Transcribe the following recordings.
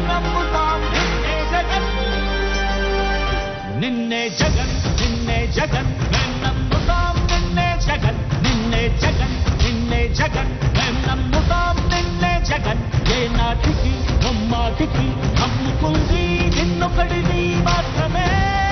నమ్ముతాం నిన్నే జగన్ నిన్నే జగన్ నిన్నే జగన్ మేం నమ్ముతాం నిన్నే జగన్ నిన్నే జగన్ నిన్నే జగన్ మేం నమ్ముతాం నిన్నే జగన్ ఏ నాటికి బొమ్మాటికి నమ్ముకుంది నిన్నొకడిని మాత్రమే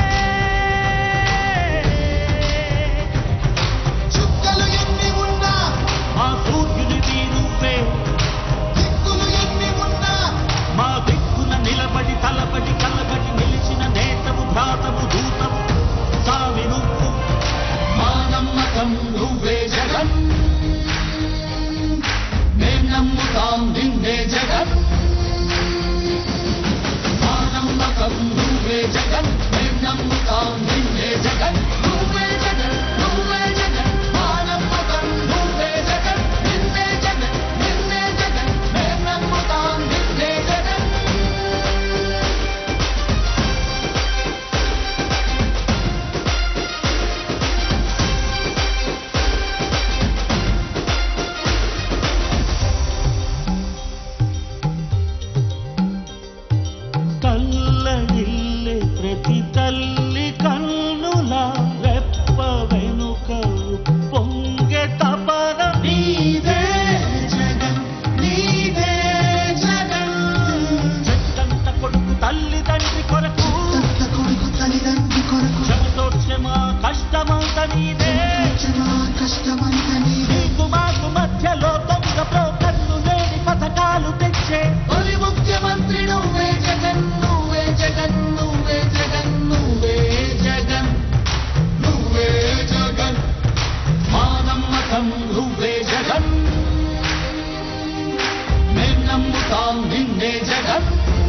చుక్కలు ఎన్ని ఉన్నా మా సూర్యునివి నువ్వే దిక్కులు ఎన్ని ఉన్నా మా దిక్కున నిలబడి తలబడి కలబడి నిలిచిన నేతవు భ్రాతవు దూతవు సావి నువ్వు మా నమ్మకం నువ్వే జగన్ మేం నమ్ముతాం నిన్నే జగన్ మా నమ్మకం నువ్వే జగన్ మేం నమ్ముతాం నిన్నే జగన్ నువ్వే జగన్ నువ్వే జగన్ మా నమ్మకం నువ్వే జగన్ నిన్నే జగన్ నిన్నే జగన్ మేం నమ్ముతాం నిన్నే జగన్ కల్లడిల్లే ప్రతి తల్లి కన్నుల రెప్ప వెనుక పొంగె తపన నీదే జగన్ నీదే జగన్ చెట్టంత కొడుకు తల్లి తండ్రి కొరకు తత్త కొడుకు తల్లిదండ్రి కొరకు శ్రమతోక్షమా కష్టమంత నీదే క్షమా కష్టమంత నీదే నీకు మాకు మధ్యలో దొంగ బ్రోకర్లు లేని పథకాలు తెచ్చే తొలి ముఖ్యమంత్రి నువ్వే జగన్ నువ్వే జగన్ నువ్వే జగన్ నువ్వే జగన్ నువ్వే జగన్ మా నమ్మకం నువ్వే జగన్ మేం నమ్ముతాం నిన్నే జగన్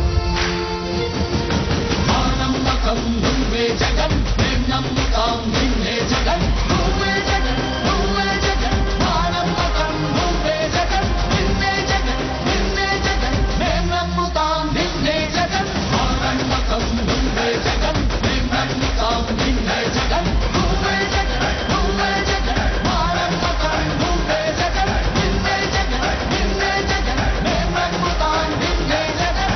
మా నమ్మకం నువ్వే జగన్ మేం నమ్ముతాం నిన్నే జగన్ నువ్వే జగన్ నువ్వే జగన్ మా నమ్మకం నువ్వే జగన్ నిన్నే జగన్ నిన్నే జగన్ మేం నమ్ముతాం నిన్నే జగన్ మా నమ్మకం నువ్వే జగన్ మేం నమ్ముతాం నిన్నే జగన్ నువ్వే జగన్ నువ్వే జగన్ మా నమ్మకం నువ్వే జగన్ నిన్నే జగన్ నిన్నే జగన్ మేం నమ్ముతాం నిన్నే జగన్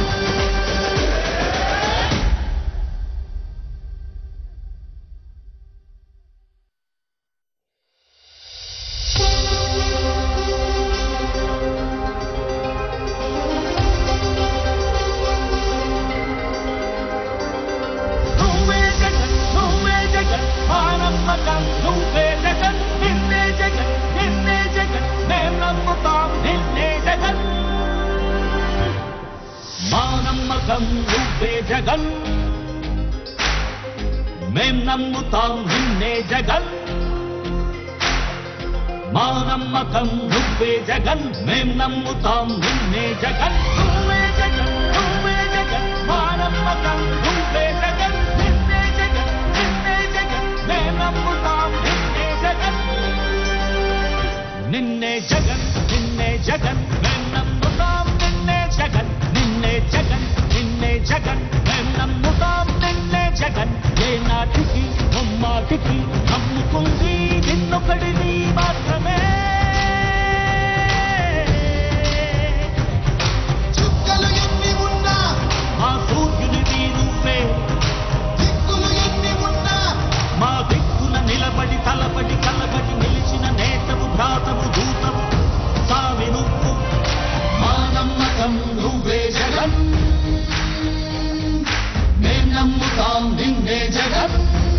నువ్వే జగన్ నువ్వే జగన్ మా నమ్మకం నువ్వే జగన్ నిన్నే జగన్ నిన్నే జగన్ మేం నమ్ముతాం నిన్నే జగన్ మా నమ్మకం నువ్వే జగన్ మేం నమ్ముతాం నిన్నే జగన్ మా నమ్మకం నువ్వే జగన్ మేం నమ్ముతాం నిన్నే జగన్ నువ్వే జగన్ నువ్వే జగన్ మా నమ్మకం నువ్వే జగన్ నిన్నే జగన్ నిన్నే జగన్ మేం నమ్ముతాం నిన్నే జగన్ నిన్నే జగన్ నిన్నే జగన్ మేం నమ్ముతాం నిన్నే జగన్ నిన్నే జగన్ నిన్నే జగన్ మేం నమ్ముతాం నిన్నే జగన్ ఏ నాటికి బొమ్మాటికి నమ్ముకుంది నిన్నొకడిని మాత్రమే చుక్కలు ఎన్ని ఉన్నా మా సూర్యునివి నువ్వే దిక్కులు ఎన్ని ఉన్నా మా దిక్కున నిలబడి తలబడి కలబడి నిలిచిన నేతవు భ్రాతవు దూతవు సావి నువ్వు మా నమ్మకం నువ్వే జగన్ మేం నమ్ముతాం నిన్నే జగన్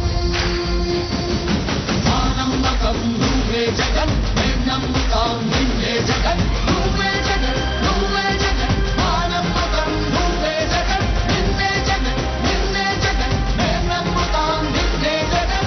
మా నమ్మకం నువ్వే జగన్ మేం నమ్ముతాం నిన్నే జగన్ నువ్వే జగన్ నువ్వే జగన్ మా నమ్మకం నువ్వే జగన్ నిన్నే జగన్ నిన్నే జగన్ మేం నమ్ముతాం నిన్నే జగన్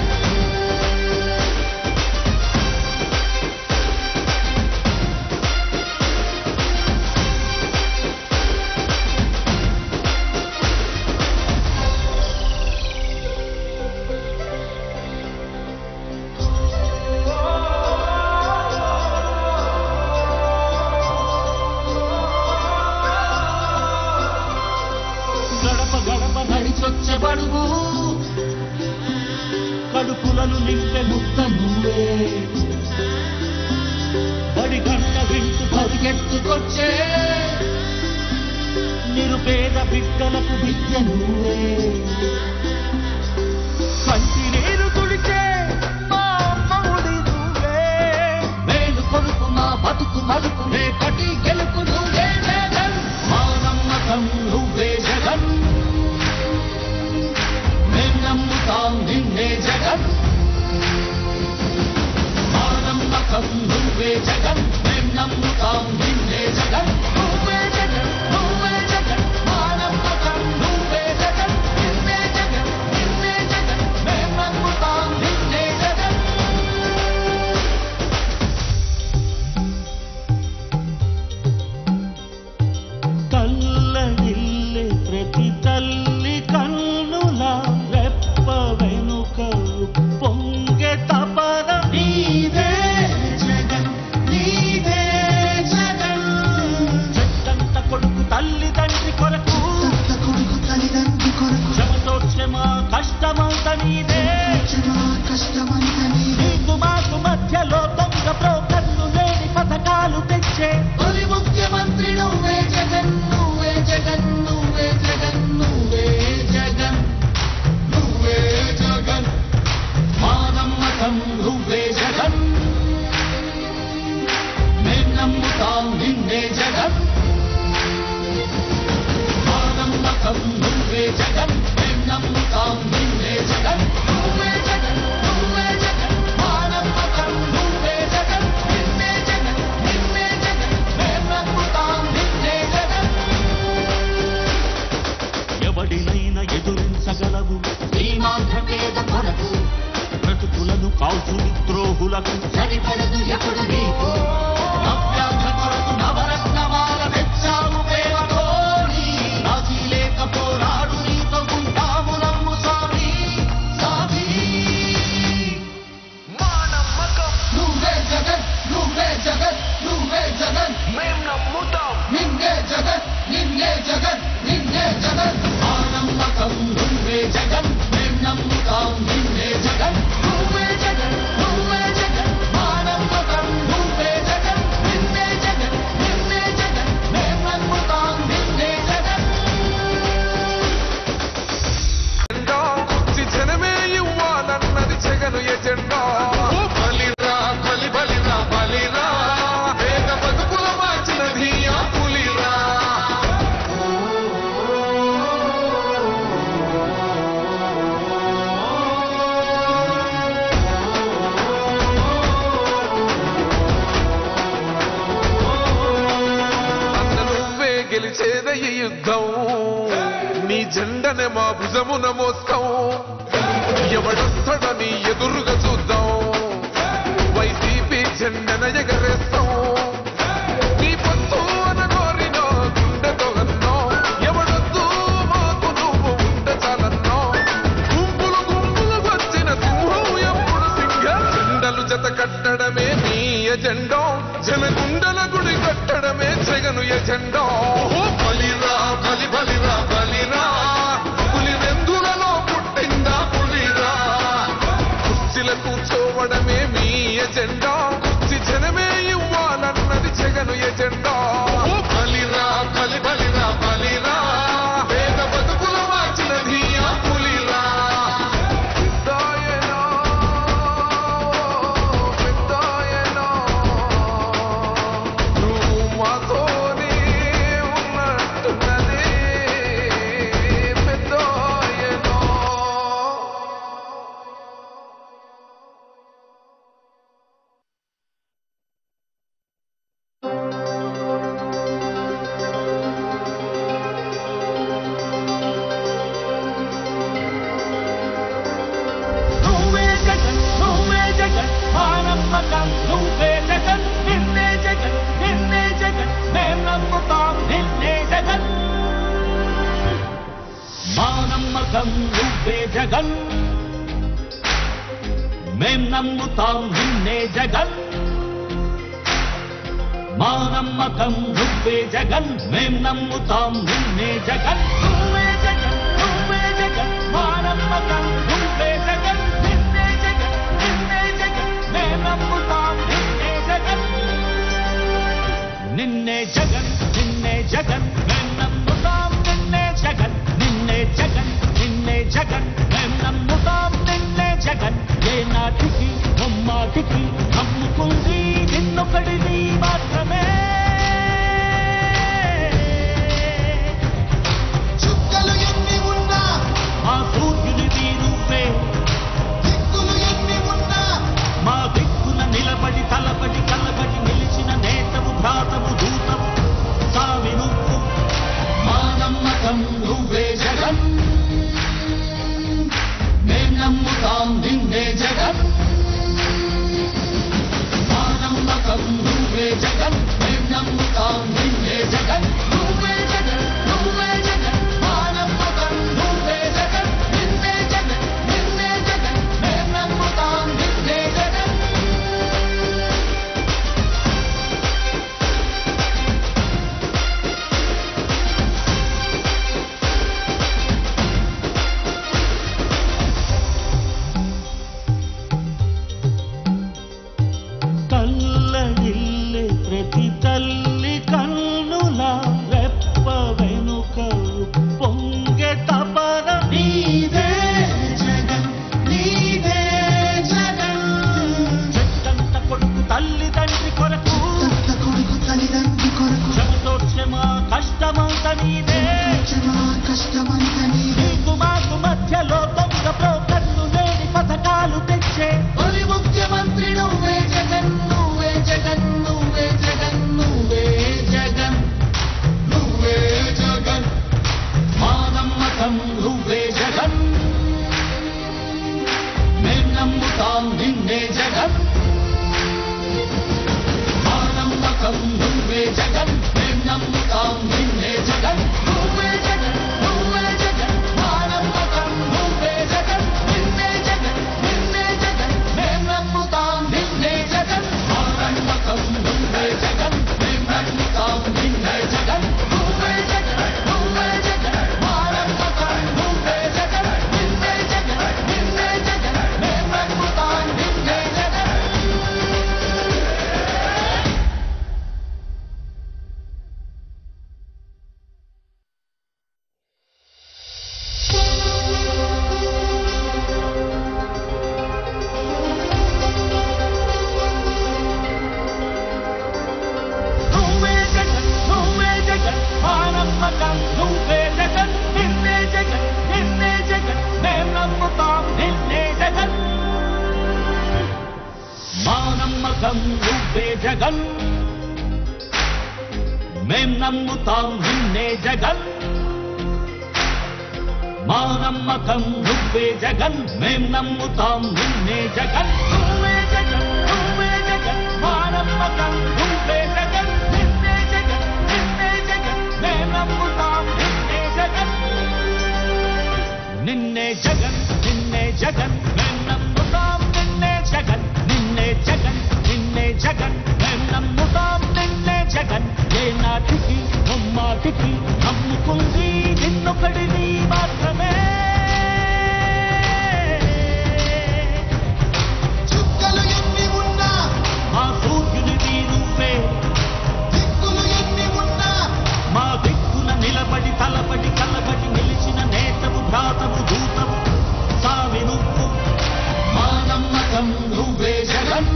గడప గడప నడిచొచ్చే బడుగు కడుపులను నింపే ముద్ద నువ్వే బడి గంట వింటూ పరిగెత్తుకొచ్చే నిరుపే బిడ్డలకు విద్య నువ్వే కంటి నీరు తుడిచే మా అమ్మఒడి నువ్వే మేలు కొడుకు మా బతుకు మలుపు రేపటి గెలుపు నువ్వే జగన్ మా నమ్మకం నువ్వే జగన్ మేం నమ్ముతాం నిన్నే జగన్ మా నమ్మకం నువ్వే జగన్ మేం నమ్ముతాం నిన్నే జగన్ నువ్వే జగన్ నువ్వే జగన్ మా నమ్మకం నువ్వే జగన్ నిన్నే జగన్ నిన్నే జగన్ మేం నమ్ముతాం నిన్నే జగన్ కల్లడిల్లే ప్రతి తల్లి కన్నుల రెప్ప వెనుక పొంగె తపన నీదే జగన్ నీదే జగన్ చెట్టంత కొడుకు తల్లి తండ్రి కొరకు సొంత కొడుకు తల్లిదండ్రి కొరకు శ్రమతో క్షమ కష్టమంత నీదే క్షమా కష్టమంత నీదే నీకు మాకు మధ్యలో దొంగ బ్రోకర్లు లేని పథకాలు తెచ్చే తొలి ముఖ్యమంత్రి నువ్వే జగన్ నువ్వే జగన్ నువ్వే జగన్ నువ్వే జగన్ నువ్వే జగన్ మా నమ్మకం నువ్వే జగన్ మేం నమ్ముతాం నిన్నే జగన్ మా నమ్మకం నువ్వే జగన్ మేం నమ్ముతాం నిన్నే జగన్ నువ్వే జగన్ నువ్వే జగన్ మా నమ్మకం నువ్వే జగన్ నిన్నే జగన్ నిన్నే జగన్ మేం నమ్ముతాం నిన్నే జగన్ ఎవడినైనా ఎదురించగలవు శ్రీమాంధ్ర పేద కొరకు బ్రతుకులను కాల్చు ద్రోహులకు సరిపడదు ఎప్పుడు నీకు నవ్యాంధ్ర కొరకు నవరత్నమాల తెచ్చావు ప్రేమతో నీ రాజీ లేక పోరాడు నీతో ఉంటాము నమ్ము స్వామి స్వామి మా నమ్మకం నువ్వే జగన్ నువ్వే జగన్ నువ్వే జగన్ మేం నమ్ముతాం నిన్నే జగన్ నిన్నే జగన్ నిన్నే జగన్ ఆ నమ్మకం నువ్వే జగన్ మేం నమ్ముతాం నిన్నే జగన్ నువ్వే జగన్ నువ్వే జగన్ మా నమ్మకం నువ్వే జగన్ నిన్నే జగన్ నిన్నే జగన్ మేం నమ్ముతాం నిన్నే జగన్ జెండా కుర్చి జనమే ఇవ్వాలన్నది జగను ఎజెండా ఓ బలిరా బలి బలిరా బలిరా వేగ బతుకుల మార్చినది ఆ పులిరా అన్న నువ్వే గెలిచేద ఈ యుద్ధం నీ జెండనే మా భుజమున మోస్తాం ఎవడొస్తాడని ఎదురుగా చూద్దాం వైసీపీ జెండన ఎగరేస్తాం నీ పొత్తు అనగోరినో గుండెతో అన్నో ఎవడొద్దు మాకు నువ్వు ఉంటే చాలన్నో గుంపులు గుంపులు వచ్చిన సింహం ఎప్పుడు సింహ జెండలు జత కట్టడమే నీ ఎజెండో జనగుండల గుడి కట్టడమే జగను ఎజెండో ఓ బలిరా బలి బలిరా బలిరా పులి వెందులలో పుట్టిందా పులిరా కుర్చీల కూర్చోవడమే మీ ఎజెండా కుర్చీ జనమే ఇవ్వాలన్నది జగను ఎజెండా ఓ బలిరా బలి బలిరా బలిరా వేద బతుకుల మార్చినది ఆ పులిరా పెద్దాయనా, పెద్దాయనా, నువ్వు మాతోనే ఉన్నట్టున్నదే పెద్దాయనా. నువ్వే జగన్ నువ్వే జగన్ మా నమ్మకం నువ్వే జగన్ నిన్నే జగన్ నిన్నే జగన్ మేం నమ్ముతాం నిన్నే జగన్ మా నమ్మకం నువ్వే జగన్ మేం నమ్ముతాం నిన్నే జగన్ మా నమ్మకం నువ్వే జగన్ మేం నమ్ముతాం నిన్నే జగన్ నువ్వే జగన్ నువ్వే జగన్ మా నమ్మకం నువ్వే జగన్ నిన్నే జగన్ నిన్నే జగన్ మేం నమ్ముతాం నిన్నే జగన్ నిన్నే జగన్ నిన్నే జగన్ మేం నమ్ముతాం నిన్నే జగన్ జగన్ మేం నమ్ముతాం నిన్నే జగన్ ఏ నాటికి ముమ్మాటికి నమ్ముకుంది నిన్నొకడిని మాత్రమే చుక్కలు ఎన్ని ఉన్నా మా సూర్యునివి నువ్వే దిక్కులు ఎన్ని ఉన్నా మా దిక్కున నిలబడి తలబడి కలబడి నిలిచిన నేతవు భ్రాతవు దూతవు సావి నువ్వు మా నమ్మకం నువ్వే జగన్ మేం నమ్ముతాం నిన్నే జగన్ మా నమ్మకం నువ్వే జగన్ మేం నమ్ముతాం నిన్నే జగన్ నువ్వే జగన్ నువ్వే జగన్ మా నమ్మకం నువ్వే జగన్ నిన్నే జగన్ నిన్నే జగన్ మేం నమ్ముతాం నిన్నే జగన్ కల్లడిల్లే ప్రతి తల్లి కన్నుల రెప్ప వెనుక పొంగె తపన నీదే జగన్ నీదే జగన్ చెట్టంత కొడుకు తల్లి తండ్రి కొరకు తత్త కొడుకు తల్లిదండ్రి కొరకు శ్రమతోక్షమ కష్టమంత నీదే క్షమా కష్టమంత నీదే నీకు మాకు మధ్యలో దొంగ బ్రోకర్లు లేని పథకాలు తెచ్చే తొలి ముఖ్యమంత్రి నువ్వే జగన్ నువ్వే జగన్ నువ్వే జగన్ నువ్వే జగన్ నువ్వే జగన్ మా నమ్మకం నువ్వే జగన్ మేం నమ్ముతాం నిన్నే జగన్ మా నమ్మకం నువ్వే జగన్ మేం నమ్ముతాం నిన్నే జగన్ నువ్వే జగన్ నువ్వే జగన్ మా నమ్మకం నువ్వే జగన్ నిన్నే జగన్ నిన్నే జగన్ మేం నమ్ముతాం నిన్నే జగన్ మా నమ్మకం నువ్వే జగన్ మేం నమ్ముతాం నిన్నే జగన్ నువ్వే జగన్ నువ్వే జగన్ మా నమ్మకం నువ్వే జగన్ నిన్నే జగన్ నిన్నే జగన్ మేం నమ్ముతాం నిన్నే జగన్ నువ్వే జగన్ నువ్వే జగన్ మా నమ్మకం నువ్వే జగన్ నిన్నే జగన్ నిన్నే జగన్ మేం నమ్ముతాం నిన్నే జగన్ మా నమ్మకం నువ్వే జగన్ మేం నమ్ముతాం నిన్నే జగన్ మా నమ్మకం నువ్వే జగన్ మేం నమ్ముతాం నిన్నే జగన్ నువ్వే జగన్ నువ్వే జగన్ మా నమ్మకం నువ్వే జగన్ నిన్నే జగన్ నిన్నే జగన్ మేం నమ్ముతాం నిన్నే జగన్ నిన్నే జగన్ నిన్నే జగన్ మేం నమ్ముతాం నిన్నే జగన్ నిన్నే జగన్ నిన్నే జగన్ మేం నమ్ముతాం నిన్నే జగన్ ఏ నాటికి ముమ్మాటికి నమ్ముకుంది నిన్నొకడిని మాత్రమే చుక్కలు ఎన్ని ఉన్నా మా సూర్యునివి నువ్వే దిక్కులు ఎన్ని ఉన్నా మా దిక్కున నిలబడి తలబడి కలబడి నిలిచిన నేతవు భ్రాతవు దూతవు సావి నువ్వు మా నమ్మకం నువ్వే జగన్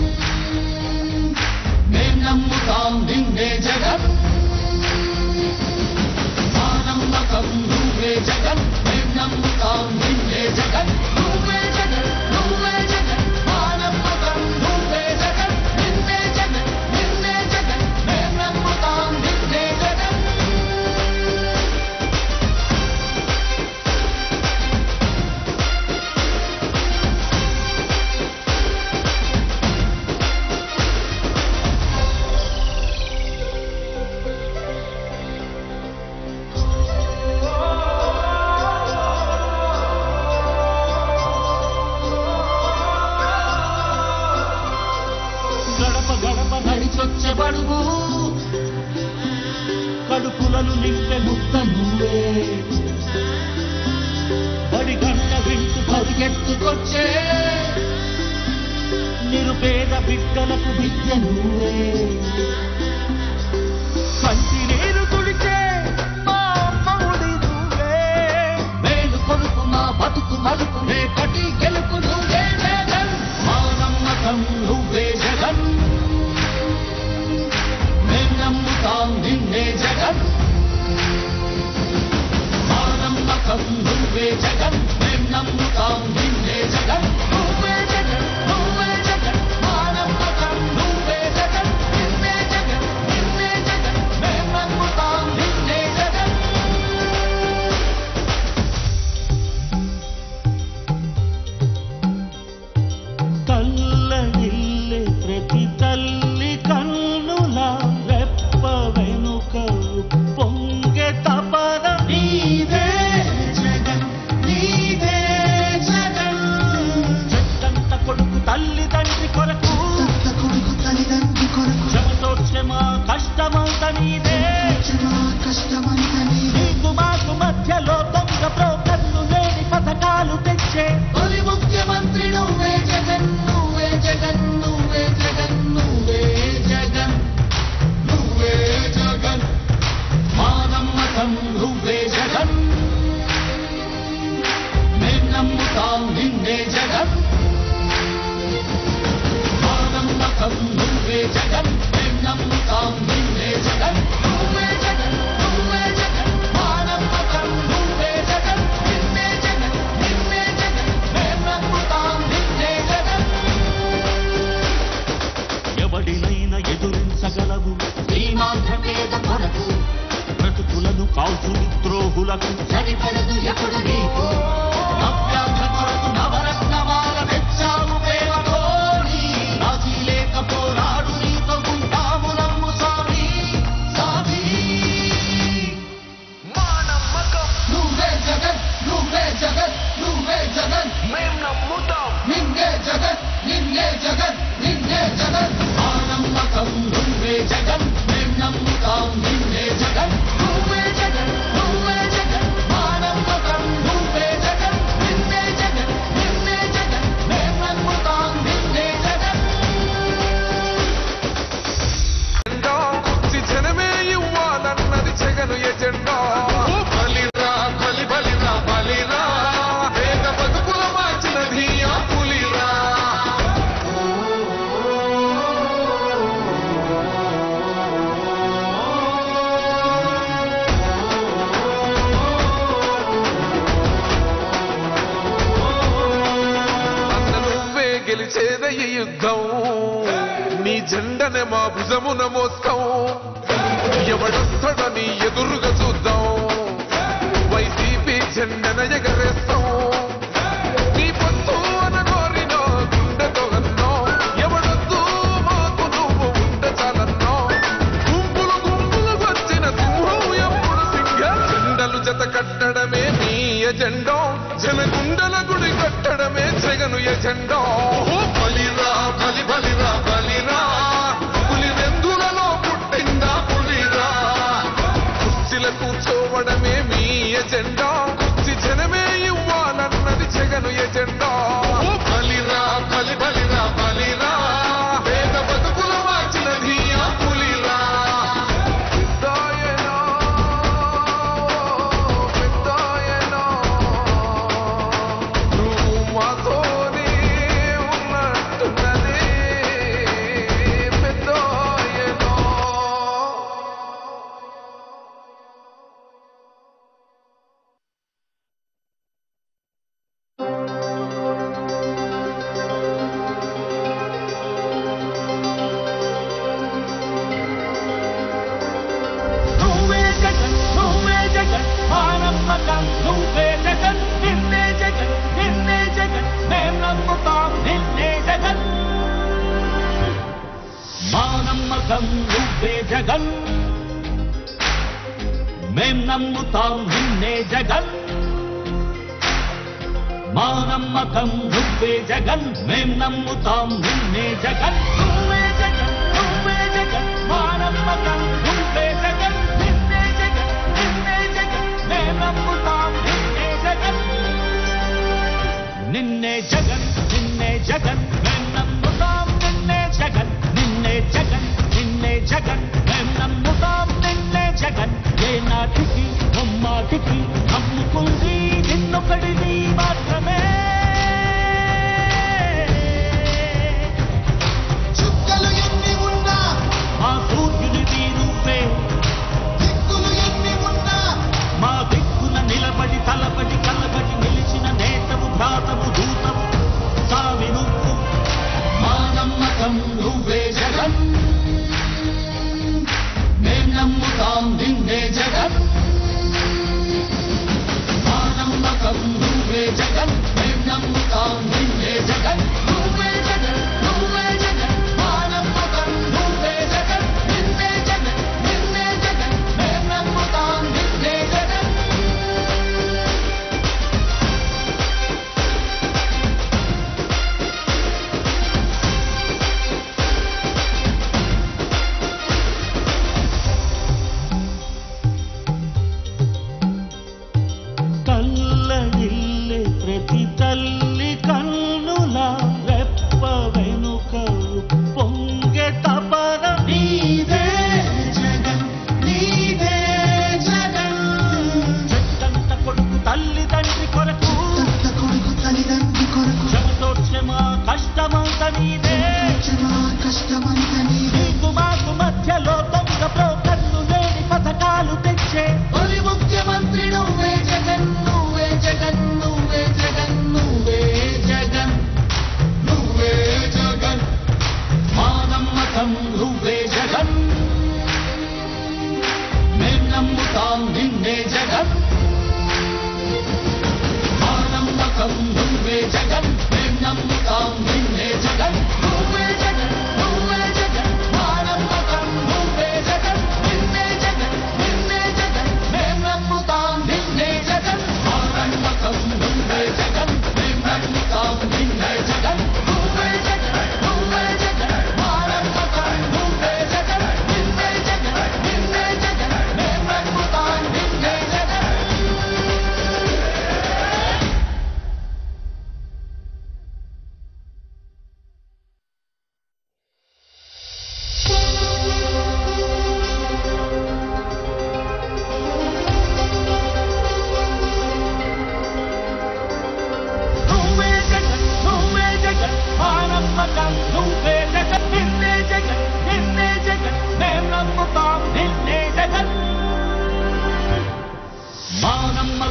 మేం నమ్ముతాం నిన్నే జగన్ మా నమ్మకం నువ్వే జగన్ మేం నమ్ముతాం నిన్నే జగన్ నువ్వే జగన్ నువ్వే జగన్ మా నమ్మకం నువ్వే జగన్ నిన్నే జగన్ నిన్నే జగన్ మేం నమ్ముతాం నిన్నే జగన్ గడప గడప నడిచొచ్చే బడుగు కడుపులను నింపె ముద్ద నువ్వే బడి గంట వింటు పరిగెత్తుకొచ్చే నిరుపేద బిడ్డలకు విద్య నువ్వే కంటి నీరు తుడిచే మా అమ్మఒడి నువ్వే మేలు కొడుకు మా జగన్ మా నమ్మకం నువ్వే జగన్ మేం నమ్ముతాం నిన్నే జగన్ నువ్వే జగన్ నువ్వే జగన్ మా నమ్మకం నువ్వే జగన్ నిన్నే జగన్ నిన్నే జగన్ మేం నమ్ముతాం నిన్నే జగన్ కల్లడిల్లే ప్రతి తల్లి కన్నుల రెప్ప వెనుక పొంగె తపన నీదే జగన్ నీదే జగన్ చెట్టంత కొడుకు తల్లి తండ్రి కొరకు కొడుకు తల్లిదండ్రి కొరకు శ్రమతో శ్రమ కష్టమంత నీదే క్షమా కష్టమంత నీదే నీకు మాకు మధ్యలో దొంగ బ్రోకర్లు లేని పథకాలు తెచ్చే తొలి ముఖ్యమంత్రి నువ్వే జగన్ నువ్వే జగన్ నువ్వే జగన్ నువ్వే జగన్ నువ్వే జగన్ మా నమ్మకం నువ్వే జగన్ మేం నమ్ముతాం నిన్నే జగన్ మా నమ్మకం నువ్వే జగన్ మేం నమ్ముతాం నిన్నే జగన్ నువ్వే జగన్ నువ్వే జగన్ మా నమ్మకం నువ్వే జగన్ నిన్నే జగన్ నిన్నే జగన్ మేం నమ్ముతాం నిన్నే జగన్ ఎవడినైనా ఎదురించగలవు శ్రీమాంధ్ర పేద కొరకు బ్రతుకులను కాల్చు ద్రోహులకు సరిపడదు ఎప్పుడు నీకు నవ్యాంధ్ర కొరకు నవరత్నమాల తెచ్చావు ప్రేమతో నీ రాజీ లేక పోరాడు నీతో ఉంటాము నమ్ము స్వామి స్వామి మా నమ్మకం నువ్వే జగన్ నువ్వే జగన్ నువ్వే జగన్ మేం నమ్ముతాం నిన్నే జగన్ నిన్నే జగన్ నిన్నే జగన్ ఆ నమ్మకం నువ్వే జగన్ మేం నమ్ముతాం నిన్నే జగన్ నువ్వే జగన్ నువ్వే జగన్ మా నమ్మకం నువ్వే జగన్ నిన్నే జగన్ నిన్నే జగన్ మేం నమ్ముతాం నిన్నే జగన్ జెండా కుర్చీ జనమే ఇవ్వాలన్నది జగను ఎజెండా ఓ బలిరా బలి బలిరా బలిరా వేగ బతుకుల మార్చినది ఆ పులిరా అన్న నువ్వే గెలిచేద ఈ యుద్ధం నీ జెండనే మా భుజమున మోస్తాం ఎవడొస్తాడని ఎదురుగా చూద్దాం వైసీపీ జెండన ఎగరేస్తాం నీ పొత్తు అనగోరినో గుండెతో అన్నో ఎవడొద్దు మాకు నువ్వు ఉంటే చాలన్నో గుంపులు గుంపులు వచ్చిన సింహం ఎప్పుడు సింహ జెండలు జత కట్టడమే నీ ఎజెండో జనగుండల గుడి కట్టడమే జగను ఎజెండో ఓ బలిరా బలి బలిరా బలిరా పులి వెందులలో పుట్టిందా పులిరా కుర్చీల కూర్చోవడమే మీ ఎజెండా కుర్చీ జనమే ఇవ్వాలన్నది జగను ఎజెండా ఓ బలిరా బలి బలిరా బలిరా వేద బతుకుల మార్చినది ఆ పులిరా పెద్దాయనా, పెద్దాయనా, నువ్వు మాతోనే ఉన్నట్టున్నదే పెద్దాయనా. నువ్వే జగన్ నువ్వే జగన్ మా నమ్మకం నువ్వే జగన్ నిన్నే జగన్ నిన్నే జగన్ మేం నమ్ముతాం నిన్నే జగన్ మా నమ్మకం నువ్వే జగన్ మేం నమ్ముతాం నిన్నే జగన్ మా నమ్మకం నువ్వే జగన్ మేం నమ్ముతాం నిన్నే జగన్ నువ్వే జగన్ నువ్వే జగన్ మా నమ్మకం నువ్వే జగన్ నిన్నే జగన్ నిన్నే జగన్ మేం నమ్ముతాం నిన్నే జగన్ నిన్నే జగన్ నిన్నే జగన్ మేం నమ్ముతాం నిన్నే జగన్ నిన్నే జగన్ నిన్నే జగన్ మేం నమ్ముతాం నిన్నే జగన్ ఏ నాటికి బొమ్మాటికి నమ్ముకుంది నిన్నొకడిని మాత్రమే చుక్కలు ఎన్ని ఉన్నా మా సూర్యునివి నువ్వే దిక్కు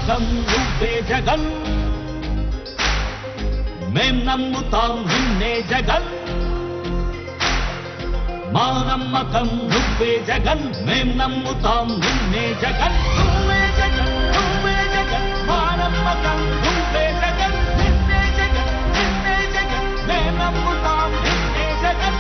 నమ్మకం నువ్వే జగన్ మేం నమ్ముతాం నిన్నే జగన్ మా నమ్మకం నువ్వే జగన్ మేం నమ్ముతాం నిన్నే జగన్ నువ్వే జగన్ నువ్వే జగన్ మా నమ్మకం నువ్వే జగన్ నిన్నే జగన్ నిన్నే జగన్ మేం నమ్ముతాం నిన్నే జగన్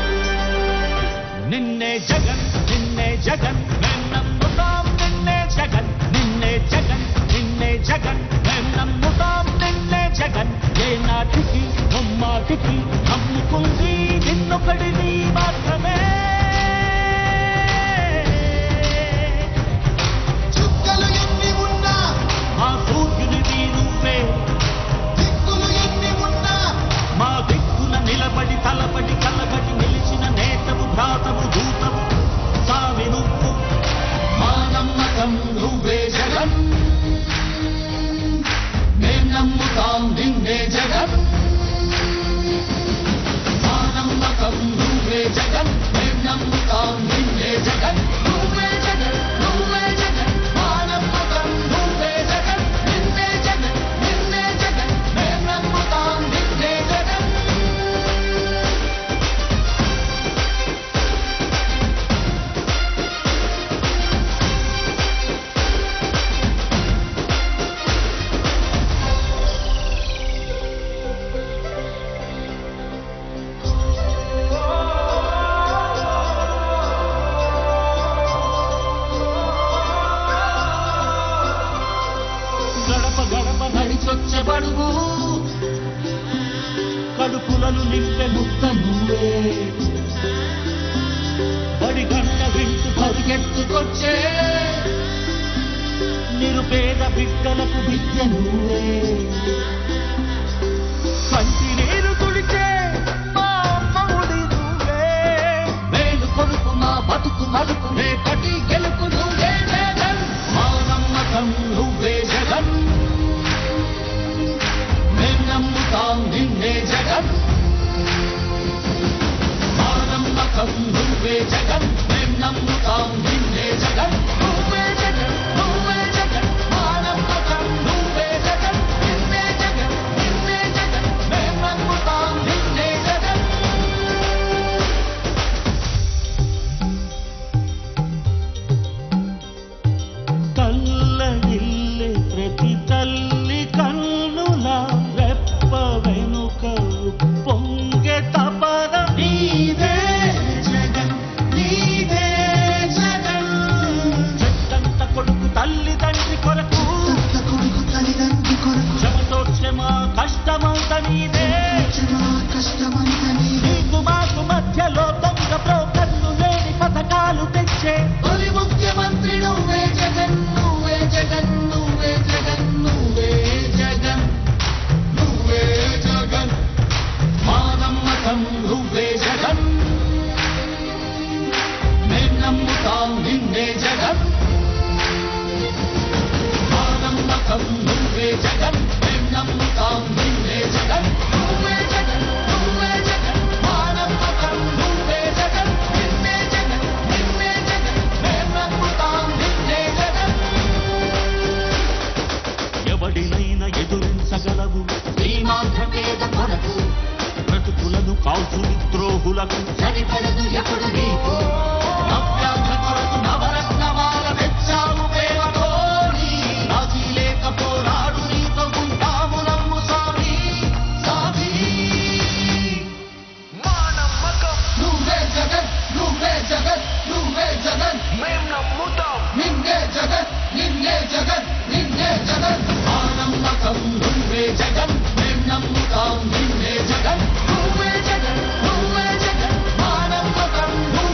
నిన్నే జగన్ నిన్నే జగన్ మేం నమ్ముతాం నిన్నే జగన్ నిన్నే జగన్ నిన్నే జగన్ మేం నమ్ముతాం నిన్నే జగన్ ఏ నాటికి ముమ్మాటికి నమ్ముకుంది నిన్నొకడిని మాత్రమే చుక్కలు ఎన్ని ఉన్నా మా సూర్యునివి నువ్వే దిక్కులు ఎన్ని ఉన్నా మా దిక్కున నిలబడి తలబడి కలబడి నిలిచిన నేతవు భ్రాతవు దూతవు సామి నువ్వు మా నమ్మకం నువ్వే జగన్ మేం నమ్ముతాం నిన్నే జగన్ మా నమ్మకం నువ్వే జగన్ మేం నమ్ముతాం నిన్నే జగన్ నువ్వే జగన్ నువ్వే జగన్ మా నమ్మకం నువ్వే జగన్ నిన్నే జగన్ నిన్నే జగన్ మేం నమ్ముతాం నిన్నే జగన్ గడప గడప నడిచొచ్చే బడుగు కడుపులను నింపె ముత్త నువ్వే బడి గంట వింటు పరిగెత్తుకొచ్చే నిరుపేద బిడ్డలకు విద్య నువ్వే కంటి నీరు తుడిచే మా అమ్మఒడి నువ్వే మేలు కొడుకు మా బతుకు మలుపు రేపటి గెలుపు నువ్వే జగన్ మా నమ్మకం నువ్వే జగన్ మేం నమ్ముతాం నిన్నే జగన్ మా నమ్మకం నువ్వే జగన్ మేం నమ్ముతాం నిన్నే జగన్ నువ్వే జగన్ నువ్వే జగన్ మా నమ్మకం నువ్వే జగన్ నిన్నే జగన్ నిన్నే జగన్ మేం నమ్ముతాం నిన్నే జగన్ తల్లడిల్లే ప్రతి తల్లి కన్నుల రెప్ప వెనుక పొంగె తపన నీదే జగన్ నీదే జగన్ చెట్టంత కొడుకు తల్లి తండ్రి కొరకు తత్త కొడుకు తల్లిదండ్రి కొరకు శ్రమతోడ్చే మా కష్టమంత నీదే క్షమా కష్టమంత నీదే నీకు మాకు మధ్యలో దొంగ బ్రోకర్లు లేని పథకాలు తెచ్చే తొలి ముఖ్యమంత్రి నువ్వే జగన్ నువ్వే జగన్ నువ్వే జగన్ నువ్వే జగన్ నువ్వే జగన్ మా నమ్మకం నువ్వే జగన్ మేం నమ్ముతాం నిన్నే జగన్ మా నమ్మకం నువ్వే జగన్ మేం నమ్ముతాం నిన్నే జగన్ నువ్వే జగన్ నువ్వే జగన్ మా నమ్మకం నువ్వే జగన్ నిన్నే జగన్ నిన్నే జగన్ మేం నమ్ముతాం నిన్నే జగన్ ఎవడినైనా ఎదురించగలవు శ్రీమాంధ్ర పేద కొరకు బ్రతుకులను కాల్చు ద్రోహులకు సరిపడదు ఎప్పుడు నీకు నవ్యాంధ్ర కొరకు నవరత్నమాల తెచ్చావు ప్రేమతో నీ రాజీ లేక పోరాడు నీతో ఉంటాము నమ్ము స్వామి స్వామి మా నమ్మకం నువ్వే జగన్ నువ్వే జగన్ నువ్వే జగన్ మేం నమ్ముతాం నిన్నే జగన్ నిన్నే జగన్ నిన్నే జగన్ ఆ నమ్మకం నువ్వే జగన్ మేం నమ్ముతాం నిన్నే జగన్ నువ్వే జగన్ నువ్వే జగన్ మా నమ్మకం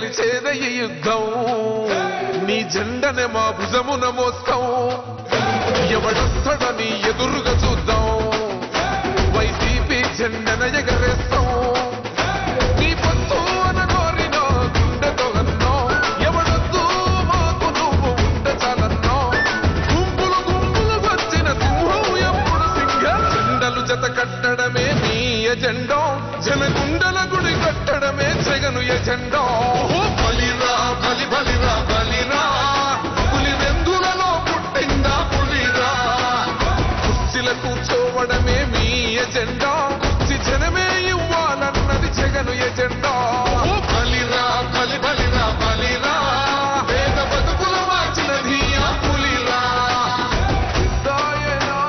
గెలిచేద ఈ యుద్ధం నీ జెండనే మా భుజమున మోస్తాం ఎవడొస్తాడని ఎదురుగా చూద్దాం వైసీపీ జెండన ఎగరేస్తాం నీ పొత్తు అన కోరినో గుండెతో అన్నో ఎవడొద్దు మాకు నువ్వు ఉండ చాలన్నో గుంపులు గుంపులు వచ్చిన సింహం ఎప్పుడు సింహ జెండలు జత కట్టడమే నీ ఎజెండో జనగుండల గుడి కట్టడమే జగను ఎజెండో బలిరా బలి బలిరా బలిరా పులి వెందులలో పుట్టిందా పులిరా కుర్చీల కూర్చోవడమే మీ ఎజెండా కుర్చీ జనమే ఇవ్వాలన్నది జగను ఎజెండా బలిరా బలి బలిరా బలిరా పేద బతుకుల మార్చినది ఆ పులిరా పెద్దాయనా,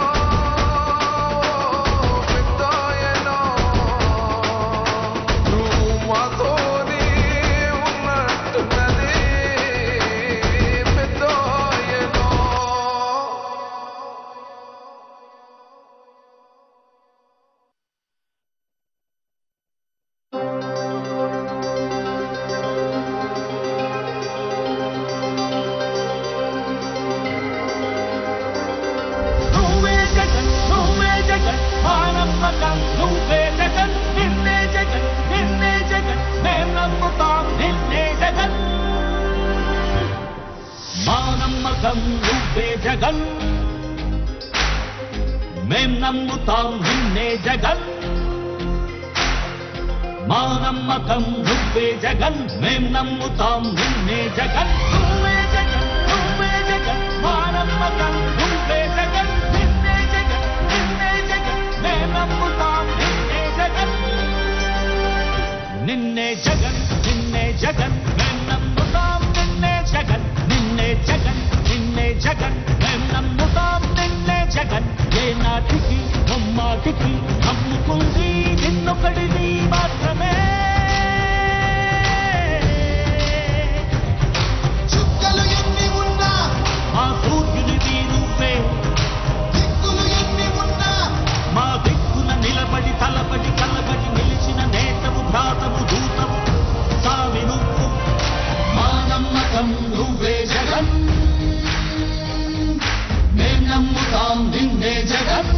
పెద్దాయనా, నువ్వు మాతోనే ఉన్నట్టున్నదే పెద్దాయనా. నువ్వే జగన్ నువ్వే జగన్ మానమ్మకం నువ్వే జగన్ నిన్నే జగన్ నిన్నే జగన్ మేం నమ్ముతాం నిన్నే జగన్ మానమ్మకం నువ్వే జగన్ మేం నమ్ముతాం నిన్నే జగన్ మానమ్మకం నువ్వే జగన్ మేం నమ్ముతాం నిన్నే జగన్ నువ్వే జగన్ నువ్వే జగన్ మానమ్మకం నువ్వే జగన్ నిన్నే జగన్ నిన్నే జగన్ మేం నమ్ముతాం నిన్నే జగన్ నిన్నే జగన్ నిన్నే జగన్ మేం నమ్ముతాం నిన్నే జగన్ నిన్నే జగన్ నిన్నే జగన్ మేం నమ్ముతాం నిన్నే జగన్ ఏ నాటికి బొమ్మాటికి నమ్ముకుంది నిన్నొకడిది మాత్రమే చుక్కలు ఎన్ని ఉన్నా మా సూర్యునిది నువ్వే దిక్కులు ఎన్ని ఉన్నా మా దిక్కున నిలబడి తలబడి కలబడి నిలిచిన నేతవు భ్రాతవు దూతవు సావి నువ్వు మా నమ్మకం నువ్వే జగన్ మేం నమ్ముతాం నిన్నే జగన్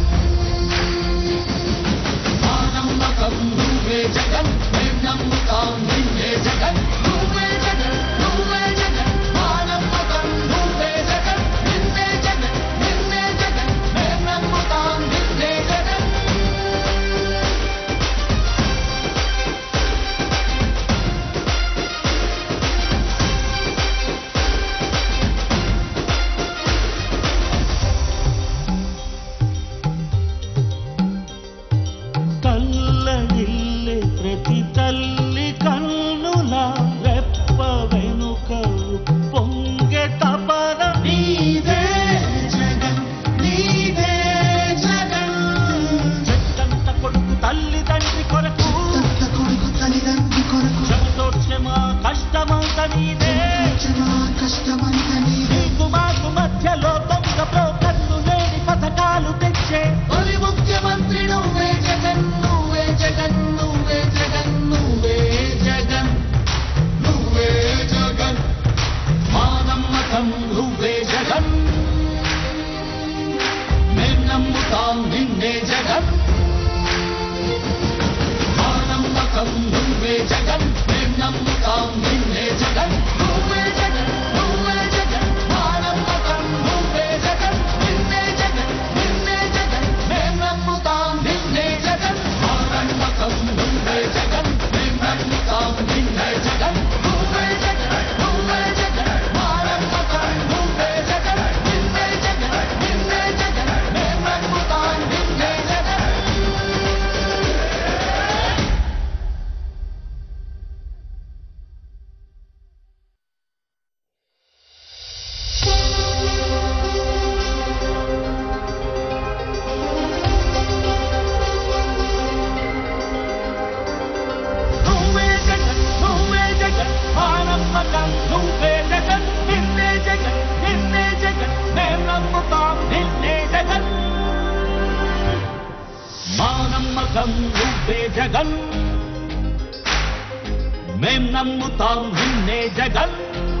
మా నమ్మకం నువ్వే జగన్ మేం నమ్ముతాం నిన్నే జగన్ నువ్వే జగన్ నువ్వే జగన్ మా నమ్మకం నువ్వే జగన్ నిన్నే జగన్ నిన్నే జగన్ మేం నమ్ముతాం నిన్నే జగన్ కల్లడిల్లే ప్రతి తల్లి కన్నుల రెప్ప వెనుక పొంగె తపన నీదే జగన్ నీదే జగన్ చెట్టంత కొడుకు తల్లి తండ్రి కొరకు తత్త కొడుకు తల్లిదండ్రి కొరకు క్షమతోక్షమా కష్టమంత నీదే క్షమా కష్టమంత నీదే నీకు మాకు మధ్యలో దొంగ బ్రోకర్లు లేని పథకాలు తెచ్చే తొలి ముఖ్యమంత్రి నువ్వే జగన్ నువ్వే జగన్ నువ్వే జగన్ నువ్వే జగన్ నువ్వే జగన్ మా నమ్మకం నువ్వే జగన్ మేం నమ్ముతాం నిన్నే జగన్ మా నమ్మకం నువ్వే జగన్ మేం నమ్ముతాం నిన్నే జగన్ నువ్వే జగన్ నువ్వే జగన్ మా నమ్మకం నువ్వే జగన్ నిన్నే జగన్ నిన్నే జగన్ మేం నమ్ముతాం నిన్నే జగన్ మా నమ్మకం నువ్వే జగన్ మేం నమ్ముతాం నిన్నే జగన్ నువ్వే జగన్ నువ్వే జగన్ మా నమ్మకం నువ్వే జగన్ నిన్నే జగన్ నిన్నే జగన్ మేం నమ్ముతాం నిన్నే జగన్ నువ్వే జగన్ నువ్వే జగన్ మా నమ్మకం నువ్వే జగన్ నిన్నే జగన్ నిన్నే జగన్ మేం నమ్ముతాం నిన్నే జగన్ మా నమ్మకం నువ్వే జగన్ మేం నమ్ముతాం నిన్నే జగన్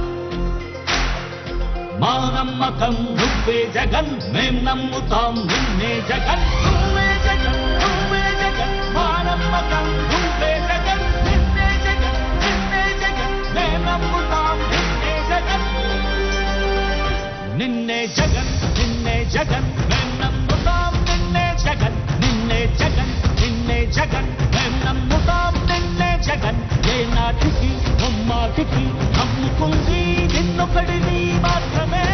మా నమ్మకం నువ్వే జగన్ మేం నమ్ముతాం నిన్నే జగన్ నువ్వే జగన్ నువ్వే జగన్ మా నమ్మకం నువ్వే జగన్ నిన్నే జగన్ నిన్నే జగన్ మేం నమ్ముతాం నిన్నే జగన్ నిన్నే జగన్ నిన్నే జగన్ మేం నమ్ముతాం నిన్నే జగన్ నిన్నే జగన్ నిన్నే జగన్ మేం నమ్ముతాం నిన్నే జగన్ ఏ నాటికి ముమ్మాటికి నమ్ముకుంది నిన్నొకడిని మాత్రమే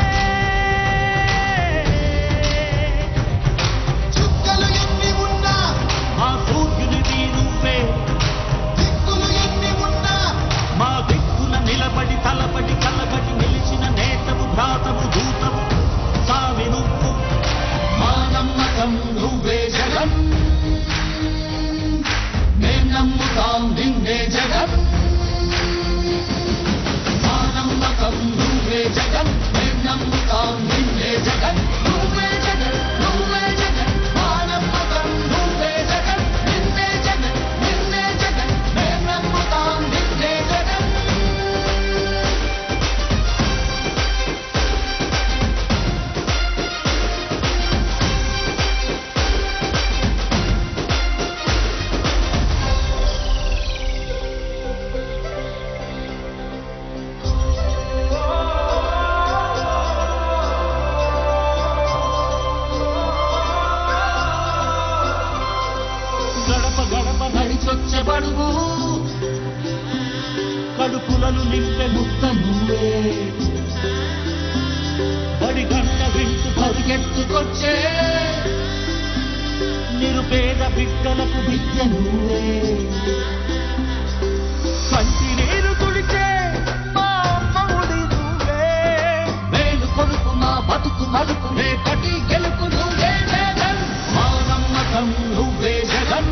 చుక్కలు ఎన్ని ఉన్నా మా సూర్యునిది నువ్వే దిక్కులు ఎన్ని ఉన్నా మా దిక్కున నిలబడి తలబడి కలబడి నిలిచిన నేతవు భ్రాతవు దూతవు సామి నువ్వు మా నమ్మకం నువ్వే జగన్ మేం నమ్ముతాం నిన్నే జగన్ మా నమ్మకం నువ్వే జగన్ మేం నమ్ముతాం నిన్నే జగన్ నువ్వే జగన్ నువ్వే జగన్ మా నమ్మకం నువ్వే జగన్ నిన్నే జగన్ నిన్నే జగన్ మేం నమ్ముతాం నిన్నే జగన్ గడప గడప నడిచొచ్చే బడుగు కడుపులను నింపె ముత్త నువ్వే బడి గంట వింటు పరిగెత్తుకొచ్చే నిరుపేద బిడ్డలకు విద్య నువ్వే కంటి నీరు తుడిచే మా అమ్మఒడి నువ్వే మేలు కొడుకు మా బతుకు మలుపు రేపటి గెలుపు నువ్వే జగన్ మా నమ్మకం నువ్వే జగన్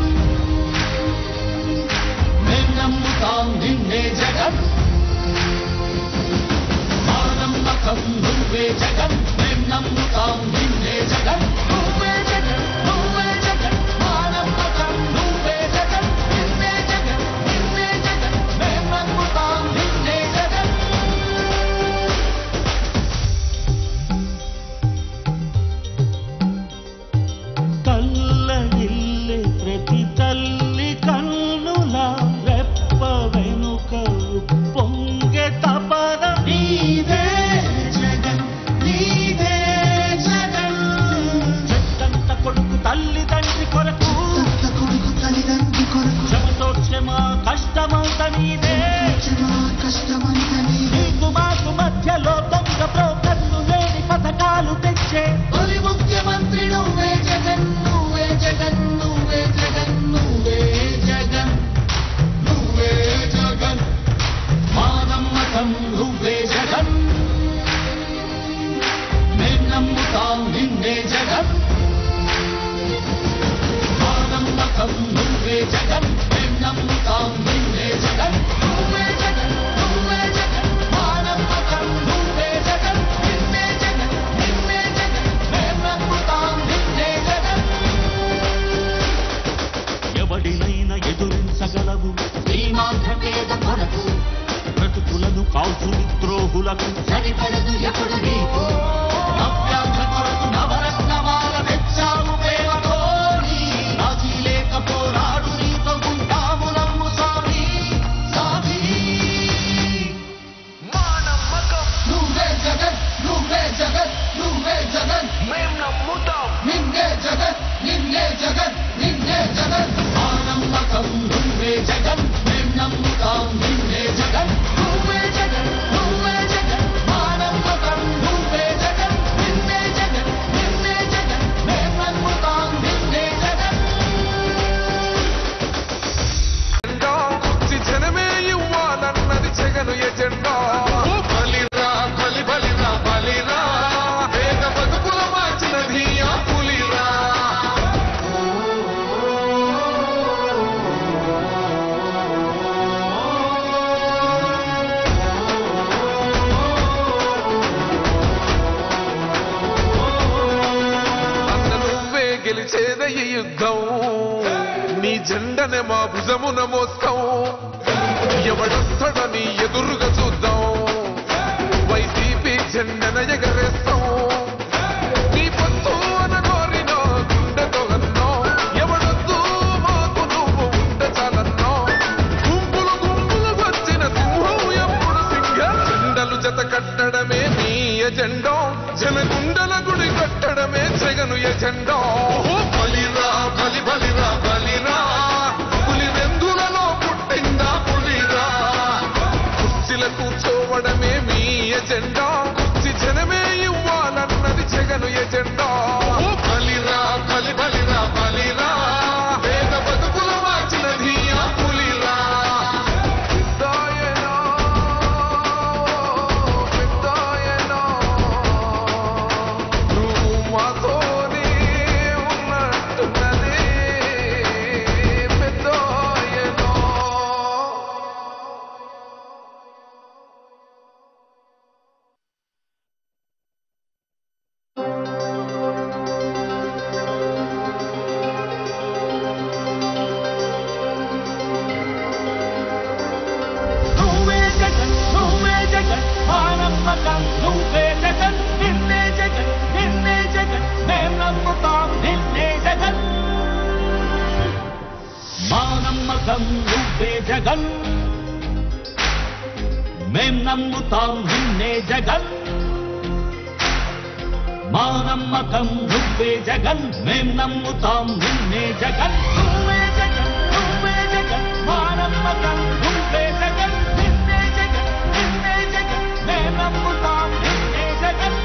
మేం నమ్ముతాం నిన్నే జగన్ మా నమ్మకం నువ్వే జగన్ మేం నమ్ముతాం నిన్నే జగన్ నువ్వే జగన్ నువ్వే జగన్ మా నమ్మకం నువ్వే జగన్ నిన్నే జగన్ నిన్నే జగన్ మేం నమ్ముతాం నిన్నే జగన్ తల్లడిల్లే ప్రతి తల్లి కన్నుల రెప్ప వెనుక పొంగె తపన నీదే జగన్ నీదే జగన్ చెట్టంత కొడుకు తల్లి తండ్రి కొరకు తత్త కొడుకు తల్లిదండ్రి కొరకు క్షమతోక్షమ కష్టమంత నీదే క్షమా కష్టమంత నీదే నీకు మాకు మధ్యలో దొంగ బ్రోకర్లు లేని పథకాలు తెచ్చే తొలి ముఖ్యమంత్రి నువ్వే జగన్ నువ్వే జగన్ నువ్వే జగన్ నువ్వే జగన్ నువ్వే జగన్ మా నమ్మకం నువ్వే జగన్ మేం నమ్ముతాం నిన్నే జగన్ మా నమ్మకం నువ్వే జగన్ మేం నమ్ముతాం నిన్నే జగన్ నువ్వే జగన్ నువ్వే జగన్ మా నమ్మకం నువ్వే జగన్ నిన్నే జగన్ నిన్నే జగన్ మేం నమ్ముతాం నిన్నే జగన్ ఎవడినైనా ఎదురించగలవు శ్రీమాంధ్రపేద కొరకు బ్రతుకులను కాల్చులు ద్రోహులకు సరిపడదు ఎప్పుడు నీకు నవ్యాంధ్ర కొరకు నవరత్నమాల తెచ్చావు ప్రేమతో నీ రాజీ లేక పోరాడు నీతో ఉంటాము నమ్ము స్వామి స్వామి మా నమ్మకం నువ్వే జగన్ నువ్వే జగన్ నువ్వే జగన్ మేం నమ్ముతాం నిన్నే జగన్ నిన్నే జగన్ నిన్నే జగన్ మా నమ్మకం నువ్వే జగన్ మేం నమ్ముతాం నిన్నే జగన్ నువ్వే జగన్ నువ్వే జగన్ మా నమ్మకం నువ్వే జగన్ నిన్నే జగన్ నిన్నే జగన్ మేం నమ్ముతాం నిన్నే జగన్ జెండా కుర్చి జనమే ఇవ్వాలన్నది జగను ఎజెండా ఓ బలిరా బలి బలిరా బలిరా వేగ బతుకుల మార్చినది ఆ పులిరా అన్న నువ్వే గెలిచేద ఈ యుద్ధం నీ జెండనే మా భుజమున మోస్తాం ఎవడొస్తాడని ఎదురుగా చూద్దాం వైసీపీ జెండన ఎగరేస్తాం నీ పొత్తు అన కోరినో గుండెతో అన్నో ఎవడొద్దు మాకు నువ్వు ఉండ చాలన్నో గుంపులు గుంపులు వచ్చిన సింహం ఎప్పుడు సింగ జెండలు జత కట్టడమే నీ ఎజెండో జనగుండల గుడి కట్టడమే జగను ఎజెండో బలిరా బలి బలిరా బలిరా పులి వెందులలో పుట్టిందా పులిరా కుర్చీల కూర్చోవడమే మీ ఎజెండా కుర్చీ జనమే ఇవ్వాలన్నది జగను ఎజెండా బలిరా బలి బలిరా బలిరా పేద బతుకుల మార్చినది ఆ పులిరా పెద్దాయనా, పెద్దాయనా, నువ్వు మాతోనే ఉన్నట్టున్నది పెద్దాయనా. నువ్వే జగన్ నువ్వే జగన్ మానమ్మకం నువ్వే జగన్ నిన్నే జగన్ నిన్నే జగన్ మేం నమ్ముతాం నిన్నే జగన్ మానమ్మకం నువ్వే జగన్ మేం నమ్ముతాం నిన్నే జగన్ మానమ్మకం నువ్వే జగన్ మేం నమ్ముతాం నిన్నే జగన్ నువ్వే జగన్ నువ్వే జగన్ మానమ్మకం నువ్వే జగన్ నిన్నే జగన్ నిన్నే జగన్ మేం నమ్ముతాం నిన్నే జగన్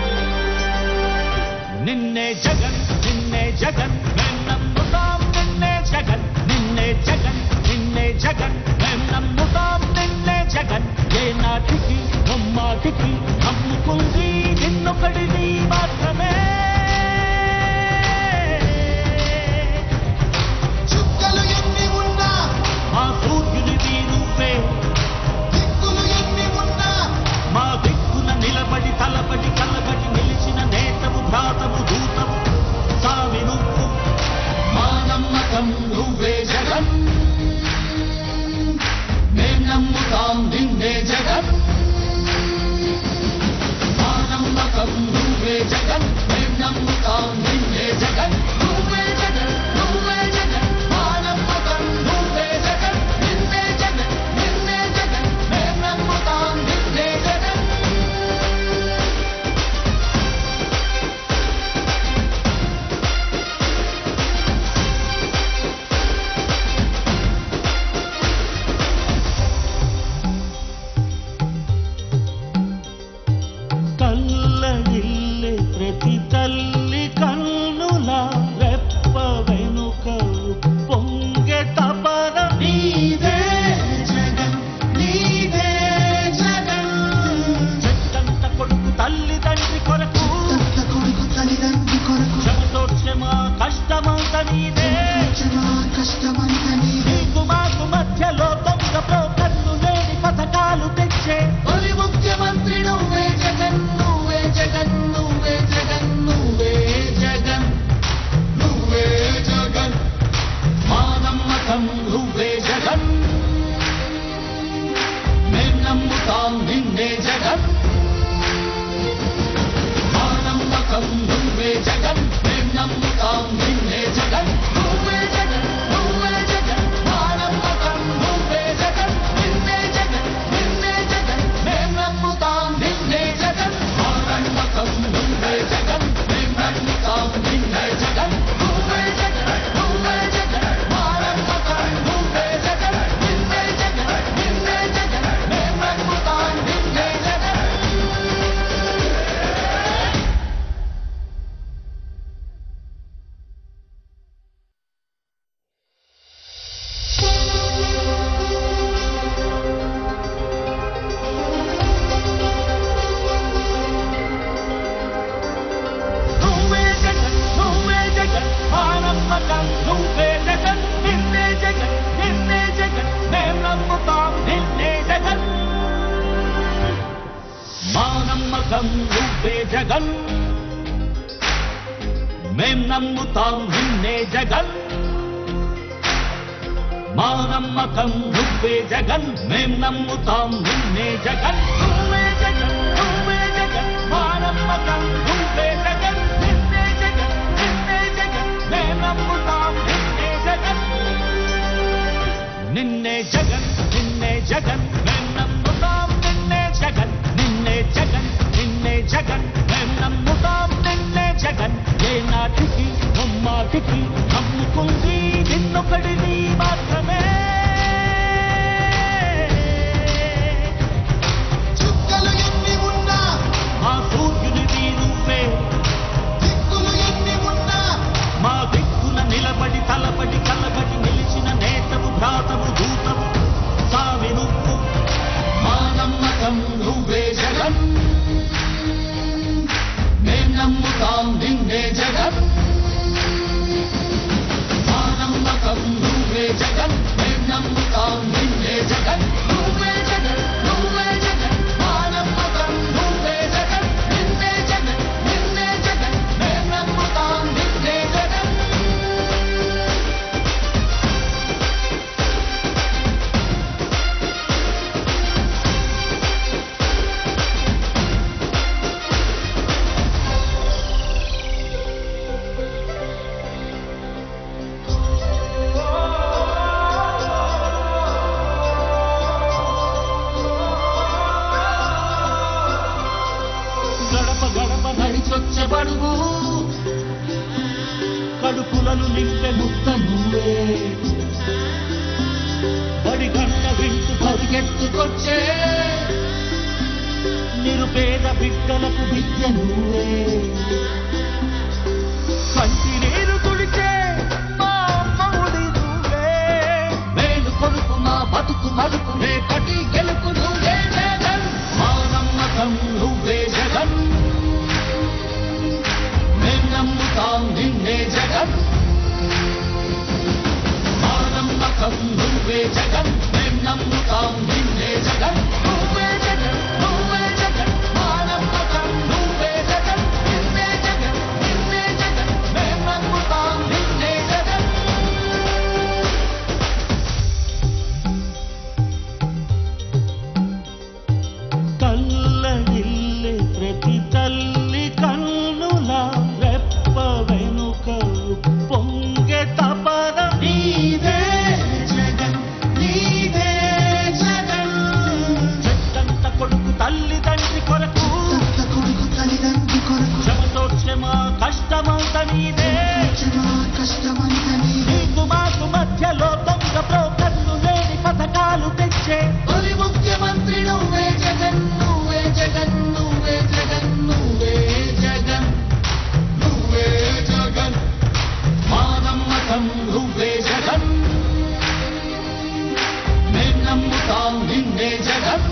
నిన్నే జగన్ నిన్నే జగన్ మేం నమ్ముతాం నిన్నే జగన్ నిన్నే జగన్ నిన్నే జగన్ మేం నమ్ముతాం నిన్నే జగన్ ఏ నాటికి బొమ్మాటికి నమ్ముకుంది నిన్నొకడిని మాత్రమే చుక్కలు ఎన్ని ఉన్నా మా సూర్యునివి నువ్వే దిక్కులు ఎన్ని ఉన్నా మా దిక్కున నిలబడి తలబడి కలబడి నిలిచిన నేతవు భ్రాతవు దూతవు సావి నువ్వు మా నమ్మకం నువ్వే జగన్ మేం నమ్ముతాం నిన్నే జగన్ మా నమ్మకం నువ్వే జగన్ మేం నమ్ముతాం నిన్నే జగన్ నువ్వే జగన్ నువ్వే జగన్ మా నమ్మకం నువ్వే జగన్ నిన్నే జగన్ నిన్నే జగన్ మేం నమ్ముతాం నిన్నే జగన్ కల్లడిల్లే ప్రతి తల్లి కన్నుల రెప్ప వెనుక పొంగె తపన నీదే జగన్ నీదే జగన్ చెట్టంత కొడుకు తల్లి తండ్రి కొరకు తంత కొడుకు తల్లిదండ్రి కొరకు క్షమతోక్షమా కష్టమంత నీదే క్షమా కష్టమంత నీవే నీకు మాకు మధ్యలో దొంగ బ్రోకర్లు లేని పథకాలు తెచ్చే తొలి ముఖ్యమంత్రి నువ్వే జగన్ నువ్వే జగన్ నువ్వే జగన్ నువ్వే జగన్ నువ్వే జగన్ మా నమ్మకం నువ్వే జగన్ మేం నమ్ముతాం నిన్నే జగన్ మా నమ్మకం నువ్వే జగన్ మేం నమ్ముతాం నిన్నే జగన్ నువ్వే జగన్ నువ్వే జగన్ మా నమ్మకం నువ్వే జగన్ నిన్నే జగన్ నిన్నే జగన్ మేం నమ్ముతాం నిన్నే జగన్ మా నమ్మకం నువ్వే జగన్ మేం నమ్ముతాం నిన్నే జగన్ నువ్వే జగన్ నువ్వే జగన్ మా నమ్మకం నువ్వే జగన్ నిన్నే జగన్ నిన్నే జగన్ మేం నమ్ముతాం నిన్నే జగన్ నువ్వే జగన్ నువ్వే జగన్ మా నమ్మకం నువ్వే జగన్ నిన్నే జగన్ నిన్నే జగన్ మేం నమ్ముతాం నిన్నే జగన్ మా నమ్మకం నువ్వే జగన్ మేం నమ్ముతాం నిన్నే జగన్ మా నమ్మకం నువ్వే జగన్ మేం నమ్ముతాం నిన్నే జగన్ నువ్వే జగన్ నువ్వే జగన్ మా నమ్మకం నువ్వే జగన్ నిన్నే జగన్ నిన్నే జగన్ మేం నమ్ముతాం నిన్నే జగన్ నిన్నే జగన్ నిన్నే జగన్ మేం నమ్ముతాం నిన్నే జగన్ నిన్నే జగన్ నిన్నే జగన్ మేం నమ్ముతాం నిన్నే జగన్ ఏ నాటికి ముమ్మాటికి నమ్ముకుంది నిన్నొకడిని మాత్రమే చుక్కలు ఎన్ని ఉన్నా మా సూర్యునివి నువ్వే దిక్కులు ఎన్ని ఉన్నా మా దిక్కున నిలబడి తలబడి కలబడి నిలిచిన నేతవు భ్రాతవు దూతవు సామి నువ్వు మా నమ్మకం నువ్వే జగన్ మేం నమ్ముతాం నిన్నే జగన్ మా నమ్మకం నువ్వే జగన్ మేం నమ్ముతాం నిన్నే జగన్ నువ్వే జగన్ నువ్వే జగన్ మా నమ్మకం నువ్వే జగన్ నిన్నే జగన్ నిన్నే జగన్ మేం నమ్ముతాం నిన్నే జగన్ గడప గడప నడి నడిచొచ్చే బడుగు కడుపులను నింపె ముత్త నువ్వే బడి గంట వింటు పరిగెత్తుకొచ్చే నిరుపేద బిడ్డలకు విద్య నువ్వే కంటి నీరు తుడిచే మా అమ్మఒడి నువ్వే మేలు కొడుకు మా బతుకు మలుపు రేపటి గెలుపు నువ్వే జగన్ మా నమ్మకం నువ్వే జగన్ మేం నమ్ముతాం నిన్నే జగన్ మా నమ్మకం నువ్వే జగన్ మేం నమ్ముతాం నిన్నే జగన్ నువ్వే జగన్ నువ్వే జగన్ మా నమ్మకం నువ్వే జగన్ నిన్నే జగన్ నిన్నే జగన్ మేం నమ్ముతాం నిన్నే జగన్ కల్లడిల్లే ప్రతి తల్లి కన్నుల రెప్ప వెనుక పొంగె తపన నీదే జగన్ నీదే జగన్ చెట్టంత కొడుకు తల్లి తండ్రి కొరకు తత్త కొడుకు తల్లిదండ్రి కొరకు శ్రమతో శ్రమ కష్టమంత నీదే క్షమా కష్టమంత నీదే నీకు మాకు మధ్యలో దొంగ బ్రోకర్లు లేని పథకాలు తెచ్చే తొలి ముఖ్యమంత్రి నువ్వే జగన్ నువ్వే జగన్ నువ్వే జగన్ నువ్వే జగన్ నువ్వే జగన్ మా నమ్మకం నువ్వే జగన్ మేం నమ్ముతాం నిన్నే జగన్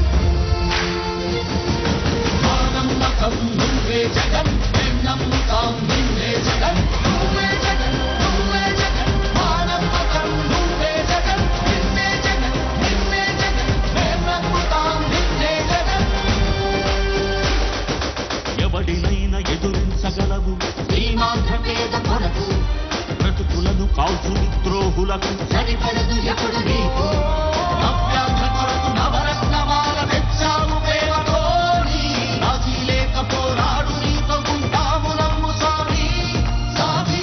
మా నమ్మకం నువ్వే జగన్ మేం నమ్ముతాం నిన్నే జగన్ నువ్వే జగన్ నువ్వే జగన్ మా నమ్మకం నువ్వే జగన్ నిన్నే జగన్ నిన్నే జగన్ మేం నమ్ముతాం నిన్నే జగన్ ఎవడినైనా ఎదురించగలవు శ్రీమాంధ్ర పేద కొరకు బ్రతుకులను కాల్చు ద్రోహులకు సరిపడదు ఎప్పుడు నీకు నవ్యాంధ్ర కొరకు నవరత్నమాల తెచ్చావు ప్రేమతో రాజీ లేక పోరాడు నీతో ఉంటాము నమ్ము స్వామి స్వామి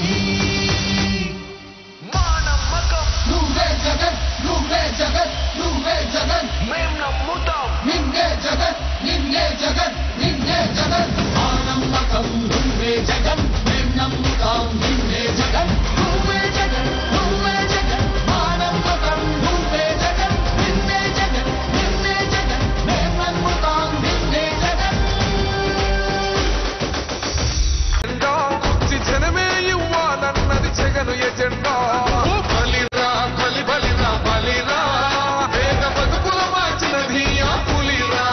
మా నమ్మకం నువ్వే జగన్ నువ్వే జగన్ నువ్వే జగన్ మేం నమ్ముతాం నిన్నే జగన్ నిన్నే జగన్ నిన్నే జగన్ ఆ నమ్మకం నువ్వే జగన్ మేం నమ్ముతాం నిన్నే జగన్ నువ్వే జగన్ నువ్వే జగన్ మా నమ్మకం నువ్వే జగన్ నిన్నే జగన్ నిన్నే జగన్ మేం నమ్ముతాం నిన్నే జగన్ జెండా కుర్చి జనమే ఇవ్వాలన్నది జగను ఎజెండా ఓ బలిరా బలి బలిరా బలిరా వేగ బతుకుల మార్చినది ఆ పులిరా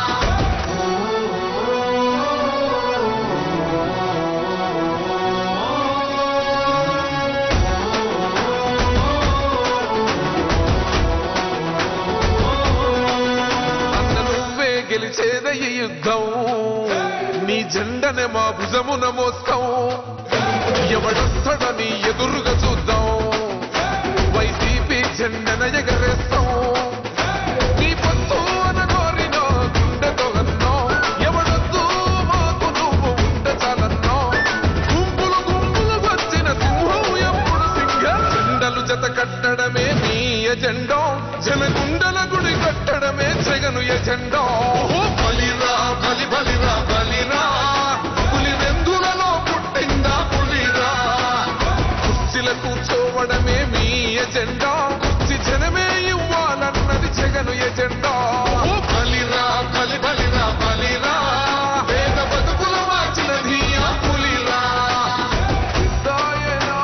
అన్న నువ్వే గెలిచేద ఈ యుద్ధం నీ జెండనే మా భుజమున మోస్తాం ఎవడొస్తాడని ఎదురుగా చూద్దాం వైసీపీ జెండన ఎగరేస్తాం నీ పొత్తు అనగోరినో గుండెతో అన్నో ఎవడొద్దు మాకు నువ్వు ఉండ చాలన్నో గుంపులు గుంపులు వచ్చిన సింహం ఎప్పుడు సింగ జెండలు జత కట్టడమే నీ ఎజెండో జనగుండల గుడి కట్టడమే జగను ఎజెండో బలిరా బలి బలిరా బలిరా పులి వెందులలో పుట్టిందా పులిరా కుర్చీల కూర్చోవడమే మీ ఎజెండా కుర్చీ జనమే ఇవ్వాలన్నది జగను ఎజెండా బలిరా బలి బలిరా బలిరా పేద బతుకుల మార్చినది ఆ పులిరా పెద్దాయనా,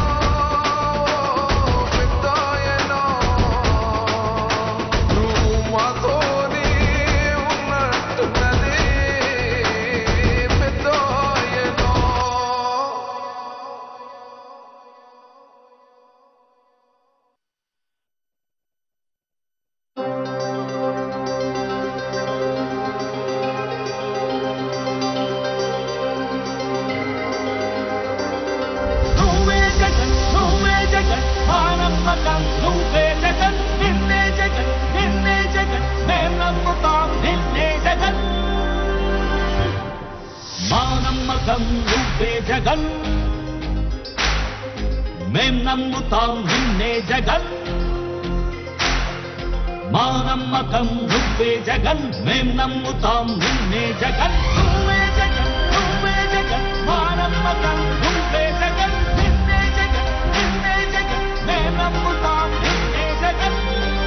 పెద్దాయనా, నువ్వు మాతోనే ఉన్నట్టున్నదే పెద్దాయనా. నువ్వే జగన్ నువ్వే జగన్ మానమ్మకం నువ్వే జగన్ నిన్నే జగన్ నిన్నే జగన్ మేం నమ్ముతాం నిన్నే జగన్ మానమ్మకం నువ్వే జగన్ మేం నమ్ముతాం నిన్నే జగన్ మానమ్మకం నువ్వే జగన్ మేం నమ్ముతాం నిన్నే జగన్ నువ్వే జగన్ నువ్వే జగన్ మానమ్మకం నువ్వే జగన్ నిన్నే జగన్ నిన్నే జగన్ మేం నమ్ముతాం నిన్నే జగన్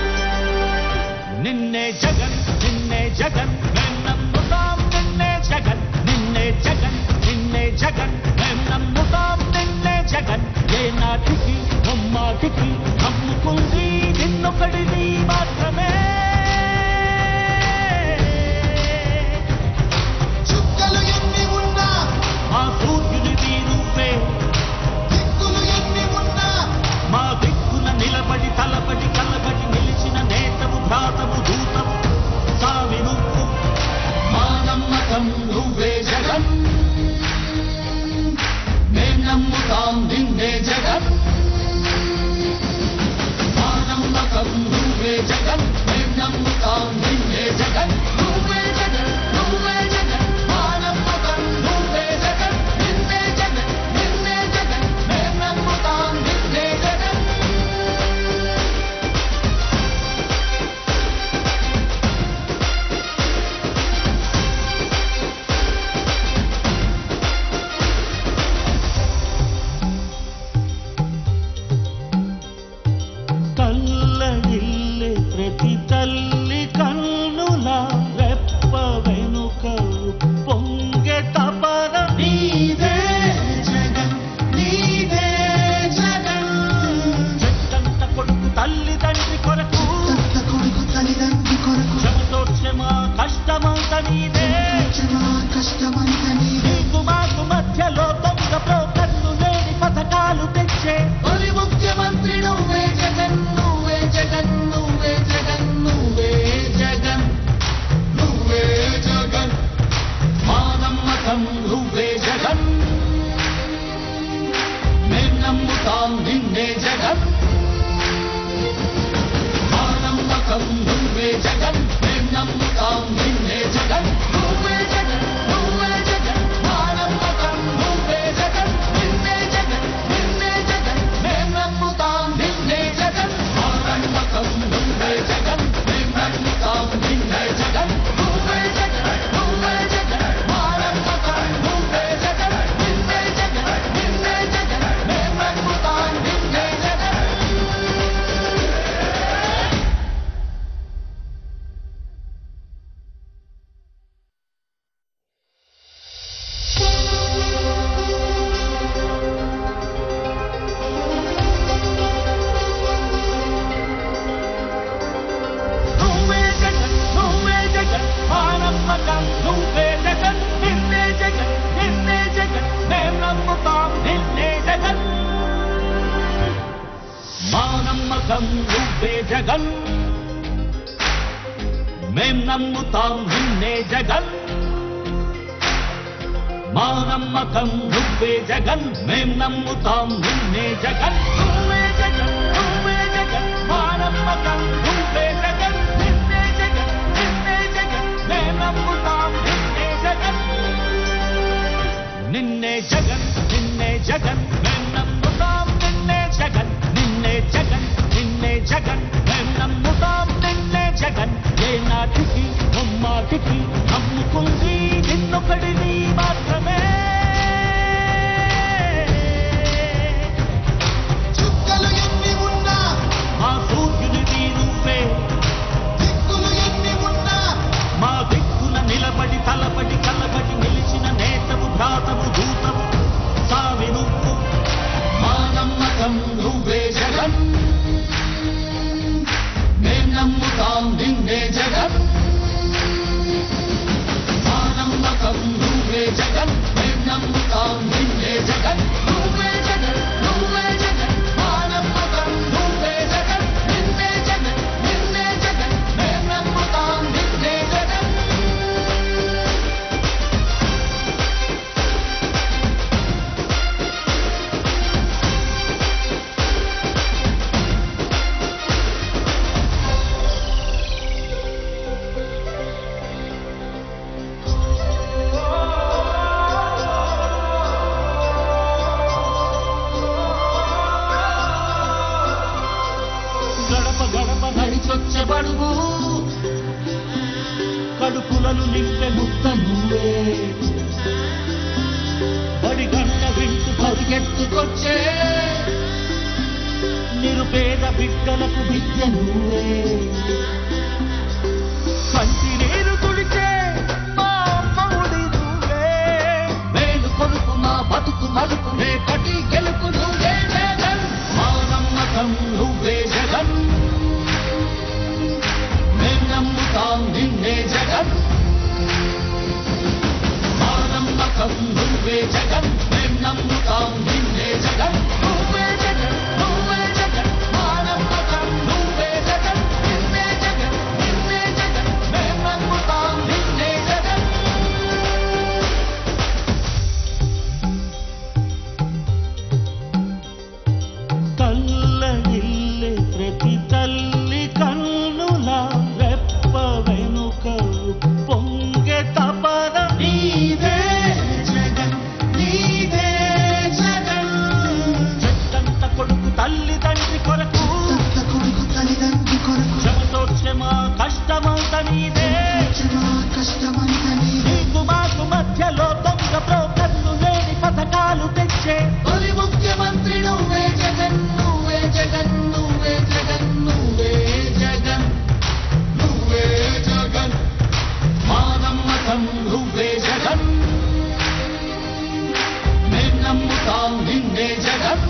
నిన్నే జగన్ నిన్నే జగన్ మేం నమ్ముతాం నిన్నే జగన్ నిన్నే జగన్ నిన్నే జగన్ మేం నమ్ముతాం నిన్నే జగన్ ఏ నాటికి బొమ్మాటికి నమ్ముకుంది నిన్నొకడిది మాత్రమే చుక్కలు ఎన్ని ఉన్నా మా సూర్యునిది నువ్వే దిక్కులు ఎన్ని ఉన్నా మా దిక్కున నిలబడి తలబడి కలబడి నిలిచిన నేతవు భ్రాతవు దూతవు సావి నువ్వు మా నమ్మకం నువ్వే జగన్ మేం నమ్ముతాం నిన్నే జగన్ మా నమ్మకం నువ్వే జగన్ మేం నమ్ముతాం నిన్నే జగన్ నువ్వే జగన్ నువ్వే జగన్ మా నమ్మకం నువ్వే జగన్ నిన్నే జగన్ నిన్నే జగన్ మేం నమ్ముతాం నిన్నే జగన్ కల్లడిల్లే ప్రతి తల్లి కన్నుల రెప్ప వెనుక పొంగె తపన నీదే జగన్ నీదే జగన్ చెట్టంత కొడుకు తల్లి తండ్రి కొరకు తత్త కొడుకు తల్లిదండ్రి కొరకు శ్రమతోక్షమా కష్టమంత నీదే క్షమా కష్టమంత నీవే నీకు మాకు మధ్యలో దొంగ బ్రోకర్లు లేని పథకాలు తెచ్చే తొలి ముఖ్యమంత్రి నువ్వే జగన్ నువ్వే జగన్ నువ్వే జగన్ నువ్వే జగన్ నువ్వే జగన్ మా నమ్మకం నువ్వే జగన్ మేం నమ్ముతాం నిన్నే జగన్ మా నమ్మకం నువ్వే జగన్ మేం నమ్ముతాం నిన్నే జగన్ నువ్వే జగన్ నువ్వే జగన్ మా నమ్మకం నువ్వే జగన్ నిన్నే జగన్ నిన్నే జగన్ మేం నమ్ముతాం నిన్నే జగన్ మా నమ్మకం నువ్వే జగన్ మేం నమ్ముతాం నిన్నే జగన్ నువ్వే జగన్ నువ్వే జగన్ మా నమ్మకం నువ్వే జగన్ నిన్నే జగన్ నిన్నే జగన్ మేం నమ్ముతాం నిన్నే జగన్ నువ్వే జగన్ నువ్వే జగన్ మానమ్మకం నువ్వే జగన్ నిన్నే జగన్ నిన్నే జగన్ మేం నమ్ముతాం నిన్నే జగన్ మానమ్మకం నువ్వే జగన్ మేం నమ్ముతాం నిన్నే జగన్ మా నమ్మకం నువ్వే జగన్ మేం నమ్ముతాం నిన్నే జగన్ నువ్వే జగన్ నువ్వే జగన్ మా నమ్మకం నువ్వే జగన్ నిన్నే జగన్ నిన్నే జగన్ నే నమ్ముతాం నిన్నే జగన్ నిన్నే జగన్ నిన్నే జగన్ మేం నమ్ముతాం నిన్నే జగన్ నిన్నే జగన్ నిన్నే జగన్ మేం నమ్ముతాం నిన్నే జగన్ ఏ నాటికి ముమ్మాటికి నమ్ముకుంది నిన్నొకడిని మాత్రమే చుక్కలు ఎన్ని ఉన్నా మా సూర్యునివి నువ్వే దిక్కులు ఎన్ని ఉన్నా మా దిక్కున నిలబడి తలబడి కలబడి నిలిచిన నేతవు భ్రాతవు దూతవు సామి నువ్వు మా నమ్మకం నువ్వే జగన్ మేం నమ్ముతాం నిన్నే జగన్ మా నమ్మకం నువ్వే జగన్ మేం నమ్ముతాం నిన్నే జగన్ నువ్వే జగన్ నువ్వే జగన్ మా నమ్మకం నువ్వే జగన్ నిన్నే జగన్ నిన్నే జగన్ మేం నమ్ముతాం నిన్నే జగన్ గడప గడప నడిచొచ్చే బడుగు కడుపులను నింపె ముద్ద నువ్వే బడి గంట వింటు పరిగెత్తుకొచ్చే నిరుపేద బిడ్డలకు విద్య నువ్వే కంటి నీరు తుడిచే మా అమ్మఒడి నువ్వే మేలు కొలుపు మా బతుకు మలుపు రేపటి గెలుపు నువ్వే జగన్ మా నమ్మకం నువ్వే జగన్ మేం నమ్ముతాం నిన్నే జగన్ మా నమ్మకం నువ్వే జగన్ మేం నమ్ముతాం నిన్నే జగన్ నువ్వే జగన్ నువ్వే జగన్ మా నమ్మకం నువ్వే జగన్ నిన్నే జగన్ నిన్నే జగన్ మేం నమ్ముతాం నిన్నే జగన్ తల్లడిల్లే ప్రతి తల్లి కన్నుల రెప్ప వెనుక పొంగె తపన నీదే జగన్ నీదే జగన్ చెట్టంత కొడుకు తల్లి తండ్రి కొరకు తత్త కొడుకు తల్లిదండ్రి కొరకు క్షమతోక్షమ కష్టమంత నీదే క్షమా కష్టమంత నీదే నీకు మాకు మధ్యలో దొంగ బ్రోకర్లు లేని పథకాలు తెచ్చే తొలి ముఖ్యమంత్రి నువ్వే జగన్ నువ్వే జగన్ నువ్వే జగన్ నువ్వే జగన్ నువ్వే జగన్ మా నమ్మకం నువ్వే జగన్ మేం నమ్ముతాం నిన్నే జగన్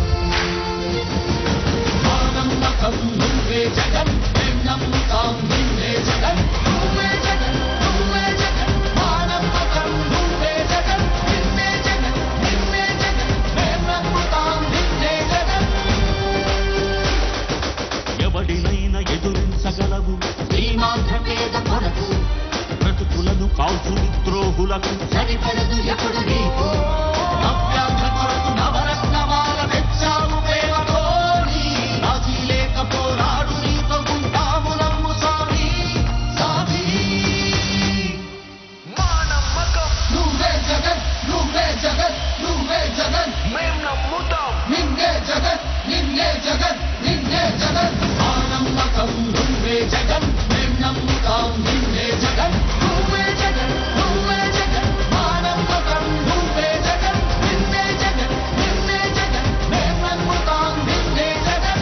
మా నమ్మకం నువ్వే జగన్ మేం నమ్ముతాం నిన్నే జగన్ నువ్వే జగన్ నువ్వే జగన్ మా నమ్మకం నువ్వే జగన్ నిన్నే జగన్ నిన్నే జగన్ మేం నమ్ముతాం నిన్నే జగన్ ఎవడినైనా ఎదురించగలవు శ్రీమాధ్యమేద కొరకు బ్రతుకులను కాల్చు ద్రోహులకు సరిపడదు ఎప్పుడు నీకు నవ్యాంధ్ర కొరకు నవరత్నమాల తెచ్చావు ప్రేమతో నీ రాజీ లేక పోరాడు నీతో ఉంటాము నమ్ము స్వామి స్వామి మా నమ్మకం నువ్వే జగన్ నువ్వే జగన్ నువ్వే జగన్ మేం నమ్ముతాం నిన్నే జగన్ నిన్నే జగన్ నిన్నే జగన్ ఆ నమ్మకం నువ్వే జగన్ మేం నమ్ముతాం నిన్నే జగన్ నువ్వే జగన్ నువ్వే జగన్ మా నమ్మకం నువ్వే జగన్ నిన్నే జగన్ నిన్నే జగన్ మేం నమ్ముతాం నిన్నే జగన్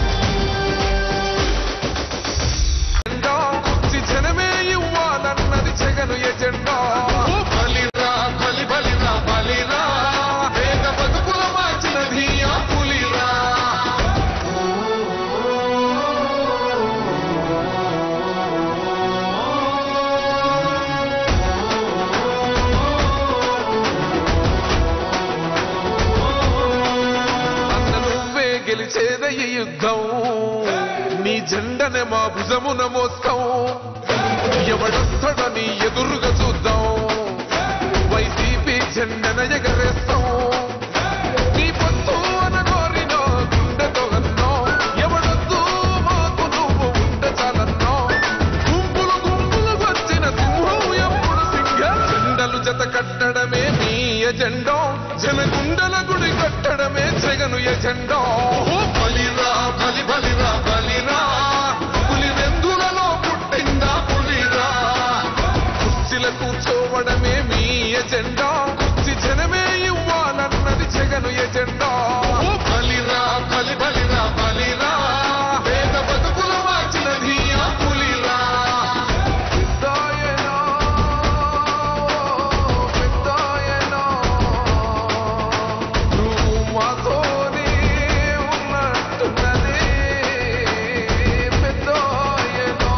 జెండా కుర్చి జనమే ఇవ్వాలన్నది జగను ఎజెండా ఓ బలిరా బలి బలిరా బలిరా వేగ బతుకుల మార్చినది ఆ పులిరా అన్న నువ్వే గెలిచేద ఈ యుద్ధం నీ జెండనే మా భుజమున మోస్తాం ఎవడొస్తాడని ఎదురుగా చూద్దాం వైసీపీ జెండన ఎగరేస్తాం నీ పొత్తు అనగోరినో గుండెతో అన్నాం ఎవడొద్దు మాకు నువ్వు ఎజెండా జనగుండల గుడి కట్టడమే జగను ఎజెండా బలిరా బలి బలిరా బలిరా పులి వెందులలో పుట్టిందా పులిరా కుర్చీల కూర్చోవడమే మీ ఎజెండా కుర్చీ జనమే ఇవ్వాలన్నది జగను ఎజెండా బలిరా బలి బలిరా బలిరా పేద బతుకుల మార్చినది ఆ పులిరా పెద్దాయనా, పెద్దాయనా, నువ్వు మాతోనే ఉన్నట్టున్నదే పెద్దాయనా.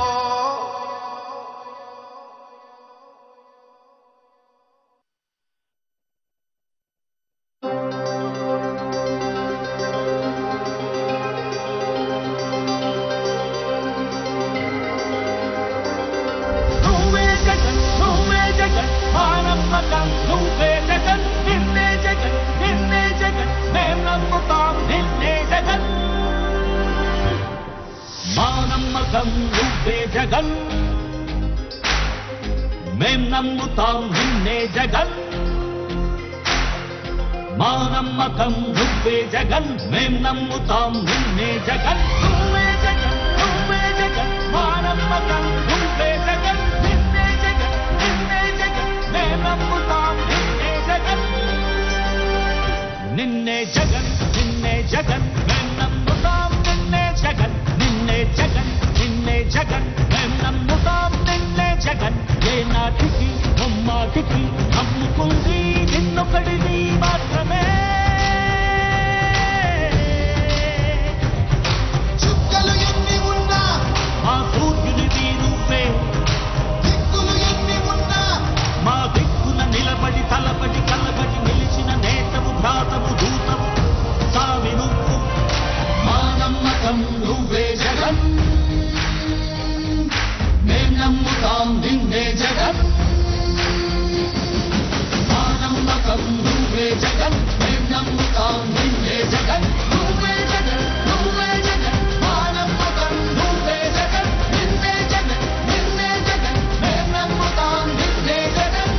నువ్వే జగన్ నువ్వే జగన్ మానమ్మకం నువ్వే జగన్ నిన్నే జగన్ నిన్నే జగన్ మేం నమ్ముతాం నిన్నే జగన్ మానమ్మకం నువ్వే జగన్ మేం నమ్ముతాం నిన్నే జగన్ మానమ్మకం నువ్వే జగన్ మేం నమ్ముతాం నిన్నే జగన్ నువ్వే జగన్ నువ్వే జగన్ మానమ్మకం నువ్వే జగన్ నిన్నే జగన్ నిన్నే జగన్ మేం నమ్ముతాం నిన్నే జగన్ నిన్నే జగన్ నిన్నే జగన్ మేం నమ్ముతాం నిన్నే జగన్ నిన్నే జగన్ నిన్నే జగన్ మేం నమ్ముతాం నిన్నే జగన్ ఏ నాటికి బొమ్మాటికి నమ్ముకుంది నిన్నొకడిని మాత్రమే చుక్కలు ఎన్ని ఉన్నా మా సూర్యునివి నువ్వే దిక్కులు ఎన్ని ఉన్నా మా దిక్కున నిలబడి తలబడి కలబడి నిలిచిన నేతవు భ్రాతవు దూతవు సావి నువ్వు మా నమ్మకం నువ్వే జగన్ మేం నమ్ముతాం నిన్నే జగన్ మా నమ్మకం నువ్వే జగన్ మేం నమ్ముతాం నిన్నే జగన్ నువ్వే జగన్ నువ్వే జగన్ మా నమ్మకం నువ్వే జగన్ నిన్నే జగన్ నిన్నే జగన్ మేం నమ్ముతాం నిన్నే జగన్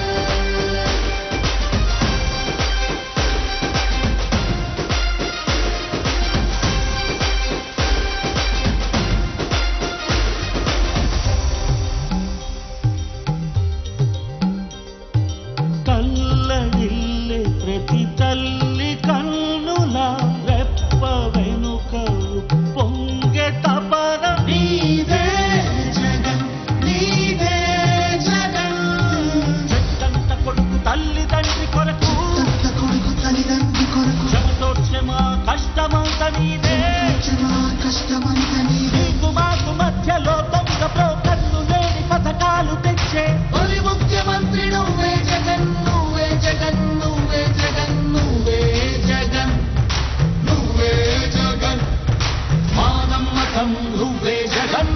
కల్లడిల్లే ప్రతి తల్లి కన్నుల రెప్ప వెనుక పొంగె తపన నీదే జగన్ నీదే జగన్ చెట్టంత కొడుకు తల్లి తండ్రి కొరకు తత్త కొడుకు తల్లిదండ్రి కొరకు శ్రమతోడ్చే మా కష్టమంత నీదే క్షమా కష్టమంత నీదే నీకు మాకు మధ్యలో దొంగ బ్రోకర్లు లేని పథకాలు తెచ్చే తొలి ముఖ్యమంత్రి నువ్వే జగన్ నువ్వే జగన్ నువ్వే జగన్ నువ్వే జగన్ నువ్వే జగన్ మా నమ్మకం నువ్వే జగన్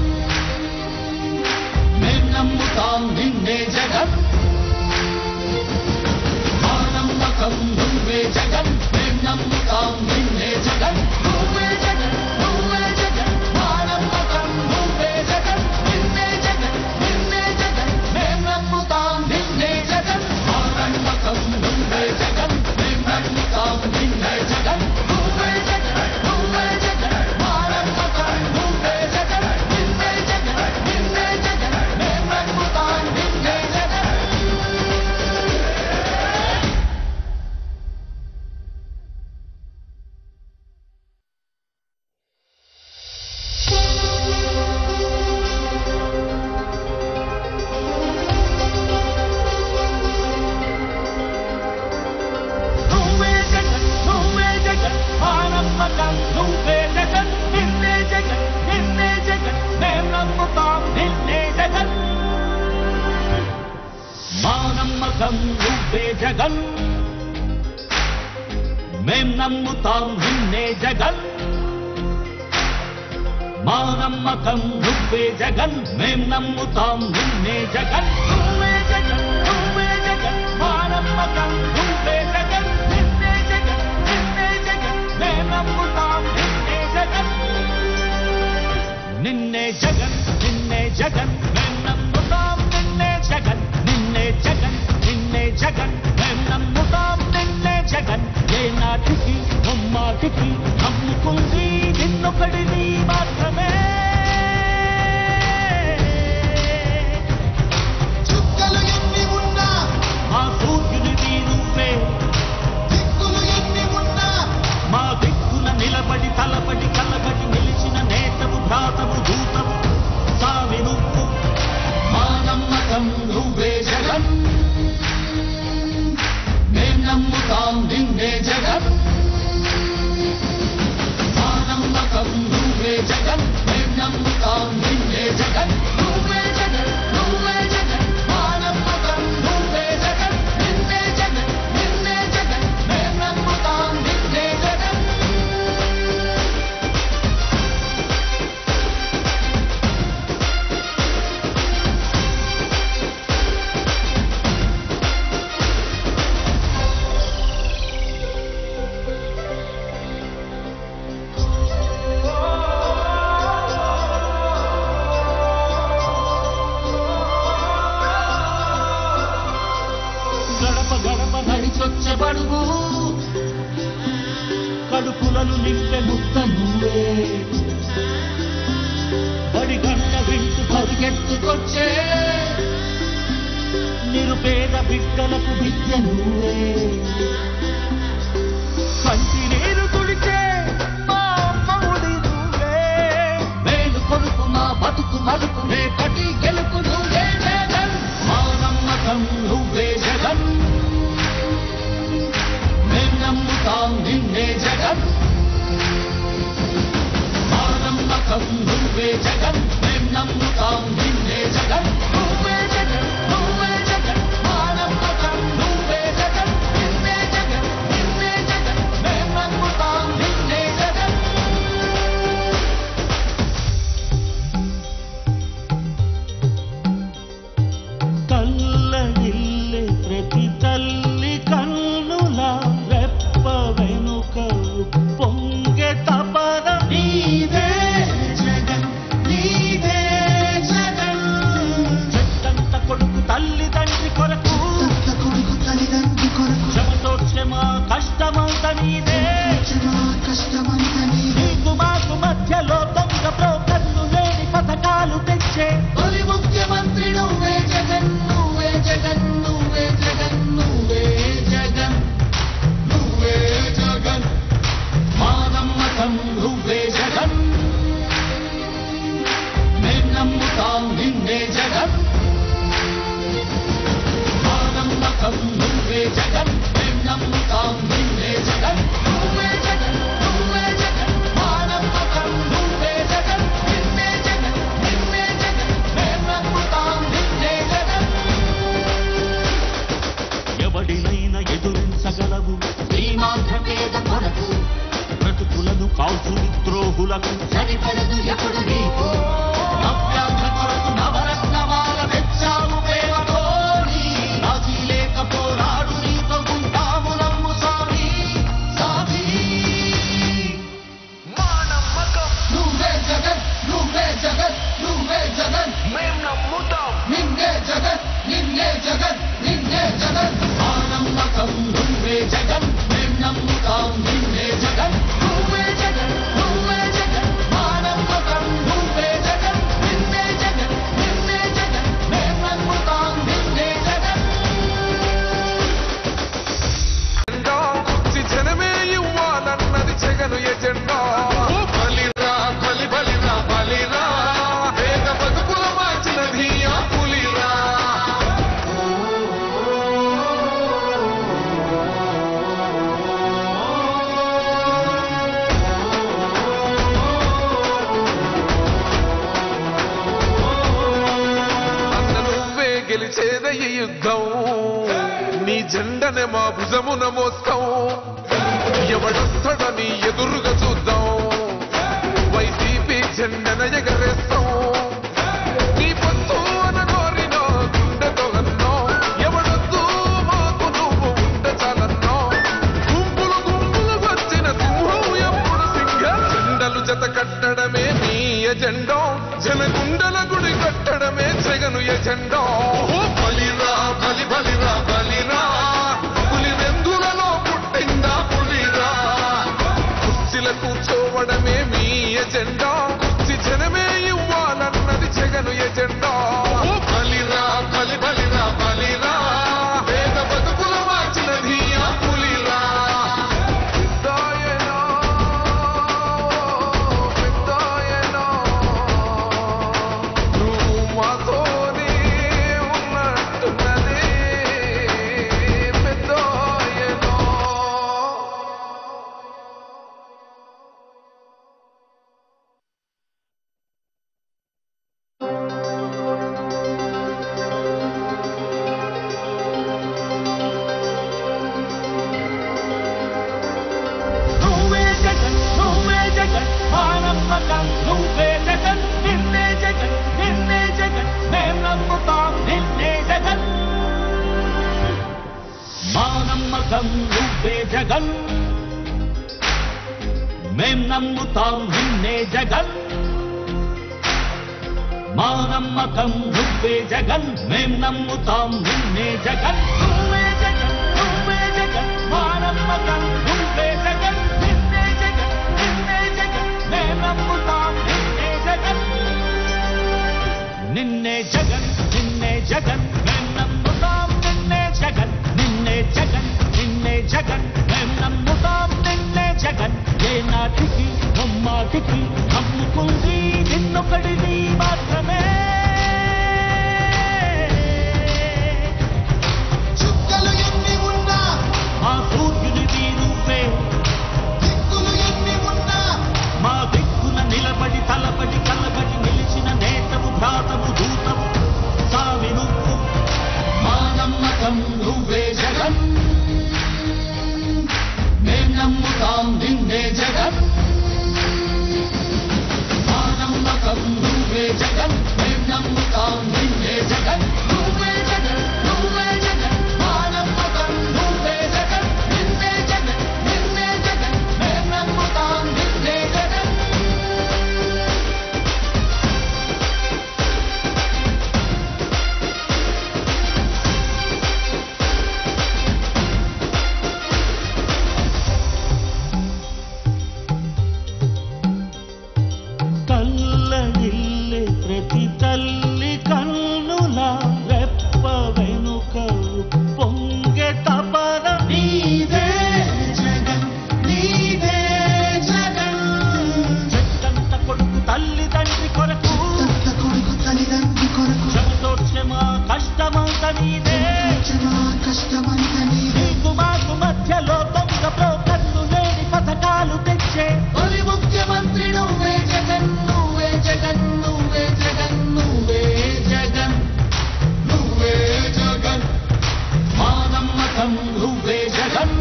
మేం నమ్ముతాం నిన్నే జగన్ మా నమ్మకం నువ్వే జగన్ మేం నమ్ముతాం నిన్నే జగన్ నువ్వే జగన్ నువ్వే జగన్ మా నమ్మకం నువ్వే జగన్ నిన్నే జగన్ నిన్నే జగన్ మేం నమ్ముతాం నిన్నే జగన్ మా నమ్మకం నువ్వే జగన్ మేం నమ్ముతాం నిన్నే జగన్ నువ్వే జగన్ నువ్వే జగన్ మా నమ్మకం నువ్వే జగన్ నిన్నే జగన్ నిన్నే జగన్ మేం నమ్ముతాం నిన్నే జగన్ నువ్వే జగన్ నువ్వే జగన్ మా నమ్మకం నువ్వే జగన్ నిన్నే జగన్ నిన్నే జగన్ మేం నమ్ముతాం నిన్నే జగన్ మా నమ్మకం నువ్వే జగన్ మేం నమ్ముతాం నిన్నే జగన్ మా నమ్మకం నువ్వే జగన్ మేం నమ్ముతాం నిన్నే జగన్ నువ్వే జగన్ నువ్వే జగన్ మా నమ్మకం నువ్వే జగన్ నిన్నే జగన్ నిన్నే జగన్ మేం నమ్ముతాం నిన్నే జగన్ నిన్నే జగన్ నిన్నే జగన్ మేం నమ్ముతాం నిన్నే జగన్ నిన్నే జగన్ నిన్నే జగన్ జగన్ మేం నమ్ముతాం నిన్నే జగన్ ఏ నాటికి ముమ్మాటికి నమ్ముకుంది నిన్నొకడిని మాత్రమే చుక్కలు ఎన్ని ఉన్నా మా సూర్యునివి నువ్వే దిక్కులు ఎన్ని ఉన్నా మా దిక్కున నిలబడి తలబడి కలబడి నిలిచిన నేతవు భ్రాతవు దూతవు సామి నువ్వు మా నమ్మకం నువ్వే జగన్ మేం నమ్ముతాం నిన్నే జగన్ మా నమ్మకం నువ్వే జగన్ మేం నమ్ముతాం నిన్నే జగన్ నువ్వే జగన్ నువ్వే జగన్ మా నమ్మకం నువ్వే జగన్ నిన్నే జగన్ నిన్నే జగన్ మేం నమ్ముతాం నిన్నే జగన్ గడప గడప నడి నడిచొచ్చే బడుగు కడుపులను నింపె ముత్త నువ్వే బడి గంట వింటు పరిగెత్తుకొచ్చే నిరుపేద బిడ్డలకు విద్య నువ్వే కంటి నీరు తుడిచే మా అమ్మఒడి నువ్వే మేలు కొడుకు మా బతుకు మలుపు రేపటి గెలుపు నువ్వే జగన్ మా నమ్మకం నువ్వే జగన్ మేం నమ్ముతాం నిన్నే జగన్ మా నమ్మకం నువ్వే జగన్ మేం నమ్ముతాం నిన్నే జగన్ నువ్వే జగన్ నువ్వే జగన్ మా నమ్మకం నువ్వే జగన్ నిన్నే జగన్ నిన్నే జగన్ మేం నమ్ముతాం నిన్నే జగన్ తల్లడిల్లే ప్రతి తల్లి కన్నుల రెప్ప వెనుక పొంగె తపన నీదే జగన్ నీదే జగన్ చెట్టంత కొడుకు తల్లి తండ్రి కొరకు తత్త కొడుకు తల్లిదండ్రి కొరకు శ్రమతోక్షమ కష్టమంత నీదే క్షమా కష్టమంత నీదే నీకు మాకు మధ్యలో దొంగ బ్రోకర్లు లేని పథకాలు తెచ్చే తొలి ముఖ్యమంత్రి నువ్వే జగన్ నువ్వే జగన్ నువ్వే జగన్ నువ్వే జగన్ నువ్వే జగన్ మా నమ్మకం నువ్వే జగన్ మేం నమ్ముతాం నిన్నే జగన్ మా నమ్మకం నువ్వే జగన్ మేం నమ్ముతాం నిన్నే జగన్ నువ్వే జగన్ నువ్వే జగన్ మా నమ్మకం నువ్వే జగన్ నిన్నే జగన్ నిన్నే జగన్ మేం నమ్ముతాం నిన్నే జగన్ ఎవడినైనా ఎదురించగలవు శ్రీమాంధ్రపేద కొరకు బ్రతుకులను కాల్చు ద్రోహులకు సరిపడదు ఎప్పుడు నీకు నవ్యాంధ్ర కొరకు నవరత్నమాల తెచ్చావు ప్రేమతో నీ రాజీ లేక పోరాడు నీతో ఉంటాము నమ్ము స్వామి స్వామి మా నమ్మకం నువ్వే జగన్ నువ్వే జగన్ నువ్వే జగన్ మేం నమ్ముతాం నిన్నే జగన్ నిన్నే జగన్ నిన్నే జగన్ ఆ నమ్మకం నువ్వే జగన్ మేం నమ్ముతాం నిన్నే జగన్ నువ్వే జగన్ నువ్వే జగన్ మా నమ్మకం నువ్వే జగన్ నిన్నే జగన్ నిన్నే జగన్ మేం నమ్ముతాం నిన్నే జగన్ జెండా కుర్చి జనమే ఇవ్వాలన్నది జగను ఎజెండా ఓ బలిరా బలి బలిరా బలిరా వేద బతుకుల మార్చినది ఆ పులిరా అన్న నువ్వే గెలిచేద ఈ యుద్ధం నీ జెండనే మా భుజమున మోస్తాం ఎవడొస్తాడని ఎదురుగా చూద్దాం వైసీపీ జెండన ఎగరేస్తాం నీ పొత్తు అన కోరినో గుండెతో అన్నో ఎవడొద్దు మాకు నువ్వు ఉండ చాలన్నో గుంపులు గుంపులు వచ్చిన సింహం ఎప్పుడు సింహ జెండలు జత కట్టడమే నీ ఎజెండో జనగుండల గుడి కట్టడమే జగను ఎజెండో బలిరా బలి బలిరా బలిరా నమ్మకం నువ్వే జగన్ మేం నమ్ముతాం నిన్నే జగన్ మా నమ్మకం నువ్వే జగన్ మేం నమ్ముతాం నిన్నే జగన్ నువ్వే జగన్ నువ్వే జగన్ మా నమ్మకం నువ్వే జగన్ నిన్నే జగన్ నిన్నే జగన్ మేం నమ్ముతాం నిన్నే జగన్ నిన్నే జగన్ నిన్నే జగన్ మేం నమ్ముతాం నిన్నే జగన్ నిన్నే జగన్ నిన్నే జగన్ మేం నమ్ముతాం నిన్నే జగన్ ఏ నాటికి బొమ్మాటికి నమ్ముకుంది నిన్నొకడిని మాత్రమే చుక్కలు ఎన్ని ఉన్నా మా సూర్యునివి నువ్వే దిక్కులు ఎన్ని ఉన్నా మా దిక్కున నిలబడి తలబడి కలబడి నిలిచిన నేతవు భ్రాతవు దూతవు సావి నువ్వు మా నమ్మకం నువ్వే జగన్ మేం నమ్ముతాం నిన్నే జగన్ మా నమ్మకం నువ్వే జగన్ మేం నమ్ముతాం నిన్నే జగన్ నువ్వే జగన్ నువ్వే జగన్ మా నమ్మకం నువ్వే జగన్ నిన్నే జగన్ నిన్నే జగన్ మేం నమ్ముతాం నిన్నే జగన్ కల్లడిల్లే ప్రతి తల్లి కన్నుల రెప్ప వెనుక పొంగె తపన నీదే జగన్ నీదే జగన్ చెట్టంత కొడుకు తల్లి తండ్రి కొరకు తత్త కొడుకు తల్లిదండ్రి కొరకు శ్రమతోడ్చే మా కష్టమంత నీదే క్షమా కష్టమంత నీవే నీకు మాకు మధ్యలో దొంగ బ్రోకర్లు లేని పథకాలు తెచ్చే తొలి ముఖ్యమంత్రి నువ్వే జగన్ నువ్వే జగన్ నువ్వే జగన్ నువ్వే జగన్ నువ్వే జగన్ మా నమ్మకం నువ్వే జగన్